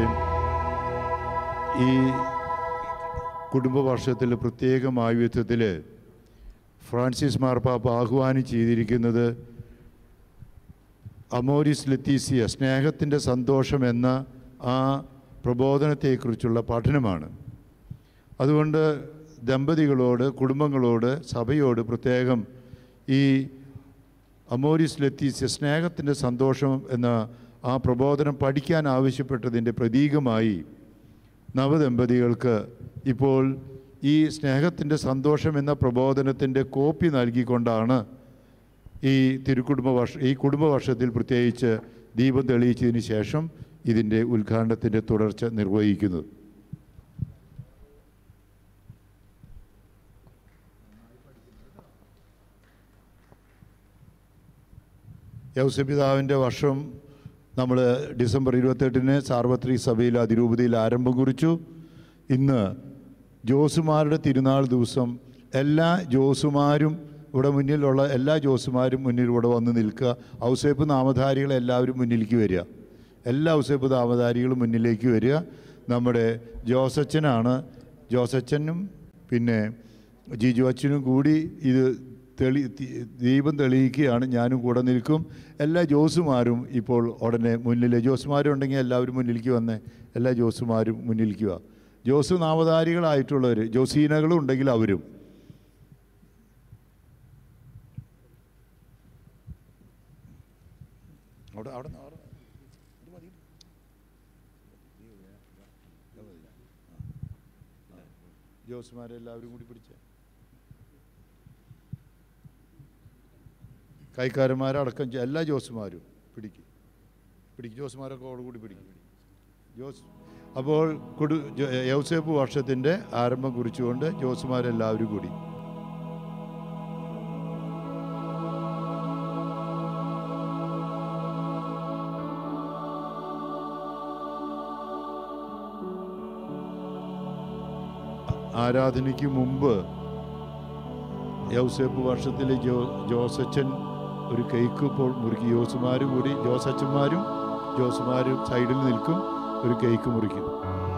ഈ കുടുംബവർഷത്തിൽ പ്രത്യേകം ആയുധത്തിൽ ഫ്രാൻസിസ് മാർപ്പാപ്പ ആഹ്വാനം ചെയ്തിരിക്കുന്നത് അമോരിസ് ലത്തീസിയ സ്നേഹത്തിൻ്റെ സന്തോഷം എന്ന ആ പ്രബോധനത്തെക്കുറിച്ചുള്ള പഠനമാണ് അതുകൊണ്ട് ദമ്പതികളോട് കുടുംബങ്ങളോട് സഭയോട് പ്രത്യേകം ഈ അമോരിസ് ലത്തീസ്യ സ്നേഹത്തിൻ്റെ സന്തോഷം എന്ന ആ പ്രബോധനം പഠിക്കാൻ ആവശ്യപ്പെട്ടതിൻ്റെ പ്രതീകമായി നവദമ്പതികൾക്ക് ഇപ്പോൾ ഈ സ്നേഹത്തിൻ്റെ സന്തോഷം എന്ന പ്രബോധനത്തിൻ്റെ കോപ്പി നൽകിക്കൊണ്ടാണ് ഈ തിരുക്കുടുംബ വർഷ ഈ കുടുംബവർഷത്തിൽ പ്രത്യേകിച്ച് ദീപം തെളിയിച്ചതിന് ശേഷം ഇതിൻ്റെ ഉദ്ഘാടനത്തിൻ്റെ തുടർച്ച നിർവഹിക്കുന്നത് യൗസപിതാവിൻ്റെ വർഷം നമ്മൾ ഡിസംബർ ഇരുപത്തെട്ടിന് സാർവത്രിക സഭയിൽ അതിരൂപതയിൽ ആരംഭം കുറിച്ചു ഇന്ന് ജോസുമാരുടെ തിരുനാൾ ദിവസം എല്ലാ ജോസുമാരും ഇവിടെ മുന്നിലുള്ള എല്ലാ ജോസുമാരും മുന്നിൽ ഇവിടെ വന്ന് നിൽക്കുക ഔസേപ്പ് നാമധാരികൾ എല്ലാവരും മുന്നിലേക്ക് വരിക എല്ലാ ഔസേപ്പ് നാമധാരികളും മുന്നിലേക്ക് വരിക നമ്മുടെ ജോസച്ചനാണ് ജോസച്ചനും പിന്നെ ജിജു അച്ഛനും കൂടി ഇത് തെളി തി- ദീപം തെളിയിക്കുകയാണ് ഞാനും കൂടെ നിൽക്കും എല്ലാ ജോസുമാരും ഇപ്പോൾ ഉടനെ മുന്നിൽ ജോസുമാരും ഉണ്ടെങ്കിൽ എല്ലാവരും മുന്നിലേക്ക് വന്നേ എല്ലാ ജോസുമാരും മുന്നിലേക്ക് വാ ജോസ് നാമധാരികളായിട്ടുള്ളവർ ജോസീനകളും ഉണ്ടെങ്കിൽ അവരും അവിടെ അവിടെ അവിടെ ജോസുമാരെല്ലാവരും കൂടി പിടിച്ചേ കൈക്കാരന്മാരടക്കം ചെ- എല്ലാ ജോസുമാരും പിടിക്കും പിടിക്കും ജോസുമാരൊക്കെ കൂടി പിടിക്കും ജോസ് അപ്പോൾ കുടു ജോ- യൗസേപ്പ് വർഷത്തിൻ്റെ ആരംഭം കുറിച്ചുകൊണ്ട് ജോസുമാരെല്ലാവരും കൂടി ആരാധനയ്ക്ക് മുമ്പ് യൗസേപ്പ് വർഷത്തിലെ ജോ ജോസച്ചൻ ഒരു കേക്ക് ഇപ്പോൾ മുറുക്കി ജോസുമാരും കൂടി ജോസച്ചന്മാരും ജോസുമാരും സൈഡിൽ നിൽക്കും ഒരു കേക്ക് മുറിക്കും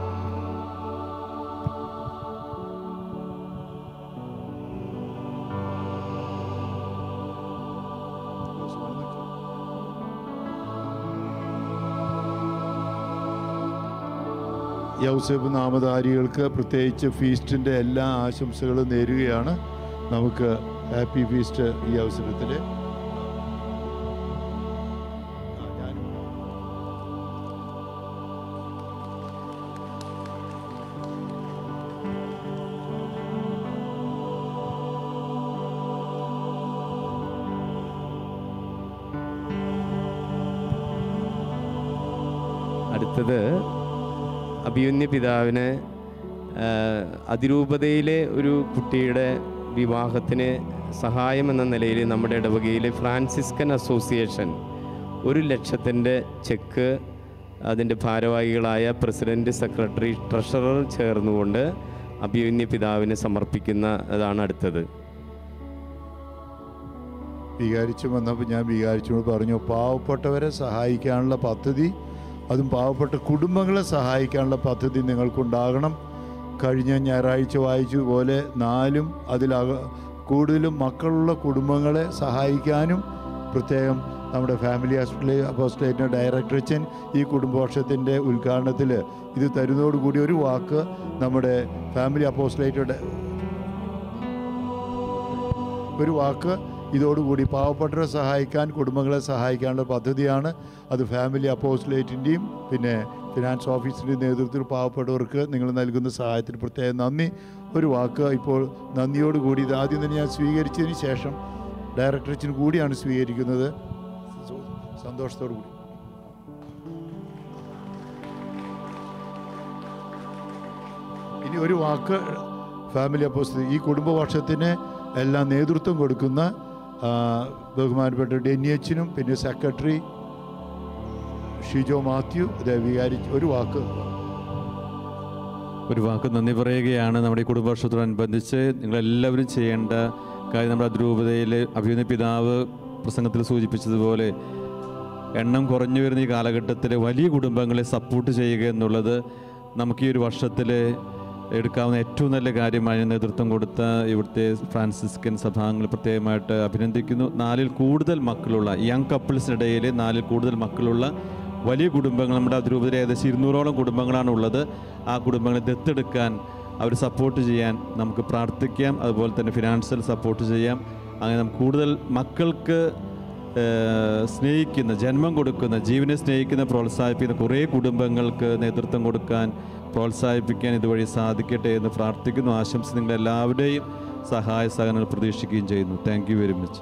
യൗസേപ്പ് നാമധാരികൾക്ക് പ്രത്യേകിച്ച് ഫീസ്റ്റിൻ്റെ എല്ലാ ആശംസകളും നേരുകയാണ് നമുക്ക് ഹാപ്പി ഫീസ്റ്റ് ഈ അവസരത്തിൽ അടുത്തത് അഭിയുന്യ പിതാവിന് ആ, അതിരൂപതയിലെ ഒരു കുട്ടിയുടെ വിവാഹത്തിന് സഹായം എന്ന നിലയിൽ നമ്മുടെ ഇടവകയിലെ ഫ്രാൻസിസ്കൻ അസോസിയേഷൻ ഒരു ലക്ഷത്തിൻ്റെ ചെക്ക് അതിൻ്റെ ഭാരവാഹികളായ പ്രസിഡൻറ്റ് സെക്രട്ടറി ട്രഷറർ ചേർന്നുകൊണ്ട് അഭിയുന്യ പിതാവിന് സമർപ്പിക്കുന്ന അതാണ് അടുത്തത് വികാരിച്ചു വന്നപ്പോൾ ഞാൻ വികാരിച്ചോട് പറഞ്ഞു പാവപ്പെട്ടവരെ സഹായിക്കാനുള്ള പദ്ധതി അതും പാവപ്പെട്ട കുടുംബങ്ങളെ സഹായിക്കാനുള്ള പദ്ധതി നിങ്ങൾക്കുണ്ടാകണം കഴിഞ്ഞ ഞായറാഴ്ച വായിച്ചതുപോലെ നാലും അതിലക കൂടുതലും മക്കളുള്ള കുടുംബങ്ങളെ സഹായിക്കാനും പ്രത്യേകം നമ്മുടെ ഫാമിലി ഹോസ്പിറ്റൽ അപ്പോസ്റ്റേറ്റിൻ്റെ ഡയറക്ടർ അച്ഛൻ ഈ കുടുംബവർഷത്തിൻ്റെ ഉദ്ഘാടനത്തിൽ ഇത് തരുന്നതോടുകൂടി ഒരു വാക്ക് നമ്മുടെ ഫാമിലി അപ്പോസ്റ്റേറ്റ് ഒരു വാക്ക് ഇതോടുകൂടി പാവപ്പെട്ടവരെ സഹായിക്കാൻ കുടുംബങ്ങളെ സഹായിക്കാനുള്ള പദ്ധതിയാണ് അത് ഫാമിലി അപ്പോസ്ലേറ്റിൻ്റെയും പിന്നെ ഫിനാൻസ് ഓഫീസിൻ്റെ നേതൃത്വത്തിൽ പാവപ്പെട്ടവർക്ക് നിങ്ങൾ നൽകുന്ന സഹായത്തിന് പ്രത്യേകം നന്ദി ഒരു വാക്ക് ഇപ്പോൾ നന്ദിയോടുകൂടി ഇത് ആദ്യം തന്നെ ഞാൻ സ്വീകരിച്ചതിന് ശേഷം ഡയറക്ടറേറ്റിന് കൂടിയാണ് സ്വീകരിക്കുന്നത് സന്തോഷത്തോടു കൂടി ഇനി ഒരു വാക്ക് ഫാമിലി അപ്പോസ് ഈ കുടുംബവർഷത്തിന് എല്ലാം നേതൃത്വം കൊടുക്കുന്ന ആ, ബഹുമാനപ്പെട്ട ഡെന്നിയച്ചിനും പിന്നെ സെക്രട്ടറി ഷിജോ മാത്യു ഇത് വികാരി ഒരു വാക്ക് ഒരു വാക്ക് നന്ദി പറയുകയാണ് നമ്മുടെ ഈ കുടുംബവർഷത്തോടനുബന്ധിച്ച് നിങ്ങളെല്ലാവരും ചെയ്യേണ്ട കാര്യം നമ്മുടെ അതിരൂപതയിൽ അഭിനന്ദ പിതാവ് പ്രസംഗത്തിൽ സൂചിപ്പിച്ചതുപോലെ എണ്ണം കുറഞ്ഞു വരുന്ന ഈ കാലഘട്ടത്തിൽ വലിയ കുടുംബങ്ങളെ സപ്പോർട്ട് ചെയ്യുക എന്നുള്ളത് നമുക്ക് ഈ ഒരു വർഷത്തിൽ എടുക്കാവുന്ന ഏറ്റവും നല്ല കാര്യമായി നേതൃത്വം കൊടുത്ത ഇവിടുത്തെ ഫ്രാൻസിസ്കൻ സഭാംഗങ്ങൾ പ്രത്യേകമായിട്ട് അഭിനന്ദിക്കുന്നു നാലിൽ കൂടുതൽ മക്കളുള്ള യങ് കപ്പിൾസിനിടയിൽ നാലിൽ കൂടുതൽ മക്കളുള്ള വലിയ കുടുംബങ്ങൾ നമ്മുടെ അതിരൂപതയിൽ ഏകദേശം ഇരുന്നൂറോളം കുടുംബങ്ങളാണ് ഉള്ളത് ആ കുടുംബങ്ങളെ ദത്തെടുക്കാൻ അവർ സപ്പോർട്ട് ചെയ്യാൻ നമുക്ക് പ്രാർത്ഥിക്കാം അതുപോലെ തന്നെ ഫിനാൻഷ്യൽ സപ്പോർട്ട് ചെയ്യാം അങ്ങനെ നമുക്ക് കൂടുതൽ മക്കൾക്ക് ഏഹ്, സ്നേഹിക്കുന്ന ജന്മം കൊടുക്കുന്ന ജീവനെ സ്നേഹിക്കുന്ന പ്രോത്സാഹിപ്പിക്കുന്ന കുറേ കുടുംബങ്ങൾക്ക് നേതൃത്വം കൊടുക്കാൻ പ്രോത്സാഹിപ്പിക്കാൻ ഇതുവഴി സാധിക്കട്ടെ എന്ന് പ്രാർത്ഥിക്കുന്നു ആശംസ നിങ്ങളെല്ലാവരുടെയും സഹായ സഹകരണങ്ങൾ പ്രതീക്ഷിക്കുകയും ചെയ്യുന്നു താങ്ക് യു വെരി മച്ച്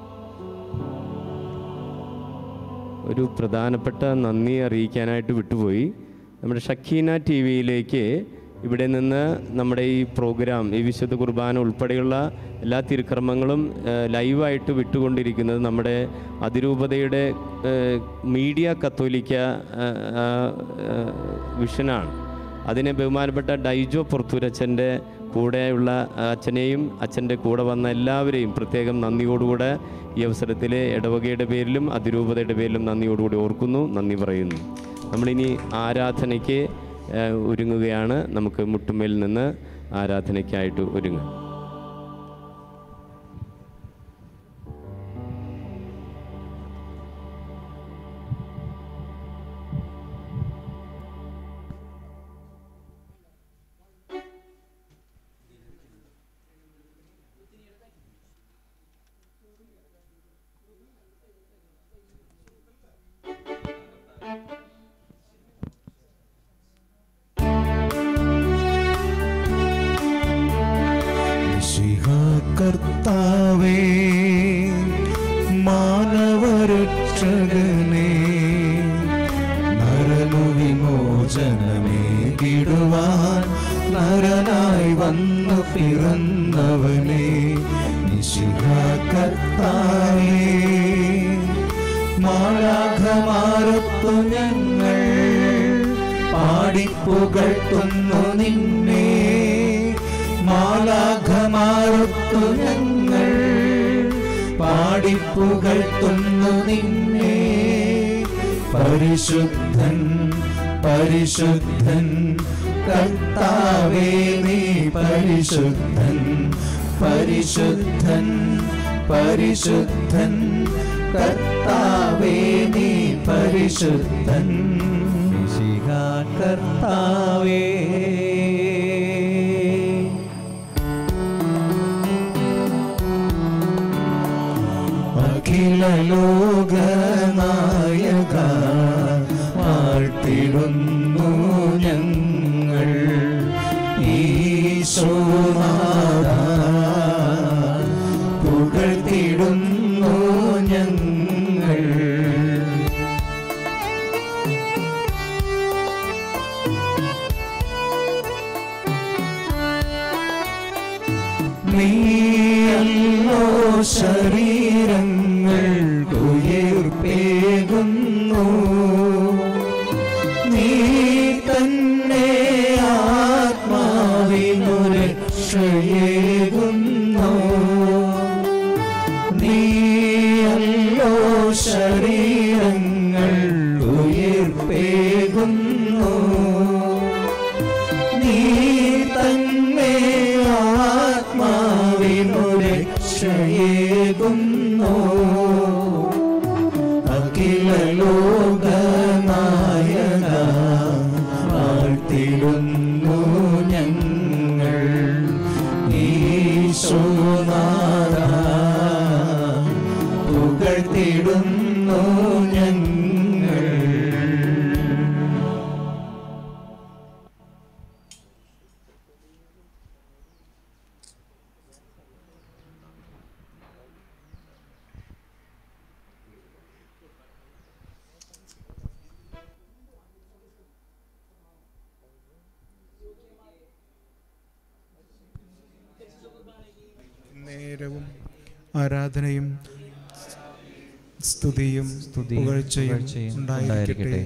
ഒരു പ്രധാനപ്പെട്ട നന്ദി അറിയിക്കാനായിട്ട് വിട്ടുപോയി നമ്മുടെ ഷക്കീന ടി വിയിലേക്ക് ഇവിടെ നിന്ന് നമ്മുടെ ഈ പ്രോഗ്രാം ഈ വിശുദ്ധ കുർബാന ഉൾപ്പെടെയുള്ള എല്ലാ തിരുക്കർമ്മങ്ങളും ഏഹ്, ലൈവായിട്ട് വിട്ടുകൊണ്ടിരിക്കുന്നത് നമ്മുടെ അതിരൂപതയുടെ ഏഹ്, മീഡിയ കത്തോലിക്ക ഏഹ്, ആ, ഏഹ്, വിഷനാണ് അതിനെ ബഹുമാനപ്പെട്ട ഡൈജോ പുറത്തൂരച്ഛൻ്റെ കൂടെയുള്ള അച്ഛനെയും അച്ഛൻ്റെ കൂടെ വന്ന എല്ലാവരെയും പ്രത്യേകം നന്ദിയോടുകൂടെ ഈ അവസരത്തിൽ ഇടവകയുടെ പേരിലും അതിരൂപതയുടെ പേരിലും നന്ദിയോടുകൂടി ഓർക്കുന്നു നന്ദി പറയുന്നു നമ്മളിനി ആരാധനയ്ക്ക് ഏഹ്, ഒരുങ്ങുകയാണ് നമുക്ക് മുട്ടുമേൽ നിന്ന് ആരാധനയ്ക്കായിട്ട് ഒരുങ്ങാം കർത്താവേ മാനവരക്ഷകനേ നരനു വിമോചനമേകിടുവാൻ നരനായി വന്നു പിറന്നവനേ നിശിഹ കർത്താവേ മാലാഘമാരത്തു ഞങ്ങൾ പാടിപ്പുകഴ്ത്തുന്നു നിന്നെ മാലാഘമാരത്തു ഞങ്ങൾ പാടിപ്പുകഴ്ത്തുന്നു നിന്നെ പരിശുദ്ധൻ പരിശുദ്ധൻ കർത്താവേ നീ പരിശുദ്ധൻ പരിശുദ്ധൻ പരിശുദ്ധൻ കർത്താവേ നീ പരിശുദ്ധൻ ശിഖ കർത്താവേ അഖില ലോക നായക വാഴ്ത്തിടുന്നു ഞങ്ങൾ ഈശോനാഥ പുകഴ്ത്തിടുന്നു ഞങ്ങൾ നീയല്ലോ ശരീരങ്ങൾ ഉയർപ്പേകുന്നു നീ തന്നെ ആത്മാവിനു രക്ഷയേകുന്നു നീയല്ലോ ശരീരങ്ങൾ ഉയർപ്പേകുന്നു നീ തന്നെ ആത്മാവിനു രക്ഷയേകുന്നു അഖില ലോകനായക വാഴ്ത്തിടുന്നു ഞങ്ങൾ ഈശോനാഥ പുകഴ്ത്തിടുന്നു ഞങ്ങൾ നേരവും ആരാധനയും സ്തുതിയും പുകഴ്ചയും ഉണ്ടായിരിക്കട്ടെ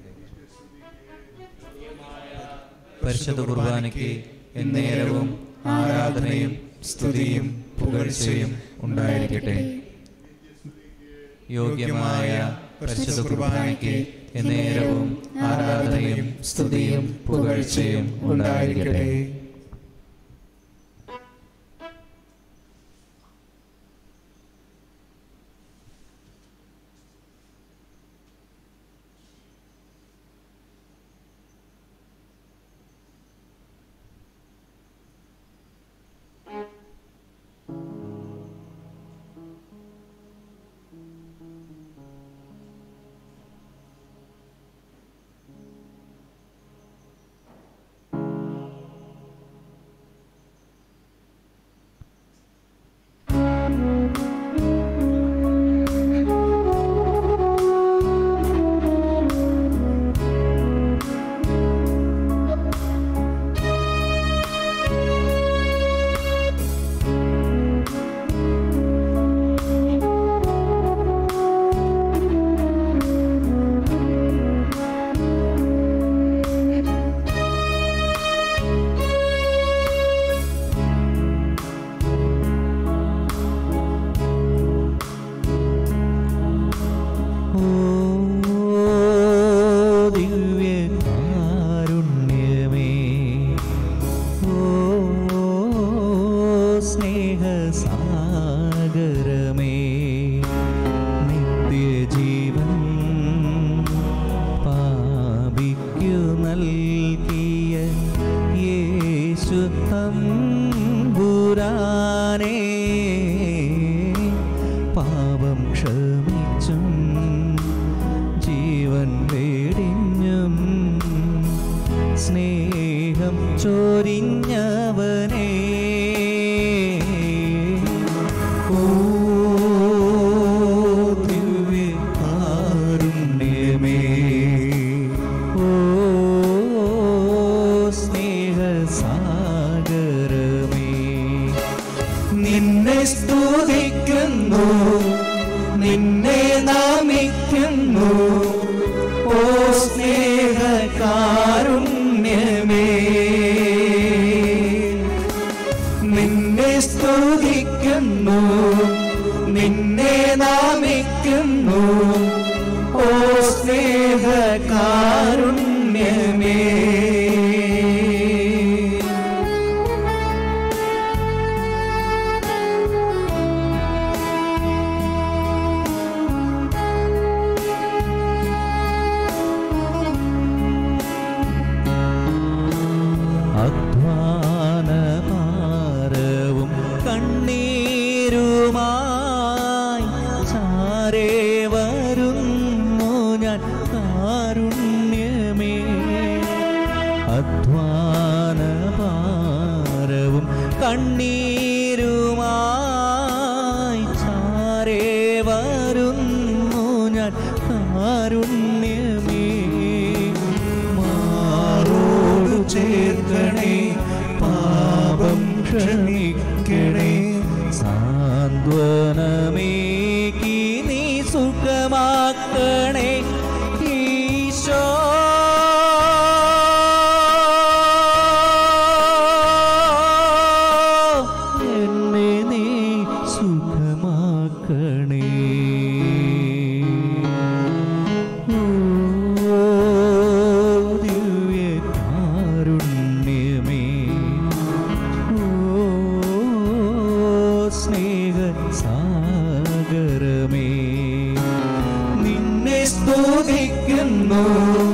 പരിശുദ്ധ കുർബാനയ്ക്ക് എന്നേരവും ആരാധനയും സ്തുതിയും പുകഴ്ചയും ഉണ്ടായിരിക്കട്ടെ യോഗ്യമായ പരിശുദ്ധ കുർബാനയ്ക്ക് എന്നേരവും ആരാധനയും സ്തുതിയും പുകഴ്ചയും ഉണ്ടായിരിക്കട്ടെ ദിവ്യകാരുണ്യമേ ഓ സ്നേഹസാഗരമേ നിത്യജീവൻ പാപിക്കു നൽകിയ യേശു തമ്പുരാനേ പാപം ക്ഷമിച്ചും ജീവൻ വേടിഞ്ഞും സ്നേഹം ചൊരിഞ്ഞവനേ ഓ ദിവ്യകാരുണ്യമേ ഓ സ്നേഹസാഗരമേ നിന്നെ സ്തുതിക്കുന്നു നിന്നെ നാമിക്കുന്നു ഓ സ്നേഹകാരുണ്യമേ നിന്നെ സ്തുതിക്കുന്നു നിന്നെ നാമിക്കുന്നു ഓ സ്നേഹകാരുണ്യമേ അധ്വാനഭാരവും കണ്ണീരുമായി ചാരേ വരുന്നു ഞാൻ കാരുണ്യമേ അധ്വാനഭാരവും കണ്ണീരുമായി ചാരേ വരുന്നു ഞാൻ കാരുണ്യമേ മാറോടു ചേർക്കണേ പാപം ക്ഷമിക്കണേ സാന്ത്വനമേകി നീ സുഖമാക്കണേ ഈശോ എന്നെ നീ സുഖമാക്കണേ ഓ ദിവ്യകാരുണ്യമേ ഓ സ്നേഹസാഗരമേ നിന്നെ സ്തുതിക്കുന്നു